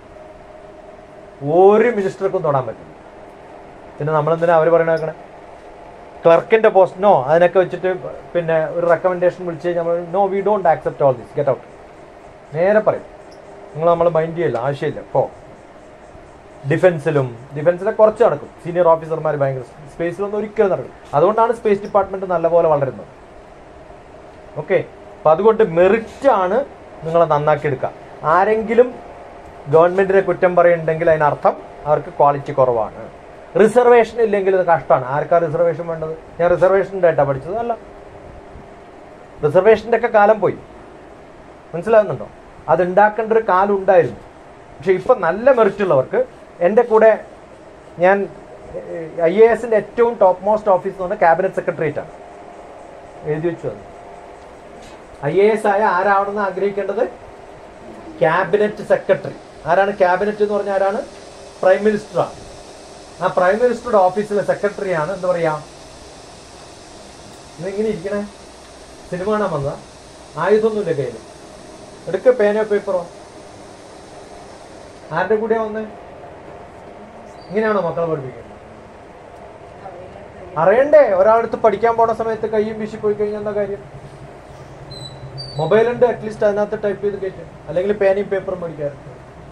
ഒരു മിനിസ്റ്റർക്കും തൊടാൻ പറ്റില്ല പിന്നെ നമ്മളെന്തിനാ അവർ പറയണ വെക്കണേ ക്ലർക്കിന്റെ പോസ്റ്റിനോ അതിനൊക്കെ വെച്ചിട്ട് പിന്നെ ഒരു റെക്കമെൻഡേഷൻ വിളിച്ച് നമ്മൾ no we don't accept all this get out നേരെ പറയും നിങ്ങൾ നമ്മൾ മൈൻഡ് ചെയ്യില്ല ആവശ്യമില്ല പോ ഡിഫൻസിലും ഡിഫൻസിലെ കുറച്ച് നടക്കും സീനിയർ ഓഫീസർമാർ ഭയങ്കര സ്പേസിലൊന്നും ഒരിക്കലും നടക്കും അതുകൊണ്ടാണ് സ്പേസ് ഡിപ്പാർട്ട്മെന്റ് നല്ലപോലെ വളരുന്നത് ഓക്കെ അപ്പം അതുകൊണ്ട് മെറിറ്റ് ആണ് നിങ്ങളെ നന്നാക്കി എടുക്കുക ആരെങ്കിലും ഗവൺമെന്റിനെ കുറ്റം പറയുന്നുണ്ടെങ്കിൽ അതിനർത്ഥം അവർക്ക് ക്വാളിറ്റി കുറവാണ് റിസർവേഷൻ ഇല്ലെങ്കിൽ ഇത് കഷ്ടമാണ് ആർക്കാ റിസർവേഷൻ വേണ്ടത് ഞാൻ റിസർവേഷൻ്റെ ആയിട്ടാണ് പഠിച്ചത് അല്ല റിസർവേഷൻ്റെ ഒക്കെ കാലം പോയി മനസ്സിലാകുന്നുണ്ടോ അത് ഉണ്ടാക്കേണ്ട ഒരു കാലം ഉണ്ടായിരുന്നു പക്ഷെ ഇപ്പം നല്ല മെറിറ്റ് ഉള്ളവർക്ക് എൻ്റെ കൂടെ ഞാൻ ഐ എ എസിൻ്റെ ഏറ്റവും ടോപ്പ് മോസ്റ്റ് ഓഫീസ് എന്ന് പറഞ്ഞാൽ ക്യാബിനറ്റ് സെക്രട്ടേറിയറ്റ് ആണ് എഴുതി വെച്ചു അത് ഐ എ എസ് ആയ ആരാണെന്ന് ആഗ്രഹിക്കേണ്ടത് ക്യാബിനറ്റ് സെക്രട്ടറി ആരാണ് ക്യാബിനറ്റ് എന്ന് പറഞ്ഞാൽ ആരാണ് പ്രൈം മിനിസ്റ്ററാണ് ആ പ്രൈം മിനിസ്റ്ററുടെ ഓഫീസിലെ സെക്രട്ടറിയാണ് എന്താ പറയാ ഇങ്ങനെ ഇരിക്കണേ സിനിമ കാണാൻ വന്നതാ ആയുധമൊന്നുമില്ല കയ്യിൽ എടുക്ക പേനോ പേപ്പറോ ആരുടെ കൂടെയാ വന്നേ ഇങ്ങനെയാണോ മക്കളെ പഠിപ്പിക്കുന്നത് അറിയണ്ടേ ഒരാളടുത്ത് പഠിക്കാൻ പോണ സമയത്ത് കയ്യും വീശി പോയി കഴിഞ്ഞാൽ എന്താ കാര്യം മൊബൈൽ ഉണ്ട് അറ്റ്ലീസ്റ്റ് അതിനകത്ത് ടൈപ്പ് ചെയ്ത് കയറ്റും അല്ലെങ്കിൽ പേനയും പേപ്പറും മേടിക്കാറുണ്ട്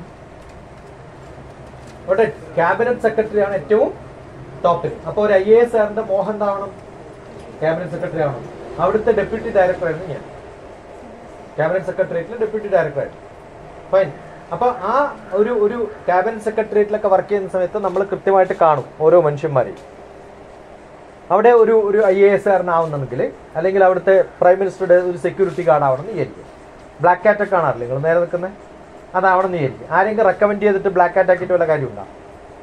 അവിടെ ക്യാബിനറ്റ് സെക്രട്ടറി ആണ് ഏറ്റവും ടോപ്പിൽ അപ്പോൾ ഒരു ഐ എ എസ് ആറിന്റെ മോഹൻ എന്താവണം ക്യാബിനറ്റ് സെക്രട്ടറി ആവണം അവിടുത്തെ ഡെപ്യൂട്ടി ഡയറക്ടർ ആയിരുന്നു ഞാൻ ക്യാബിനറ്റ് സെക്രട്ടേറിയറ്റിൽ ഡെപ്യൂട്ടി ഡയറക്ടറായിട്ട് ഫൈൻ അപ്പൊ ആ ഒരു ഒരു ക്യാബിനറ്റ് സെക്രട്ടേറിയറ്റിലൊക്കെ വർക്ക് ചെയ്യുന്ന സമയത്ത് നമ്മൾ കൃത്യമായിട്ട് കാണും ഓരോ മനുഷ്യന്മാരെയും അവിടെ ഒരു ഒരു ഐ എ എസ് കാരനാവുന്നെങ്കിൽ അല്ലെങ്കിൽ അവിടുത്തെ പ്രൈം മിനിസ്റ്ററുടെ ഒരു സെക്യൂരിറ്റി ഗാർഡ് ആവണം എന്ന് വിചാരിക്കും ബ്ലാക്ക് കാറ്റ് ഒക്കെ കാണാറില്ല നിങ്ങൾ നേരെ നിൽക്കുന്നത് അതാവണം എന്ന് വിചാരിക്കും ആരെങ്കിലും റെക്കമെൻഡ് ചെയ്തിട്ട് ബ്ലാക്ക് കാറ്റ് ആക്കിയിട്ട് വല്ല കാര്യം ഉണ്ടാവും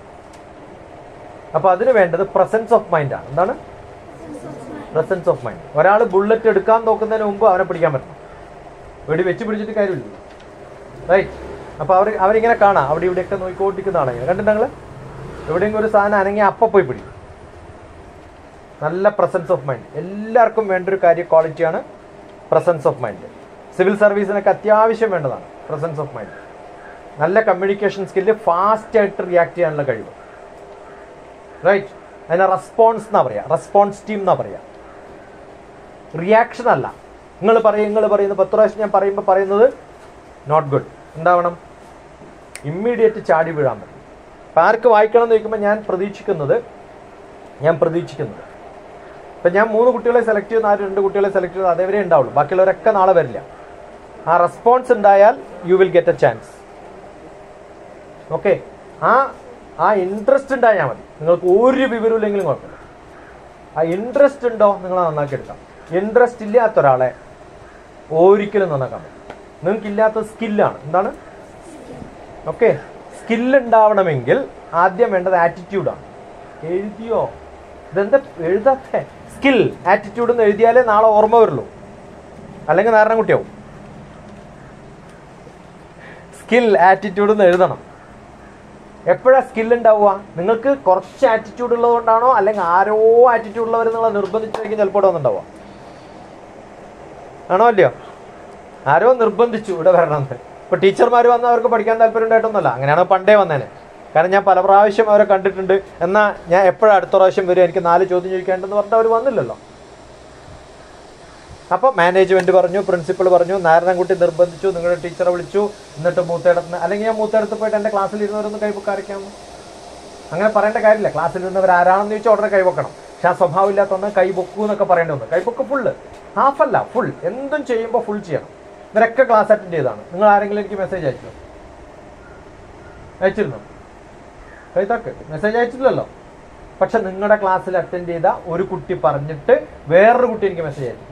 അപ്പൊ അതിന് വേണ്ടത് പ്രസൻസ് ഓഫ് മൈൻഡ് ആണ് എന്താണ് പ്രസൻസ് ഓഫ് മൈൻഡ് ഒരാൾ ബുള്ളറ്റ് എടുക്കാൻ നോക്കുന്നതിന് മുമ്പ് അവനെ പിടിക്കാൻ പറ്റണം വെടി വെച്ച് പിടിച്ചിട്ട് കാര്യമില്ല റൈറ്റ് അപ്പൊ അവർ അവരിങ്ങനെ കാണാം അവിടെ ഇവിടെയൊക്കെ നോക്കിക്കൊണ്ടിരിക്കുന്നതാണ് കണ്ടിട്ടുണ്ടെങ്കിൽ എവിടെയെങ്കിലും ഒരു സാധനം അനങ്ങി അപ്പ പോയി പിടിക്കും നല്ല പ്രസൻസ് ഓഫ് മൈൻഡ് എല്ലാവർക്കും വേണ്ട ഒരു കാര്യം ക്വാളിറ്റിയാണ് പ്രസൻസ് ഓഫ് മൈൻഡ് സിവിൽ സർവീസിനൊക്കെ അത്യാവശ്യം വേണ്ടതാണ് പ്രസൻസ് ഓഫ് മൈൻഡ് നല്ല കമ്മ്യൂണിക്കേഷൻ സ്കില്ല് ഫാസ്റ്റ് ആയിട്ട് റിയാക്ട് ചെയ്യാനുള്ള കഴിവ് റൈറ്റ് അതിനെ റെസ്പോൺസ് എന്നാ പറയാ റെസ്പോൺസ് ടീം എന്നാ പറയാ റിയാക്ഷൻ അല്ല നിങ്ങൾ പറയും നിങ്ങൾ പറയുന്നത് പത്ത് പ്രാവശ്യം ഞാൻ പറയുമ്പോൾ പറയുന്നത് നോട്ട് ഗുഡ് എന്താവണം ഇമ്മീഡിയറ്റ് ചാടി വീഴാൻ പറ്റും ഇപ്പം ആർക്ക് വായിക്കണം എന്ന് ചോദിക്കുമ്പോൾ ഞാൻ പ്രതീക്ഷിക്കുന്നത് ഞാൻ പ്രതീക്ഷിക്കുന്നത് ഇപ്പം ഞാൻ മൂന്ന് കുട്ടികളെ സെലക്ട് ചെയ്യുന്ന ആ രണ്ട് കുട്ടികളെ സെലക്ട് ചെയ്യുന്നത് അതേവരെ ഉണ്ടാവുള്ളൂ ബാക്കിയുള്ളവരൊക്കെ നാളെ വരില്ല ആ റെസ്പോൺസ് ഉണ്ടായാൽ you will get a chance okay ആ ആ ഇൻട്രസ്റ്റ് ഉണ്ടായാൽ മതി നിങ്ങൾക്ക് ഒരു വിവരമില്ലെങ്കിലും കുഴപ്പമില്ല ആ ഇൻട്രസ്റ്റ് ഉണ്ടോ നിങ്ങൾ നന്നാക്കി എടുക്കാം ഇൻട്രസ്റ്റ് ഇല്ലാത്ത ഒരാളെ ഒരിക്കലും നന്നാക്കാൻ പറ്റും നിങ്ങൾക്ക് ഇല്ലാത്ത സ്കില്ലാണ് എന്താണ് ഓക്കെ സ്കില്ല് ഉണ്ടാവണമെങ്കിൽ ആദ്യം വേണ്ടത് ആറ്റിറ്റ്യൂഡാണ് എഴുതിയോ ഇതെന്താ എഴുതാത്ത സ്കിൽ ആറ്റിറ്റ്യൂഡ് എന്ന് എഴുതിയാലേ നാളെ ഓർമ്മ വരുള്ളൂ അല്ലെങ്കിൽ നാരായണ കുട്ടിയാവും സ്കിൽ ആറ്റിറ്റ്യൂഡ് എന്ന് എഴുതണം എപ്പോഴാണ് സ്കിൽ ഉണ്ടാവുക നിങ്ങൾക്ക് കുറച്ച് ആറ്റിറ്റ്യൂഡ് ഉള്ളതുകൊണ്ടാണോ അല്ലെങ്കിൽ ആരോ ആറ്റിറ്റ്യൂഡ് ഉള്ളവർ നിങ്ങളെ നിർബന്ധിച്ചായിരിക്കും ചിലപ്പോൾ ഇവിടെ വന്നിട്ടുണ്ടാവുക ആണോ അല്ലയോ ആരോ നിർബന്ധിച്ചു ഇവിടെ വരണമെന്ന് ഇപ്പൊ ടീച്ചർമാർ വന്ന് അവർക്ക് പഠിക്കാൻ താല്പര്യം ഉണ്ടായിട്ടൊന്നുമല്ല അങ്ങനെയാണ് പണ്ടേ വന്നേനെ കാരണം ഞാൻ പല പ്രാവശ്യം അവരെ കണ്ടിട്ടുണ്ട് എന്നാൽ ഞാൻ എപ്പോഴും അടുത്ത പ്രാവശ്യം വരും എനിക്ക് നാല് ചോദ്യം ചോദിക്കേണ്ടെന്ന് പറഞ്ഞിട്ട് അവർ വന്നില്ലല്ലോ അപ്പോൾ മാനേജ്മെന്റ് പറഞ്ഞു പ്രിൻസിപ്പൾ പറഞ്ഞു നാരായണൻകുട്ടി നിർബന്ധിച്ചു നിങ്ങളുടെ ടീച്ചറെ വിളിച്ചു എന്നിട്ട് മൂത്തേടത്ത് അല്ലെങ്കിൽ ഞാൻ മൂത്തേടത്ത് പോയിട്ട് എൻ്റെ ക്ലാസ്സിൽ ഇരുന്നവരൊന്ന് കൈപ്പൊക്കാറിക്കാമോ അങ്ങനെ പറയേണ്ട കാര്യമില്ല ക്ലാസ്സിൽ ഇരുന്നവർ ആരാണെന്ന് ചോദിച്ചാൽ ഉടനെ കൈവക്കണം പക്ഷെ ആ സ്വഭാവം ഇല്ലാത്തന്ന് കൈ പൊക്കൂ എന്നൊക്കെ പറയേണ്ടി വന്നു കൈപ്പൊക്ക് ഫുള്ള് ഹാഫ് അല്ല ഫുൾ എന്തും ചെയ്യുമ്പോൾ ഫുൾ ചെയ്യണം ഇവരൊക്കെ ക്ലാസ് അറ്റൻഡ് ചെയ്താണ് നിങ്ങൾ ആരെങ്കിലും എനിക്ക് മെസ്സേജ് അയച്ചോ അയച്ചിരുന്നോ കൈത്താക്ക് മെസ്സേജ് അയച്ചിട്ടില്ലല്ലോ പക്ഷെ നിങ്ങളുടെ ക്ലാസ്സിൽ അറ്റൻഡ് ചെയ്ത ഒരു കുട്ടി പറഞ്ഞിട്ട് വേറൊരു കുട്ടി എനിക്ക് മെസ്സേജ് അയച്ചു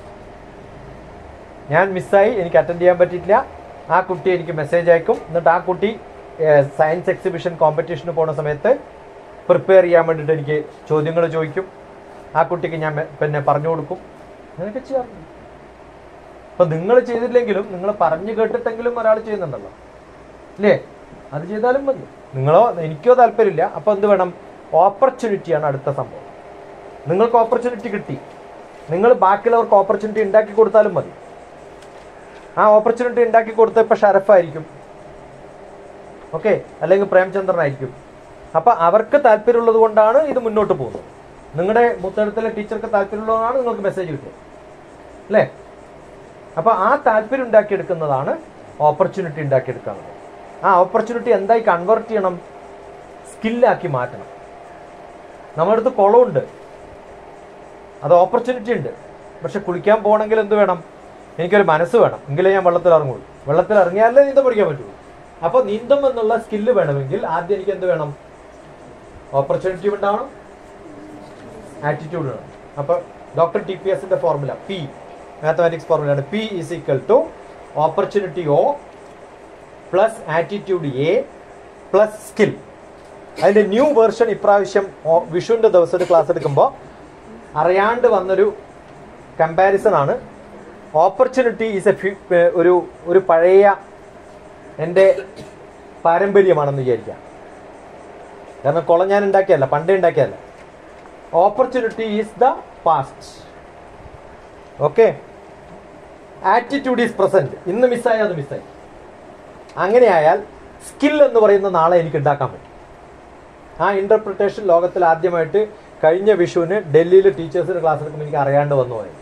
ഞാൻ മിസ്സായി എനിക്ക് അറ്റൻഡ് ചെയ്യാൻ പറ്റിയിട്ടില്ല ആ കുട്ടി എനിക്ക് മെസ്സേജ് അയക്കും എന്നിട്ട് ആ കുട്ടി സയൻസ് എക്സിബിഷൻ കോമ്പറ്റീഷന് പോണ സമയത്ത് പ്രിപ്പയർ ചെയ്യാൻ വേണ്ടിയിട്ട് എനിക്ക് ചോദ്യങ്ങൾ ചോദിക്കും ആ കുട്ടിക്ക് ഞാൻ മെ- പിന്നെ പറഞ്ഞു കൊടുക്കും അങ്ങനെയൊക്കെ ചെയ്യാറുണ്ട് അപ്പൊ നിങ്ങൾ ചെയ്തില്ലെങ്കിലും നിങ്ങൾ പറഞ്ഞു കേട്ടിട്ടെങ്കിലും ഒരാൾ ചെയ്യുന്നുണ്ടല്ലോ ഇല്ലേ അത് ചെയ്താലും മതി നിങ്ങളോ എനിക്കോ താല്പര്യമില്ല അപ്പൊ എന്ത് വേണം ഓപ്പർച്യൂണിറ്റിയാണ് അടുത്ത സംഭവം നിങ്ങൾക്ക് ഓപ്പർച്യൂണിറ്റി കിട്ടി നിങ്ങൾ ബാക്കിയുള്ളവർക്ക് ഓപ്പർച്യൂണിറ്റി ഉണ്ടാക്കി കൊടുത്താലും മതി ആ ഓപ്പർച്യൂണിറ്റി ഉണ്ടാക്കി കൊടുത്ത ഇപ്പൊ ഷറഫായിരിക്കും ഓക്കെ അല്ലെങ്കിൽ പ്രേംചന്ദ്രനായിരിക്കും അപ്പൊ അവർക്ക് താല്പര്യമുള്ളത് കൊണ്ടാണ് ഇത് മുന്നോട്ട് പോകുന്നത് നിങ്ങളുടെ മുത്തടത്തിലെ ടീച്ചർക്ക് താല്പര്യമുള്ളതാണ് നിങ്ങൾക്ക് മെസ്സേജ് കിട്ടുക അല്ലേ അപ്പൊ ആ താല്പര്യം ഉണ്ടാക്കിയെടുക്കുന്നതാണ് ഓപ്പർച്യൂണിറ്റി ഉണ്ടാക്കിയെടുക്കുന്നത് ആ ഓപ്പർച്യൂണിറ്റി എന്തായി കൺവേർട്ട് ചെയ്യണം സ്കില്ലാക്കി മാറ്റണം നമ്മുടെ അടുത്ത് കുളമുണ്ട് അത് ഓപ്പർച്യൂണിറ്റി ഉണ്ട് പക്ഷെ കുളിക്കാൻ പോകണമെങ്കിൽ എന്ത് വേണം എനിക്കൊരു മനസ്സ് വേണം എങ്കിലേ ഞാൻ വെള്ളത്തിൽ ഇറങ്ങുള്ളൂ വെള്ളത്തിൽ ഇറങ്ങിയാലേ നീന്തം പഠിക്കാൻ പറ്റുള്ളൂ അപ്പൊ നീന്തം എന്നുള്ള സ്കില്ല് വേണമെങ്കിൽ ആദ്യം എനിക്ക് എന്ത് വേണം ഓപ്പർച്യൂണിറ്റി ഉണ്ടാവണം ആറ്റിറ്റ്യൂഡ് വേണം അപ്പൊ ഡോക്ടർ ടി പി എസിന്റെ ഫോർമുല പി മാത്തമാറ്റിക്സ് ഫോർമുലയാണ് P is equal to opportunity O plus attitude A plus skill അതിന്റെ ന്യൂ വേർഷൻ ഇപ്രാവശ്യം ഓ- വിഷുവിന്റെ ദിവസം ഒരു ക്ലാസ് എടുക്കുമ്പോൾ അറിയാണ്ട് വന്നൊരു കമ്പാരിസൺ ആണ് ഓപ്പർച്യൂണിറ്റി ഈസ് എ ഒരു ഒരു പഴയ എൻ്റെ പാരമ്പര്യമാണെന്ന് വിചാരിക്കാം കാരണം കുളം ഞാൻ ഉണ്ടാക്കിയല്ല പണ്ടേ ഉണ്ടാക്കിയല്ല opportunity is the past okay attitude is present ഇന്ന് മിസ്സായി അത് മിസ്സായി അങ്ങനെയായാൽ സ്കിൽ എന്ന് പറയുന്ന നാളെ എനിക്ക് ഉണ്ടാക്കാൻ പറ്റും ആ ഇന്റർപ്രിട്ടേഷൻ ലോകത്തിൽ ആദ്യമായിട്ട് കഴിഞ്ഞ വിഷുവിന് ഡൽഹിയിൽ ടീച്ചേഴ്സിന് ക്ലാസ് എടുക്കുമ്പോൾ എനിക്ക് അറിയാണ്ട് വന്നു പോയത്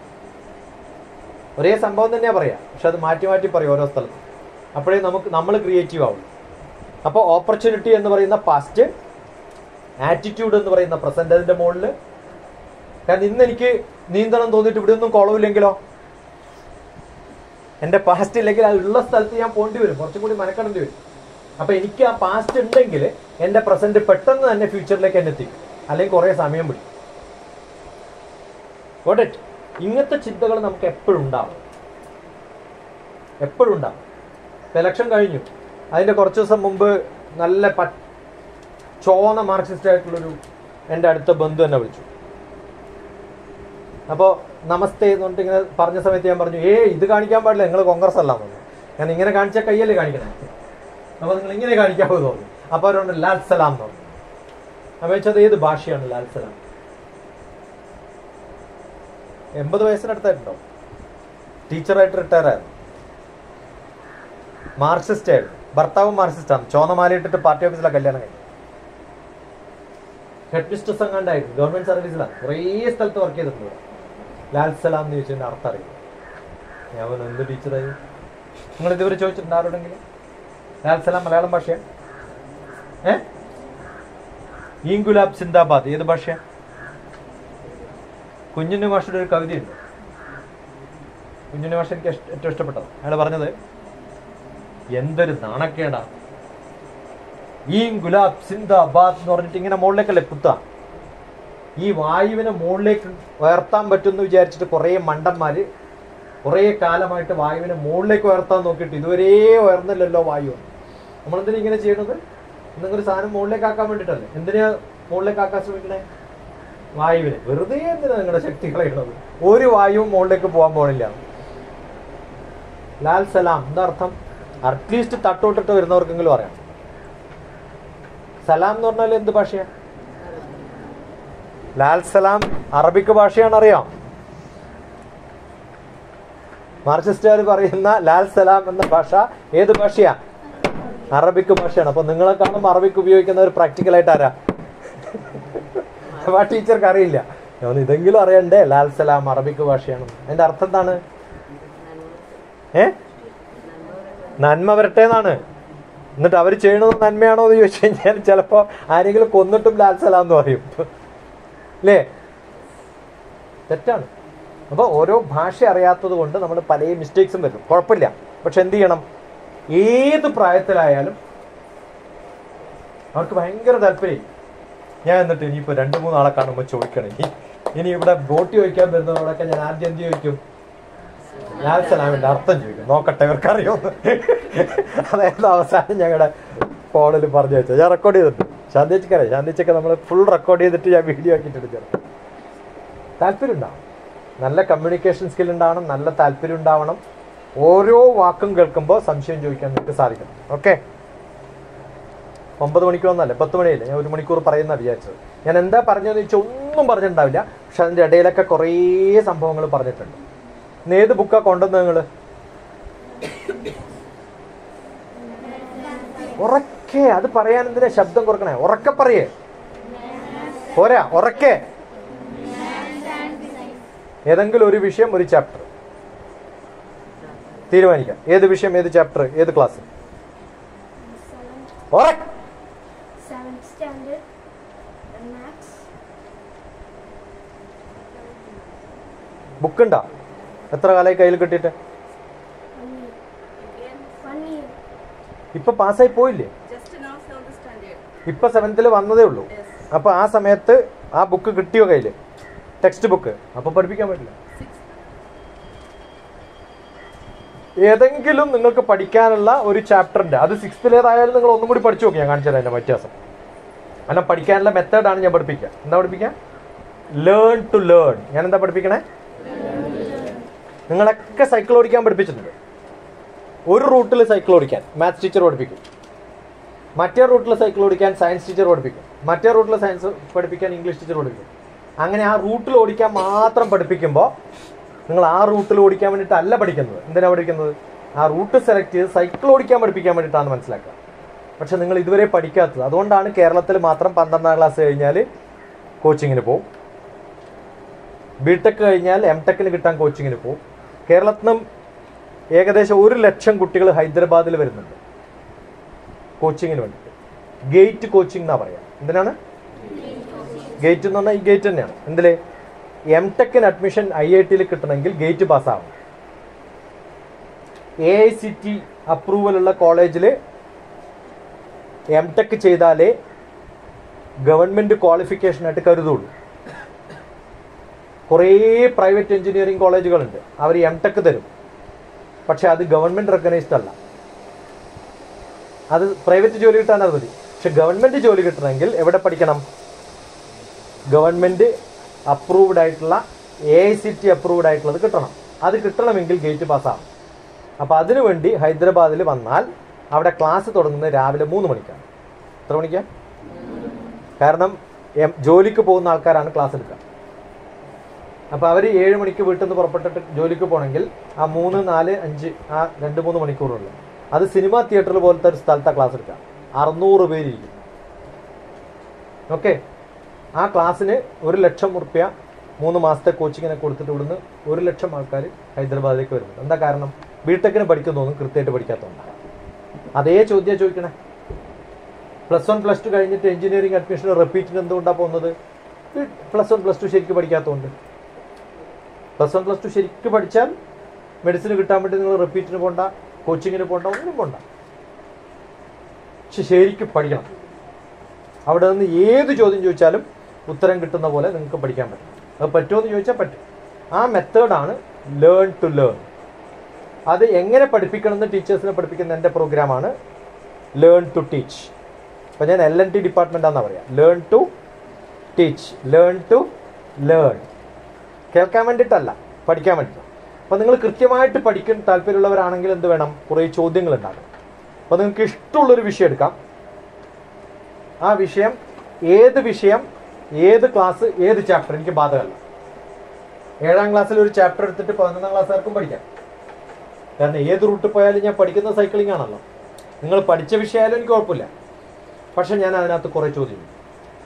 ഒരേ സംഭവം തന്നെയാ പറയാ പക്ഷെ അത് മാറ്റി മാറ്റി പറയും ഓരോ സ്ഥലത്തും അപ്പോഴേ നമുക്ക് നമ്മൾ ക്രിയേറ്റീവ് ആവും അപ്പോൾ ഓപ്പർച്യൂണിറ്റി എന്ന് പറയുന്ന പാസ്റ്റ് ആറ്റിറ്റ്യൂഡ് എന്ന് പറയുന്ന പ്രസന്റ് അതിന്റെ മുകളിൽ കാരണം ഇന്ന് എനിക്ക് നീന്തണം തോന്നിയിട്ട് ഇവിടെ ഒന്നും കുളവില്ലെങ്കിലോ എൻ്റെ പാസ്റ്റ് ഇല്ലെങ്കിൽ അത് ഉള്ള സ്ഥലത്ത് ഞാൻ പോകേണ്ടി വരും കുറച്ചും കൂടി മനക്കെടേണ്ടി വരും അപ്പൊ എനിക്ക് ആ പാസ്റ്റ് ഉണ്ടെങ്കിൽ എൻ്റെ പ്രസന്റ് പെട്ടെന്ന് തന്നെ ഫ്യൂച്ചറിലേക്ക് എന്നെ എത്തിക്കും അല്ലെങ്കിൽ കുറേ സമയം പിടിക്കും Got it? ഇങ്ങനത്തെ ചിന്തകൾ നമുക്ക് എപ്പോഴും ഉണ്ടാവും എപ്പോഴും ഉണ്ടാവും ഇലക്ഷൻ കഴിഞ്ഞു അതിന്റെ കുറച്ച് ദിവസം മുമ്പ് നല്ല പ ചോന്ന മാർക്സിസ്റ്റ് ആയിട്ടുള്ളൊരു എൻ്റെ അടുത്ത ബന്ധു എന്നെ വിളിച്ചു അപ്പോൾ നമസ്തേ എന്ന് പറഞ്ഞിട്ട് ഇങ്ങനെ പറഞ്ഞ സമയത്ത് ഞാൻ പറഞ്ഞു ഏ ഇത് കാണിക്കാൻ പാടില്ല നിങ്ങൾ കോൺഗ്രസ് അല്ല എന്ന് ഞാൻ ഇങ്ങനെ കാണിച്ച കയ്യല്ലേ കാണിക്കണേ അപ്പോൾ നിങ്ങൾ ഇങ്ങനെ കാണിക്കാവൂ എന്ന് പറഞ്ഞു അപ്പോൾ അവരോട് ലാൽ സലാം എന്ന് പറഞ്ഞു അപ്പോൾ ചോദിച്ചത് ഏത് ഭാഷയാണ് ലാൽ സലാം എൺപത് വയസ്സിനടുത്തായിട്ടുണ്ടോ ടീച്ചറായിട്ട് റിട്ടയർ ആയിരുന്നു മാർക്സിസ്റ്റ് ആയിരുന്നു ഭർത്താവും മാർക്സിസ്റ്റാണ് ചോന്നമാല ഇട്ടിട്ട് പാർട്ടി ഓഫീസിലെ കല്യാണം കഴിഞ്ഞു ഹെഡ് മിസ്റ്റർ സംഘാണ്ടായിരുന്നു ഗവൺമെന്റ് സർവീസിലാണ് കുറേ സ്ഥലത്ത് വർക്ക് ചെയ്തിട്ടുണ്ട് ഇവിടെ. ലാൽ സലാം എന്ന് ചോദിച്ചതിന്റെ അർത്ഥം അറിയില്ല ഞാൻ പറഞ്ഞു, എന്ത് ടീച്ചറായി നിങ്ങൾ ഇതുവരെ ചോദിച്ചിട്ടുണ്ട് ആരോടെങ്കിലും ലാൽ സലാം മലയാളം ഭാഷയാണ് ഏ ഈം ഗുലാബ് സിന്ദാബാദ് ഏത് ഭാഷയാണ് കുഞ്ഞുണ്ണി മാഷയുടെ ഒരു കവിതയുണ്ട് കുഞ്ഞുണ്ണി മാഷ എനിക്ക് ഇഷ്ട- ഏറ്റവും ഇഷ്ടപ്പെട്ടത് അയാൾ പറഞ്ഞത് എന്തൊരു നാണക്കേടാ ഈ ഗുലാബ് സിന്ദാബാദ് എന്ന് പറഞ്ഞിട്ട് ഇങ്ങനെ മുകളിലേക്കല്ലേ കുത്ത ഈ വായുവിനെ മുകളിലേക്ക് ഉയർത്താൻ പറ്റുമെന്ന് വിചാരിച്ചിട്ട് കുറേ മണ്ടന്മാര് കുറേ കാലമായിട്ട് വായുവിനെ മുകളിലേക്ക് ഉയർത്താൻ നോക്കിയിട്ട് ഇതുവരെ ഉയർന്നില്ലല്ലോ വായു നമ്മളെന്തിനാ ഇങ്ങനെ ചെയ്യണത് എന്തെങ്കിലും ഒരു സാധനം മുകളിലേക്ക് ആക്കാൻ വേണ്ടിയിട്ടല്ലേ എന്തിനാ മുകളിലേക്ക് ആക്കാൻ ശ്രമിക്കണേ വായുവിനെ വെറുതെ എന്തിനാ നിങ്ങളുടെ ശക്തി കളയണത് ഒരു വായുവും മുകളിലേക്ക് പോകാൻ പോണില്ല ലാൽ സലാം എന്താ അർത്ഥം അറ്റ്ലീസ്റ്റ് തട്ടോട്ടിട്ട് വരുന്നവർക്കെങ്കിലും അറിയാം സലാം എന്ന് പറഞ്ഞാൽ എന്ത് ഭാഷയാ ലാൽ സലാം അറബിക്ക് ഭാഷയാണ് അറിയാം മാർക്സിസ്റ്റുകാർ പറയുന്ന ലാൽ സലാം എന്ന ഭാഷ ഏത് ഭാഷയാ അറബിക്ക് ഭാഷയാണ് അപ്പൊ നിങ്ങളെക്കാളും അറബിക്ക് ഉപയോഗിക്കുന്ന ഒരു പ്രാക്ടിക്കലായിട്ട് ആരാ അപ്പൊ ആ ടീച്ചർക്ക് അറിയില്ല ഞാൻ പറഞ്ഞു, ഇതെങ്കിലും അറിയണ്ടേ ലാൽ സലാം അറബിക്ക് ഭാഷയാണ് അതിന്റെ അർത്ഥം എന്താണ് ഏ നന്മ വരട്ടെ എന്നാണ് എന്നിട്ട് അവർ ചെയ്യണത് നന്മയാണോ എന്ന് ചോദിച്ചു കഴിഞ്ഞാൽ ചിലപ്പോ ആരെങ്കിലും കൊന്നിട്ടും ലാൽ സലാം എന്ന് പറയും അല്ലേ തെറ്റാണ് അപ്പോൾ ഓരോ ഭാഷ അറിയാത്തത് കൊണ്ട് നമ്മൾ പല മിസ്റ്റേക്സും വരും കുഴപ്പമില്ല പക്ഷെ എന്ത് ചെയ്യണം ഏത് പ്രായത്തിലായാലും അവർക്ക് ഭയങ്കര താല്പര്യം ഞാൻ എന്നിട്ട് ഇനിയിപ്പോൾ രണ്ട് മൂന്നാളെ കാണുമ്പോൾ ചോദിക്കണം ഇനി ഇനി ഇവിടെ ബോട്ട് ചോദിക്കാൻ വരുന്നവരോടൊക്കെ ഞാൻ ആദ്യം എന്ത് ചോദിക്കും ലാൽ സലാമിന്റെ അർത്ഥം ചോദിക്കും നോക്കട്ടെ ഇവർക്കറിയോന്ന് അതായത് അവസാനം ഞങ്ങളുടെ ഫോണിൽ പറഞ്ഞു വെച്ചത് ഞാൻ റെക്കോർഡ് ചെയ്തിട്ടുണ്ട് ശാന്തിച്ചക്കറിയാം ശാന്തിച്ചൊക്കെ നമ്മൾ ഫുൾ റെക്കോർഡ് ചെയ്തിട്ട് ഞാൻ വീഡിയോ ആക്കിയിട്ട് എടുത്തത് താല്പര്യം ഉണ്ടാവും നല്ല കമ്മ്യൂണിക്കേഷൻ സ്കിൽ ഉണ്ടാവണം നല്ല താല്പര്യം ഉണ്ടാവണം ഓരോ വാക്കും കേൾക്കുമ്പോൾ സംശയം ചോദിക്കാൻ നിങ്ങൾക്ക് സാധിക്കണം ഓക്കെ ഒമ്പത് മണിക്ക് വന്നല്ലേ പത്ത് മണിയല്ലേ ഞാൻ ഒരു മണിക്കൂർ പറയുന്ന വിചാരിച്ചത് ഞാൻ എന്താ പറഞ്ഞതെന്ന് വെച്ചാൽ ഒന്നും പറഞ്ഞിട്ടുണ്ടാവില്ല പക്ഷെ അതിൻ്റെ ഇടയിലൊക്കെ കുറേ സംഭവങ്ങൾ പറഞ്ഞിട്ടുണ്ട് ഇന്ന് ഏത് ബുക്കാ കൊണ്ടുവന്നത് നിങ്ങൾ ഉറക്കെ അത് പറയാൻ എന്തിനാ ശബ്ദം കുറക്കണേ ഉറക്കെ പറയേ പോരാ ഉറക്കെ ഏതെങ്കിലും ഒരു വിഷയം ഒരു ചാപ്റ്റർ തീരുമാനിക്കാം ഏത് വിഷയം ഏത് ചാപ്റ്റർ ഏത് ക്ലാസ് ഉറക്ക Seventh standard, maths, ബുക്ക് ഉണ്ടോ എത്ര കാലമായി കയ്യിൽ കിട്ടിയിട്ട് one year. One year. ഇപ്പൊ പാസ്സായി പോയില്ലേ Just now seventh standard. ഇപ്പൊ സെവൻത്തിൽ വന്നതേ ഉള്ളൂ Yes. അപ്പൊ ആ സമയത്ത് ആ ബുക്ക് കിട്ടിയോ കയ്യില് ടെക്സ്റ്റ് ബുക്ക് അപ്പൊ പഠിപ്പിക്കാൻ പറ്റില്ല Sixth. ഏതെങ്കിലും നിങ്ങൾക്ക് പഠിക്കാനുള്ള ഒരു ചാപ്റ്ററിന്റെ അത് സിക്സ്ത്തിലേതായാലും നിങ്ങൾ ഒന്നും കൂടി പഠിച്ചു നോക്കി ഞാൻ കാണിച്ചത് അതിന്റെ വ്യത്യാസം കാരണം പഠിക്കാനുള്ള മെത്തേഡാണ് ഞാൻ പഠിപ്പിക്കുക എന്താ പഠിപ്പിക്കുക ലേൺ ടു ലേൺ ഞാൻ എന്താ പഠിപ്പിക്കണേ നിങ്ങളൊക്കെ സൈക്കിൾ ഓടിക്കാൻ പഠിപ്പിച്ചിട്ടുണ്ട് ഒരു റൂട്ടിൽ സൈക്കിൾ ഓടിക്കാൻ മാത്സ് ടീച്ചർ പഠിപ്പിക്കും മറ്റേ റൂട്ടിൽ സൈക്കിൾ ഓടിക്കാൻ സയൻസ് ടീച്ചർ പഠിപ്പിക്കും മറ്റേ റൂട്ടിൽ സയൻസ് പഠിപ്പിക്കാൻ ഇംഗ്ലീഷ് ടീച്ചർ പഠിപ്പിക്കും അങ്ങനെ ആ റൂട്ടിൽ ഓടിക്കാൻ മാത്രം പഠിപ്പിക്കുമ്പോൾ നിങ്ങൾ ആ റൂട്ടിൽ ഓടിക്കാൻ വേണ്ടിയിട്ടല്ല പഠിക്കുന്നത് എന്തിനാണ് പഠിക്കുന്നത് ആ റൂട്ട് സെലക്ട് ചെയ്ത് സൈക്കിൾ ഓടിക്കാൻ പഠിപ്പിക്കാൻ വേണ്ടിയിട്ടാണ് മനസ്സിലാക്കുക പക്ഷെ നിങ്ങൾ ഇതുവരെ പഠിക്കാത്തത് അതുകൊണ്ടാണ് കേരളത്തിൽ മാത്രം പന്ത്രണ്ടാം ക്ലാസ് കഴിഞ്ഞാൽ കോച്ചിങ്ങിന് പോകും ബി ടെക് കഴിഞ്ഞാൽ എം ടെക്കിന് കിട്ടാൻ കോച്ചിങ്ങിന് പോകും കേരളത്തിൽ നിന്നും ഏകദേശം ഒരു ലക്ഷം കുട്ടികൾ ഹൈദരാബാദിൽ വരുന്നുണ്ട് കോച്ചിങ്ങിന് വേണ്ടിയിട്ട് ഗേറ്റ് കോച്ചിങ് എന്നാ പറയാ എന്തിനാണ് ഗേറ്റ് എന്ന് പറഞ്ഞാൽ ഈ ഗേറ്റ് തന്നെയാണ് എന്തില് എം ടെക്കിന് അഡ്മിഷൻ ഐ ഐ ടിയിൽ കിട്ടണമെങ്കിൽ ഗേറ്റ് പാസ്സാവണം എ ഐ സി ടി അപ്രൂവലുള്ള കോളേജിൽ എം ടെക് ചെയ്താലേ ഗവൺമെൻറ് ക്വാളിഫിക്കേഷനായിട്ട് കരുതുള്ളൂ കുറേ പ്രൈവറ്റ് എഞ്ചിനീയറിംഗ് കോളേജുകളുണ്ട് അവർ എം ടെക് തരും പക്ഷെ അത് ഗവൺമെൻറ് റെക്കഗ്നൈസ്ഡ് അല്ല അത് പ്രൈവറ്റ് ജോലി കിട്ടാൻ അത് മതി പക്ഷെ ഗവൺമെൻറ് ജോലി കിട്ടണമെങ്കിൽ എവിടെ പഠിക്കണം ഗവൺമെൻറ് അപ്രൂവ്ഡ് ആയിട്ടുള്ള A I C T approved ആയിട്ടുള്ളത് കിട്ടണം അത് കിട്ടണമെങ്കിൽ ഗേറ്റ് പാസ്സാവും അപ്പോൾ അതിനുവേണ്ടി ഹൈദരാബാദിൽ വന്നാൽ അവിടെ ക്ലാസ് തുടങ്ങുന്നത് രാവിലെ മൂന്ന് മണിക്കാണ് എത്ര മണിക്കാണ് കാരണം എം- ജോലിക്ക് പോകുന്ന ആൾക്കാരാണ് ക്ലാസ് എടുക്കുക അപ്പോൾ അവർ ഏഴ് മണിക്ക് വീട്ടിൽ നിന്ന് പുറപ്പെട്ടിട്ട് ജോലിക്ക് പോകണമെങ്കിൽ ആ മൂന്ന് നാല് അഞ്ച് ആ രണ്ട് മൂന്ന് മണിക്കൂറുള്ളൂ അത് സിനിമ തിയേറ്ററിൽ പോലത്തെ ഒരു സ്ഥലത്താണ് ക്ലാസ് എടുക്കുക അറുന്നൂറ് പേരിരിക്കും ഓക്കെ ആ ക്ലാസ്സിന് ഒരു ലക്ഷം ഉറുപ്യ മൂന്ന് മാസത്തെ കോച്ചിങ്ങിനെ കൊടുത്തിട്ട് ഇവിടുന്ന് ഒരു ലക്ഷം ആൾക്കാർ ഹൈദരാബാദിലേക്ക് വരുന്നുണ്ട് എന്താ കാരണം ബിടെക്കിന് പഠിക്കുന്നു തോന്നും കൃത്യമായിട്ട് പഠിക്കാത്തതുകൊണ്ടാണ് അതേ ചോദ്യം ചോദിക്കണേ പ്ലസ് വൺ പ്ലസ് ടു കഴിഞ്ഞിട്ട് എഞ്ചിനീയറിംഗ് അഡ്മിഷൻ റിപ്പീറ്റിന് എന്തുകൊണ്ടാണ് പോകുന്നത് പ്ലസ് വൺ പ്ലസ് ടു ശരിക്കും പഠിക്കാത്തതുകൊണ്ട് പ്ലസ് വൺ പ്ലസ് ടു ശരിക്കും പഠിച്ചാൽ മെഡിസിന് കിട്ടാൻ വേണ്ടി നിങ്ങൾ റിപ്പീറ്റിന് പോണ്ട കോച്ചിങ്ങിന് പോണ്ട ഒന്നിനും പോണ്ട പക്ഷെ ശരിക്കും പഠിക്കണം അവിടെ നിന്ന് ഏത് ചോദ്യം ചോദിച്ചാലും ഉത്തരം കിട്ടുന്ന പോലെ നിങ്ങൾക്ക് പഠിക്കാൻ പറ്റും അത് പറ്റുമോ എന്ന് ചോദിച്ചാൽ പറ്റും ആ മെത്തേഡാണ് ലേൺ ടു ലേൺ അത് എങ്ങനെ പഠിപ്പിക്കണം എന്ന് ടീച്ചേഴ്സിനെ പഠിപ്പിക്കുന്ന എൻ്റെ പ്രോഗ്രാമാണ് ലേൺ ടു ടീച്ച് അപ്പോൾ ഞാൻ എൽ എൻ ടി ഡിപ്പാർട്ട്മെൻറ്റാണെന്നാണ് പറയാം learn to teach learn to learn കേൾക്കാൻ വേണ്ടിയിട്ടല്ല പഠിക്കാൻ വേണ്ടിയിട്ട് അപ്പോൾ നിങ്ങൾ കൃത്യമായിട്ട് പഠിക്കാൻ താല്പര്യമുള്ളവരാണെങ്കിൽ എന്ത് വേണം കുറേ ചോദ്യങ്ങൾ ഉണ്ടാകും അപ്പോൾ നിങ്ങൾക്ക് ഇഷ്ടമുള്ളൊരു വിഷയം എടുക്കാം ആ വിഷയം ഏത് വിഷയം ഏത് ക്ലാസ് ഏത് ചാപ്റ്റർ എനിക്ക് ബാധകമല്ല ഏഴാം ക്ലാസ്സിൽ ഒരു ചാപ്റ്റർ എടുത്തിട്ട് പതിനൊന്നാം ക്ലാസ്സുകാർക്കും പഠിക്കാം കാരണം ഏത് റൂട്ടിൽ പോയാലും ഞാൻ പഠിക്കുന്ന സൈക്ലിംഗ് ആണല്ലോ നിങ്ങൾ പഠിച്ച വിഷയമായാലും എനിക്ക് കുഴപ്പമില്ല പക്ഷെ ഞാൻ അതിനകത്ത് കുറേ ചോദ്യം ചോദിക്കും.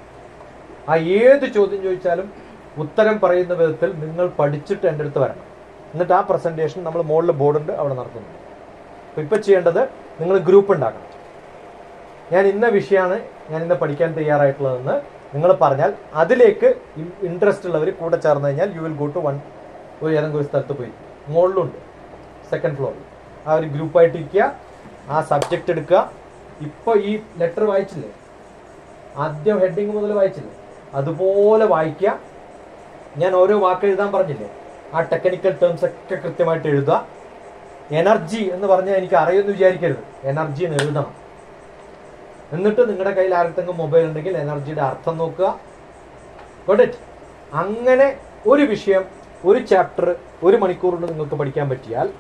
ആ ഏത് ചോദ്യം ചോദിച്ചാലും ഉത്തരം പറയുന്ന വിധത്തിൽ നിങ്ങൾ പഠിച്ചിട്ട് എൻ്റെ അടുത്ത് വരണം എന്നിട്ട് ആ പ്രസൻറ്റേഷൻ നമ്മൾ മുകളിൽ ബോർഡുണ്ട് അവിടെ നടത്തുന്നുണ്ട് അപ്പോൾ ഇപ്പോൾ ചെയ്യേണ്ടത് നിങ്ങൾ ഗ്രൂപ്പ് ഉണ്ടാക്കണം ഞാൻ ഇന്ന വിഷയമാണ് ഞാൻ ഇന്ന് പഠിക്കാൻ തയ്യാറായിട്ടുള്ളതെന്ന് നിങ്ങൾ പറഞ്ഞാൽ അതിലേക്ക് ഇൻട്രസ്റ്റ് ഉള്ളവർ കൂടെ ചേർന്ന് കഴിഞ്ഞാൽ you will go to one ഒരു ഏതെങ്കിലും ഒരു സ്ഥലത്ത് പോയി മുകളിലുണ്ട് സെക്കൻഡ് ഫ്ലോറിൽ ആ ഒരു ഗ്രൂപ്പായിട്ട് ഇരിക്കുക ആ സബ്ജക്റ്റ് എടുക്കുക ഇപ്പോൾ ഈ ലെറ്റർ വായിച്ചില്ലേ ആദ്യം ഹെഡിങ് മുതൽ വായിച്ചില്ലേ അതുപോലെ വായിക്കുക ഞാൻ ഓരോ വാക്ക് എഴുതാൻ പറഞ്ഞില്ലേ ആ ടെക്നിക്കൽ ടേംസ് ഒക്കെ കൃത്യമായിട്ട് എഴുതുക എനർജി എന്ന് പറഞ്ഞാൽ എനിക്ക് അറിയുമെന്ന് വിചാരിക്കരുത് എനർജി എന്ന് എഴുതണം എന്നിട്ട് നിങ്ങളുടെ കയ്യിൽ ആർക്കെങ്കിലും മൊബൈൽ ഉണ്ടെങ്കിൽ എനർജിയുടെ അർത്ഥം നോക്കുക Got it? അങ്ങനെ ഒരു വിഷയം ഒരു ചാപ്റ്റർ ഒരു മണിക്കൂർ കൊണ്ട് നിങ്ങൾക്ക് പഠിക്കാൻ പറ്റിയാൽ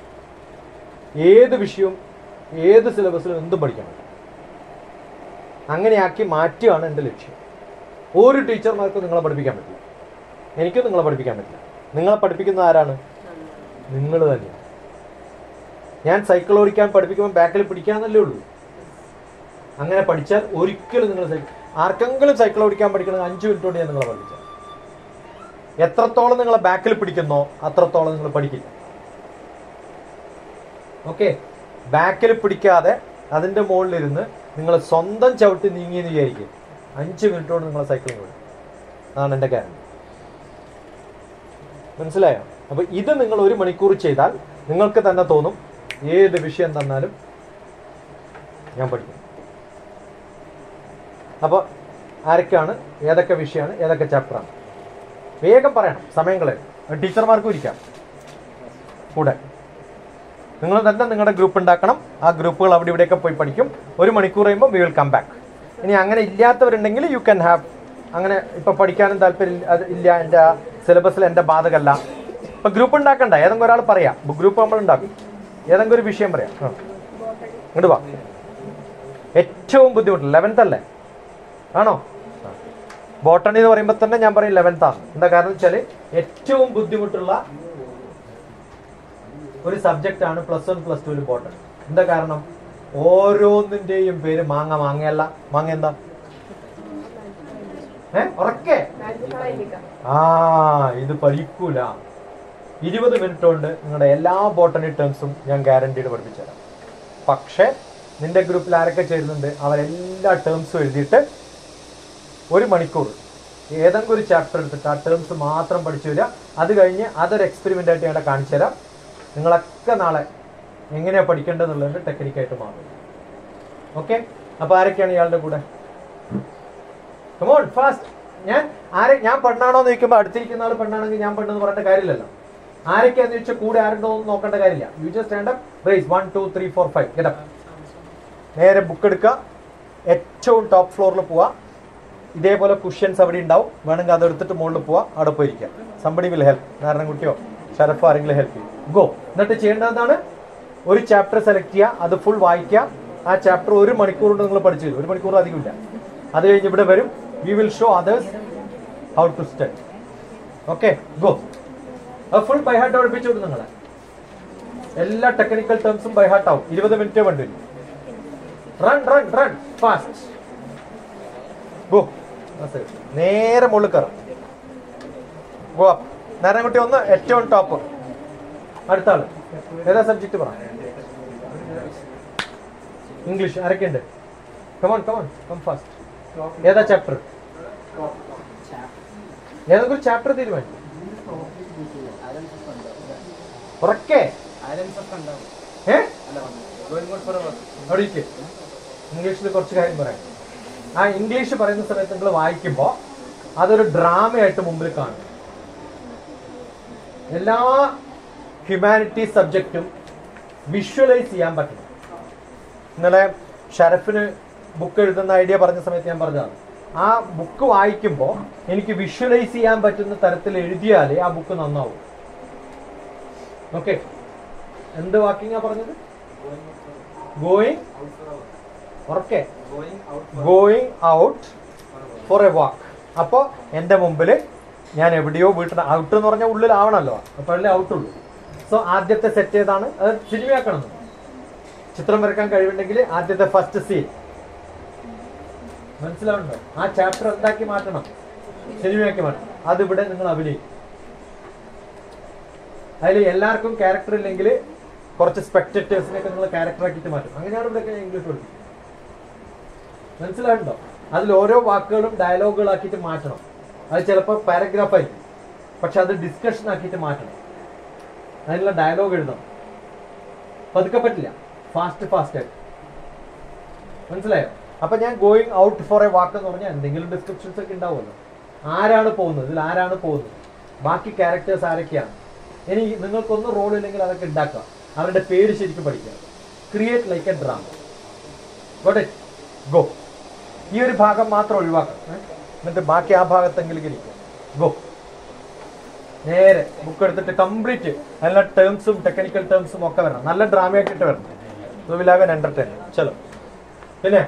ഏത് വിഷയവും ഏത് സിലബസിലും എന്തും പഠിക്കാൻ പറ്റും അങ്ങനെയാക്കി മാറ്റുകയാണ് എൻ്റെ ലക്ഷ്യം ഒരു ടീച്ചർമാർക്കും നിങ്ങളെ പഠിപ്പിക്കാൻ പറ്റില്ല എനിക്കും നിങ്ങളെ പഠിപ്പിക്കാൻ പറ്റില്ല നിങ്ങളെ പഠിപ്പിക്കുന്ന ആരാണ് നിങ്ങൾ തന്നെയാണ് ഞാൻ സൈക്കിൾ ഓടിക്കാൻ പഠിപ്പിക്കുമ്പോൾ ബാക്കിൽ പിടിക്കാന്നല്ലേ ഉള്ളൂ അങ്ങനെ പഠിച്ചാൽ ഒരിക്കലും നിങ്ങൾ സൈക്കിൾ ആർക്കെങ്കിലും സൈക്കിൾ ഓടിക്കാൻ പഠിക്കണം അഞ്ച് മിനിറ്റ് കൊണ്ട് ഞാൻ നിങ്ങളെ പഠിപ്പിച്ചാൽ എത്രത്തോളം നിങ്ങളെ ബാക്കിൽ പിടിക്കുന്നോ അത്രത്തോളം നിങ്ങൾ പഠിക്കില്ല ഓക്കെ ബാക്കിൽ പിടിക്കാതെ അതിൻ്റെ മുകളിലിരുന്ന് നിങ്ങൾ സ്വന്തം ചവിട്ടി നീങ്ങിയെന്ന് വിചാരിക്കും അഞ്ച് മിനിറ്റ് കൊണ്ട് നിങ്ങളെ സൈക്കിളിൽ വിടും അതാണ് എൻ്റെ കാര്യം മനസ്സിലായോ അപ്പോൾ ഇത് നിങ്ങൾ ഒരു മണിക്കൂർ ചെയ്താൽ നിങ്ങൾക്ക് തന്നെ തോന്നും ഏത് വിഷയം തന്നാലും ഞാൻ പഠിക്കും അപ്പോൾ ആരൊക്കെയാണ് ഏതൊക്കെ വിഷയമാണ് ഏതൊക്കെ ചാപ്റ്ററാണ് വേഗം പറയണം സമയം കളയും ടീച്ചർമാർക്കും ഇരിക്കാം കൂടെ നിങ്ങൾ തന്നെ നിങ്ങളുടെ ഗ്രൂപ്പ് ഉണ്ടാക്കണം ആ ഗ്രൂപ്പുകൾ അവിടെ ഇവിടെയൊക്കെ പോയി പഠിക്കും ഒരു മണിക്കൂർ കഴിയുമ്പോൾ വി വിൽ കം ബാക്ക് ഇനി അങ്ങനെ ഇല്ലാത്തവരുണ്ടെങ്കിൽ യു ക്യാൻ ഹാവ് അങ്ങനെ ഇപ്പം പഠിക്കാനും താല്പര്യം അത് ഇല്ല എൻ്റെ സിലബസിൽ എൻ്റെ ബാധകമല്ല ഇപ്പം ഗ്രൂപ്പ് ഉണ്ടാക്കണ്ട ഏതെങ്കിലും ഒരാൾ പറയാം ഗ്രൂപ്പ് നമ്മൾ ഉണ്ടാക്കും ഏതെങ്കിലും ഒരു വിഷയം പറയാം ആ. ഇങ്ങോട്ട് വാ ഏറ്റവും ബുദ്ധിമുട്ട് ലെവൻത്ത് അല്ലേ ആണോ ബോട്ടണി എന്ന് പറയുമ്പോൾ തന്നെ ഞാൻ പറയും ലെവൻത്ത് ആണ് എന്താ കാരണം വെച്ചാൽ ഏറ്റവും ബുദ്ധിമുട്ടുള്ള ഒരു സബ്ജക്റ്റ് ആണ് പ്ലസ് വൺ പ്ലസ് ടുവിൽ ബോട്ടണി എന്താ കാരണം ഓരോന്നിന്റെയും പേര് മാങ്ങ മാങ്ങയല്ല മാങ്ങ എന്താ ഏ ഉറക്കെ ആ ഇത് പഠിക്കൂല ഇരുപത് മിനിറ്റ് കൊണ്ട് നിങ്ങളുടെ എല്ലാ ബോട്ടണി ടേംസും ഞാൻ ഗ്യാരണ്ടീഡ് പഠിപ്പിച്ചു തരാം പക്ഷേ നിന്റെ ഗ്രൂപ്പിൽ ആരൊക്കെ ചേരുന്നുണ്ട് അവരെല്ലാ ടേംസും എഴുതിയിട്ട് ഒരു മണിക്കൂർ ഏതെങ്കിലും ഒരു ചാപ്റ്റർ എടുത്തിട്ട് ആ ടേംസ് മാത്രം പഠിച്ചു വരിക അത് കഴിഞ്ഞ് അതൊരു എക്സ്പെരിമെൻ്റ് ആയിട്ട് ഞങ്ങളെ കാണിച്ചു തരാം നിങ്ങളൊക്കെ നാളെ എങ്ങനെയാ പഠിക്കേണ്ടതെന്നുള്ളത് ടെക്നിക്കായിട്ട് മാറും ഓക്കെ അപ്പൊ ആരൊക്കെയാണ് ഇയാളുടെ കൂടെ കമോൺ ഫാസ്റ്റ് ഞാൻ ആരെ ഞാൻ പെണ്ണാണോ എന്ന് ചോദിക്കുമ്പോൾ അടുത്തിരിക്കുന്ന ആൾ പെണ്ണാണെങ്കിൽ ഞാൻ പെണ്ണെന്ന് പറയേണ്ട കാര്യമില്ലല്ലോ ആരൊക്കെയാന്ന് ചോദിച്ചാൽ കൂടെ ആരുണ്ടോ എന്ന് നോക്കേണ്ട കാര്യമില്ല you just stand up race one two three four five get up നേരെ ബുക്ക് എടുക്കുക ഏറ്റവും ടോപ്പ് ഫ്ലോറിൽ പോവാ ഇതേപോലെ കുഷ്യൻസ് അവിടെ ഉണ്ടാവും വേണമെങ്കിൽ അത് എടുത്തിട്ട് മുകളിൽ പോവാ അവിടെ പോയിരിക്കാം സംബടി വിൽ ഹെൽപ്പ് നാരായണൻകുട്ടിയോ ഷറഫോ ആരെങ്കിലും ഹെൽപ്പ് ചെയ്യും ഗോ എന്നിട്ട് ചെയ്യേണ്ടതാണ് ഒരു ചാപ്റ്റർ സെലക്ട് ചെയ്യുക അത് ഫുൾ വായിക്കുക ആ ചാപ്റ്റർ ഒരു മണിക്കൂർ കൊണ്ട് നിങ്ങൾ പഠിച്ചു തരും ഒരു മണിക്കൂർ അധികമില്ല അത് കഴിഞ്ഞ് ഇവിടെ വരും we will show others how to study okay go അത് ഫുൾ ബൈഹാർട്ട് പഠിപ്പിച്ചു വിടും നിങ്ങളെ എല്ലാ ടെക്നിക്കൽ ടേംസും ബൈഹാർട്ട് ആവും ഇരുപത് മിനിറ്റേ വേണ്ടി വരും run run run fast go നേരെ മുകളിൽ കയറാം ഗോ അപ്പ് നാരായണൻകുട്ടി ഒന്ന് ഏറ്റവും ടോപ്പ് അടുത്ത ആള് ഏതാ സബ്ജക്ട് പറ ഇംഗ്ലീഷ് ആരൊക്കെയുണ്ട് കമോൺ കമോൺ കം ഫാസ്റ്റ് ഏതാ ചാപ്റ്റർ ഏതെങ്കിലും ഒരു ചാപ്റ്റർ തീരുമാനിക്കും ഉറക്കെ ഏ അവിടെ ഇരിക്ക്. ഇംഗ്ലീഷിൽ കുറച്ച് കാര്യം പറയാം ആ ഇംഗ്ലീഷ് പറയുന്ന സമയത്ത് നിങ്ങൾ വായിക്കുമ്പോൾ അതൊരു ഡ്രാമയായിട്ട് മുമ്പിൽ കാണും എല്ലാ ഹ്യൂമാനിറ്റീസ് സബ്ജക്റ്റും വിഷ്വലൈസ് ചെയ്യാൻ പറ്റണം ഇന്നലെ ഷരഫിന് ബുക്ക് എഴുതുന്ന ഐഡിയ പറഞ്ഞ സമയത്ത് ഞാൻ പറഞ്ഞതാണ് ആ ബുക്ക് വായിക്കുമ്പോൾ എനിക്ക് വിഷ്വലൈസ് ചെയ്യാൻ പറ്റുന്ന തരത്തിൽ എഴുതിയാലേ ആ ബുക്ക് നന്നാവും ഓക്കെ എന്ത് വാക്കിങ്ങാ പറഞ്ഞത് ഗോയിങ് ഉറക്കെ going out for a walk അപ്പോൾ എൻ്റെ മുമ്പിൽ ഞാൻ എവിടെയോ വീട്ടിൽ ഔട്ട് എന്ന് പറഞ്ഞാൽ ഉള്ളിലാവണമല്ലോ അപ്പോഴല്ലേ ഔട്ടുള്ളൂ സോ ആദ്യത്തെ സെറ്റ് ഏതാണ് അത് സിനിമയാക്കണം നമ്മൾ. ചിത്രം വരക്കാൻ കഴിവുണ്ടെങ്കിൽ ആദ്യത്തെ ഫസ്റ്റ് സീൻ മനസ്സിലാവുണ്ടോ ആ ചാപ്റ്റർ എന്താക്കി മാറ്റണം സിനിമയാക്കി മാറ്റണം അതിവിടെ നിങ്ങൾ അഭിനയിക്കും അതിൽ എല്ലാവർക്കും ക്യാരക്ടർ ഇല്ലെങ്കിൽ കുറച്ച് സ്പെക്ടേറ്റേഴ്സിനെയൊക്കെ നിങ്ങൾ ക്യാരക്ടർ ആക്കിയിട്ട് മാറ്റും അങ്ങനെയാണ് ഇവിടെ ഇംഗ്ലീഷ് പഠിക്കുന്നത് മനസ്സിലാവുണ്ടോ അതിൽ ഓരോ വാക്കുകളും ഡയലോഗുകളാക്കിയിട്ട് മാറ്റണം അത് ചിലപ്പോൾ പാരഗ്രാഫ് ആയിരിക്കും പക്ഷെ അത് ഡിസ്കഷൻ ആക്കിയിട്ട് മാറ്റണം അതിനുള്ള ഡയലോഗ് എഴുതണം പതുക്കെ പറ്റില്ല ഫാസ്റ്റ് ഫാസ്റ്റ് ആയിട്ട് മനസ്സിലായോ അപ്പൊ ഞാൻ going out for a walk എന്ന് പറഞ്ഞാൽ എന്തെങ്കിലും ഡിസ്ക്രിപ്ഷൻസ് ഒക്കെ ഉണ്ടാവുമല്ലോ ആരാണ് പോകുന്നത് ഇതിൽ ആരാണ് പോകുന്നത് ബാക്കി ക്യാരക്ടേഴ്സ് ആരൊക്കെയാണ് ഇനി നിങ്ങൾക്കൊന്നും റോൾ ഇല്ലെങ്കിൽ അതൊക്കെ ഉണ്ടാക്കാം അവരുടെ പേര് ശരിക്കും പഠിക്കുക create like a drama got it go ഈ ഒരു ഭാഗം മാത്രം ഒഴിവാക്കണം ഏ? എന്നിട്ട് ബാക്കി ആ ഭാഗത്തെങ്കിലും ഇരിക്കും ഗോ നേരെ ബുക്ക് എടുത്തിട്ട് കംപ്ലീറ്റ് എല്ലാ ടേംസും ടെക്നിക്കൽ ടേംസും ഒക്കെ വരണം നല്ല ഡ്രാമയാക്കിയിട്ട് വരണം വിൽ ഹാവ് എൻ എന്റർടൈൻ ചലോ പിന്നെ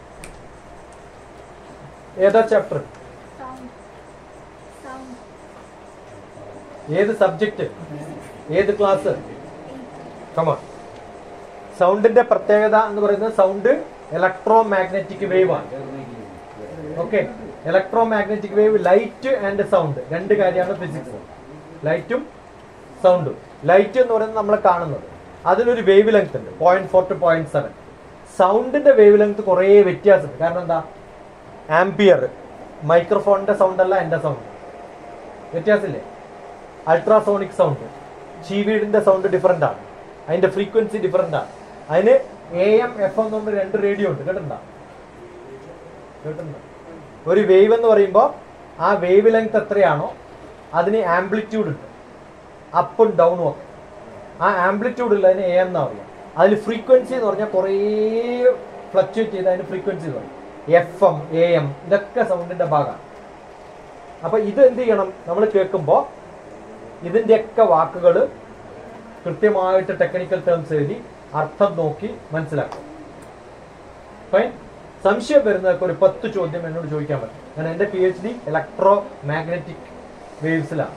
ഏതാ ചാപ്റ്റർ Sound. Sound. ഏത് സബ്ജക്റ്റ് ഏത് ക്ലാസ് കമാൺ സൗണ്ടിന്റെ പ്രത്യേകത എന്ന് പറയുന്നത് സൗണ്ട് ഇലക്ട്രോ മാഗ്നറ്റിക് വേവ് ആണ് okay electromagnetic wave light and sound രണ്ട് കാര്യമാണ് ഫിസിക്സ് ലൈറ്റും സൗണ്ടും ലൈറ്റ് എന്ന് പറയുന്നത് നമ്മൾ കാണുന്നത് അതിനൊരു വേവ് ലെങ്ത് ഉണ്ട് point four two point seven സൗണ്ടിന്റെ വേവ് ലെങ്ത് കുറേ വ്യത്യാസമുണ്ട് കാരണം എന്താ ആംപിയർ മൈക്രോഫോണിന്റെ സൗണ്ട് അല്ല എന്റെ സൗണ്ട് വ്യത്യാസമില്ലേ അൾട്രാസോണിക് സൗണ്ട് ചീവീഡിന്റെ സൗണ്ട് ഡിഫറെന്റ് ആണ് അതിന്റെ ഫ്രീക്വൻസി ഡിഫറെന്റ് ആണ് അതിന് എ എം എഫ് എന്ന് പറഞ്ഞ രണ്ട് റേഡിയോ ഉണ്ട് കേട്ടിട്ടുണ്ടോ കേട്ടിട്ടുണ്ടോ ഒരു വേവ് എന്ന് പറയുമ്പോൾ ആ വേവ് ലെങ്ത് എത്രയാണോ അതിന് ആംപ്ലിറ്റ്യൂഡ് ഉണ്ട് അപ്പും ഡൗണും ഒക്കെ ആ ആംപ്ലിറ്റ്യൂഡ് ഉള്ളതിന് എ എന്നാ പറയുക അതിൽ ഫ്രീക്വൻസി എന്ന് പറഞ്ഞാൽ കുറേ ഫ്ലക്ച്വേറ്റ് ചെയ്ത് അതിന് ഫ്രീക്വൻസി എന്ന് പറയും എഫ് എം എ എം ഇതൊക്കെ സൗണ്ടിന്റെ ഭാഗമാണ് അപ്പൊ ഇത് എന്ത് ചെയ്യണം നമ്മൾ കേൾക്കുമ്പോൾ ഇതിന്റെയൊക്കെ വാക്കുകൾ കൃത്യമായിട്ട് ടെക്നിക്കൽ ടേംസ് എഴുതി അർത്ഥം നോക്കി മനസ്സിലാക്കും ഫൈൻ സംശയം വരുന്നതൊക്കെ ഒരു പത്ത് ചോദ്യം എന്നോട് ചോദിക്കാൻ പറ്റും കാരണം എന്റെ P H D electromagnetic വേവ്സിലാണ്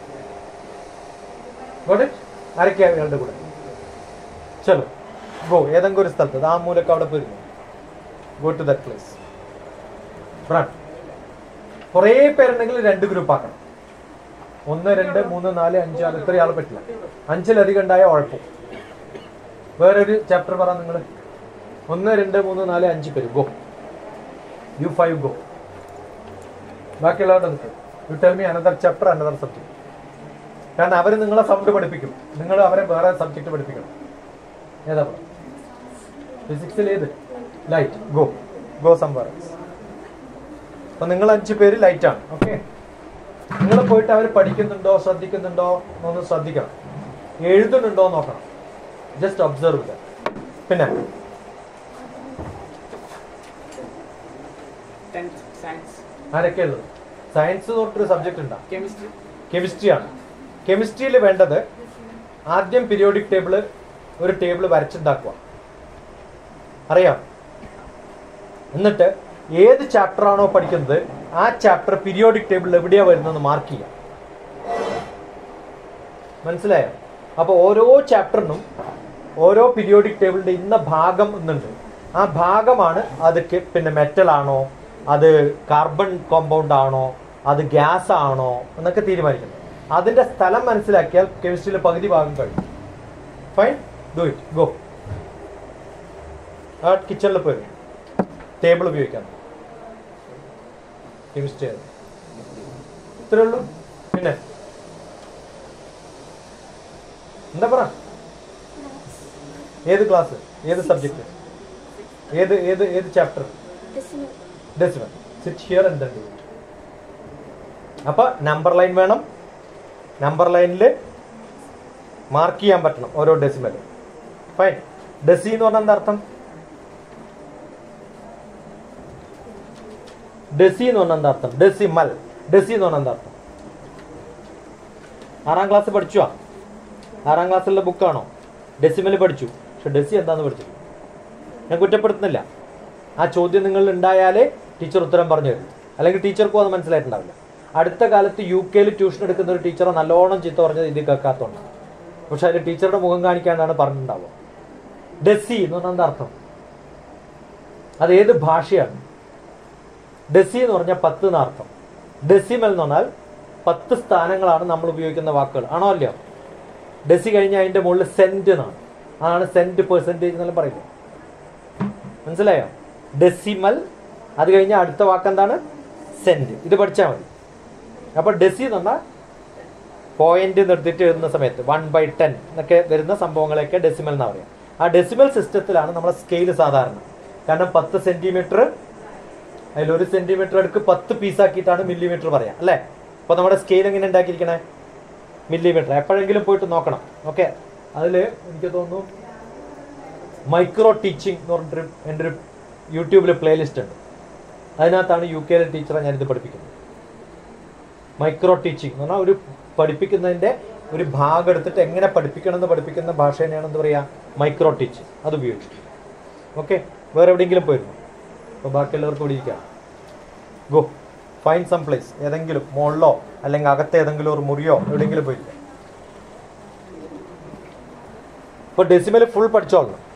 ആരൊക്കെയാ ഇയാളുടെ കൂടെ ചലോ ഗോ ഏതെങ്കിലും ഒരു സ്ഥലത്ത് ദാ ആ മൂലക്ക് അവിടെ പോയിരുന്നു go to that place run കുറേ പേരുണ്ടെങ്കിൽ രണ്ട് ഗ്രൂപ്പ് ആക്കണം ഒന്ന് രണ്ട് മൂന്ന് നാല് അഞ്ച് ആറ് ഇത്രയും ആൾ പറ്റില്ല അഞ്ചിലധികം ഉണ്ടായ ഉഴപ്പും വേറൊരു ചാപ്റ്റർ പറ നിങ്ങൾ ഒന്ന് രണ്ട് മൂന്ന് നാല് അഞ്ച് പേര് ഗോ യു ഫൈവ് ഗോ ബാക്കിയുള്ളവരുടെ നിൽക്കും you tell me another chapter another subject കാരണം അവർ നിങ്ങളെ സൗണ്ട് പഠിപ്പിക്കും നിങ്ങൾ അവരെ വേറെ സബ്ജക്ട് പഠിപ്പിക്കണം ഏതാ ഫിസിക്സിൽ ഏത് ലൈറ്റ് ഗോ ഗോ സംവർ അപ്പൊ നിങ്ങൾ അഞ്ചു പേര് ലൈറ്റ് ആണ് ഓക്കെ നിങ്ങൾ പോയിട്ട് അവർ പഠിക്കുന്നുണ്ടോ ശ്രദ്ധിക്കുന്നുണ്ടോ എന്നൊന്ന് ശ്രദ്ധിക്കണം എഴുതുന്നുണ്ടോ എന്ന് നോക്കണം ജസ്റ്റ് ഒബ്സർവ് ചെയ്യുക പിന്നെ Tenth science, ആരൊക്കെ ഉള്ളത് സയൻസ് തൊട്ടൊരു സബ്ജക്റ്റ് ഉണ്ടാ chemistry, കെമിസ്ട്രിയാണ് കെമിസ്ട്രിയിൽ വേണ്ടത് ആദ്യം പീരിയോഡിക് ടേബിൾ ഒരു ടേബിൾ വരച്ചുണ്ടാക്കുക അറിയാം എന്നിട്ട് ഏത് ചാപ്റ്റർ ആണോ പഠിക്കുന്നത് ആ ചാപ്റ്റർ പീരിയോഡിക് ടേബിൾ എവിടെയാ വരുന്നതെന്ന് മാർക്ക് ചെയ്യാം മനസ്സിലായോ അപ്പൊ ഓരോ ചാപ്റ്ററിനും ഓരോ പീരിയോഡിക് ടേബിളിന്റെ ഇന്ന ഭാഗം എന്നുണ്ട് ആ ഭാഗമാണ് അത് കെ- പിന്നെ മെറ്റൽ ആണോ അത് കാർബൺ കോമ്പൗണ്ട് ആണോ അത് ഗ്യാസ് ആണോ എന്നൊക്കെ തീരുമാനിക്കുന്നത് അതിന്റെ സ്ഥലം മനസ്സിലാക്കിയാൽ കെമിസ്ട്രിയിലെ പകുതി ഭാഗം കഴിയും ഫൈൻ ഡു ഇറ്റ് ഗോ ആ കിച്ചണിൽ പോയി ടേബിൾ ഉപയോഗിക്കാം കെമിസ്ട്രി ഇത്രേ ഉള്ളൂ പിന്നെ എന്താ പറ ഏത് ക്ലാസ് ഏത് സബ്ജക്ട് ഏത് ഏത് ഏത് chapter Decimal. Decimal sit here and do it അപ്പൊ നമ്പർ ലൈൻ വേണം നമ്പർ ലൈനിൽ മാർക്ക് ചെയ്യാൻ പറ്റണം ഓരോ ഡെസിമൽ ഫൈൻ ഡെസി എന്ന് പറഞ്ഞാൽ എന്താ അർത്ഥം ഡെസി എന്ന് പറഞ്ഞാൽ എന്താ അർത്ഥം ഡെസിമൽ ഡെസി എന്ന് പറഞ്ഞാൽ എന്താ അർത്ഥം ആറാം ക്ലാസ് പഠിച്ചോ ആറാം ക്ലാസ്സിലെ ബുക്കാണോ ഡെസിമൽ പഠിച്ചു പക്ഷെ ഡെസി എന്താന്ന് പഠിച്ചു ഞാൻ കുറ്റപ്പെടുത്തുന്നില്ല ആ ചോദ്യം നിങ്ങൾ ഉണ്ടായാലേ ടീച്ചർ ഉത്തരം പറഞ്ഞു തരും അല്ലെങ്കിൽ ടീച്ചർക്കും അത് മനസ്സിലായിട്ടുണ്ടാവില്ല അടുത്ത കാലത്ത് യു കെയിൽ ട്യൂഷൻ എടുക്കുന്ന ഒരു ടീച്ചറെ നല്ലോണം ചീത്ത പറഞ്ഞത് ഇത് കേൾക്കാത്തതുകൊണ്ട് പക്ഷെ അതിൽ ടീച്ചറുടെ മുഖം കാണിക്കാണ്ടാണ് പറഞ്ഞിട്ടുണ്ടാവുക ഡെസി എന്ന് പറഞ്ഞാൽ എന്താ അർത്ഥം അത് ഏത് ഭാഷയാണ് ഡെസി എന്ന് പറഞ്ഞാൽ പത്ത് എന്നർത്ഥം ഡെസിമൽ എന്ന് പറഞ്ഞാൽ പത്ത് സ്ഥാനങ്ങളാണ് നമ്മൾ ഉപയോഗിക്കുന്ന വാക്കുകൾ ആണോ അല്ലയോ ഡെസി കഴിഞ്ഞാൽ അതിന്റെ മുകളിൽ സെന്റ് എന്നാണ് അതാണ് സെന്റ് പെർസെന്റേജ് എന്നെല്ലാം പറയുന്നത് മനസ്സിലായോ ഡെസിമൽ അത് കഴിഞ്ഞാൽ അടുത്ത വാക്ക് എന്താണ് സെന്റ് ഇത് പഠിച്ചാൽ മതി അപ്പൊ ഡെസി എന്ന് പറഞ്ഞാൽ പോയിന്റ് നിർത്തിയിട്ട് എഴുതുന്ന സമയത്ത് വൺ ബൈ ടെൻ എന്നൊക്കെ വരുന്ന സംഭവങ്ങളെയൊക്കെ ഡെസിമൽ എന്നാ പറയാം ആ ഡെസിമൽ സിസ്റ്റത്തിലാണ് നമ്മളെ സ്കെയിൽ സാധാരണ കാരണം പത്ത് സെന്റിമീറ്റർ അതിൽ ഒരു സെന്റിമീറ്റർ അടുക്ക് പത്ത് പീസാക്കിയിട്ടാണ് മില്ലിമീറ്റർ പറയാം അല്ലേ അപ്പൊ നമ്മുടെ സ്കെയിൽ എങ്ങനെ ഉണ്ടാക്കിയിരിക്കണേ മില്ലിമീറ്റർ എപ്പോഴെങ്കിലും പോയിട്ട് നോക്കണം ഓക്കെ അതിൽ എനിക്ക് തോന്നുന്നു മൈക്രോ ടീച്ചിങ് എന്ന് പറഞ്ഞിട്ടൊരു എൻ്റെ ഒരു യൂട്യൂബിൽ പ്ലേലിസ്റ്റ് ഉണ്ട് അതിനകത്താണ് യു കെയിലെ ടീച്ചറെ ഞാനിത് പഠിപ്പിക്കുന്നത് മൈക്രോ ടീച്ചിങ് എന്ന് പറഞ്ഞാൽ ഒരു പഠിപ്പിക്കുന്നതിൻ്റെ ഒരു ഭാഗം എടുത്തിട്ട് എങ്ങനെ പഠിപ്പിക്കണം എന്ന് പഠിപ്പിക്കുന്ന ഭാഷ തന്നെയാണ് എന്താ പറയുക മൈക്രോ ടീച്ചിങ് അത് ഉപയോഗിച്ചു ഓക്കെ വേറെ എവിടെയെങ്കിലും പോയിരുന്നു അപ്പോൾ ബാക്കിയുള്ളവർക്ക് ഇവിടെ ഇരിക്കാം ഗോ ഫൈൻ സം പ്ലേസ് ഏതെങ്കിലും മുകളിലോ അല്ലെങ്കിൽ അകത്ത് ഏതെങ്കിലും ഒരു മുറിയോ എവിടെയെങ്കിലും പോയിരിക്കാം ഇപ്പോൾ ഡെസിമൽ ഫുൾ പഠിച്ചോളണം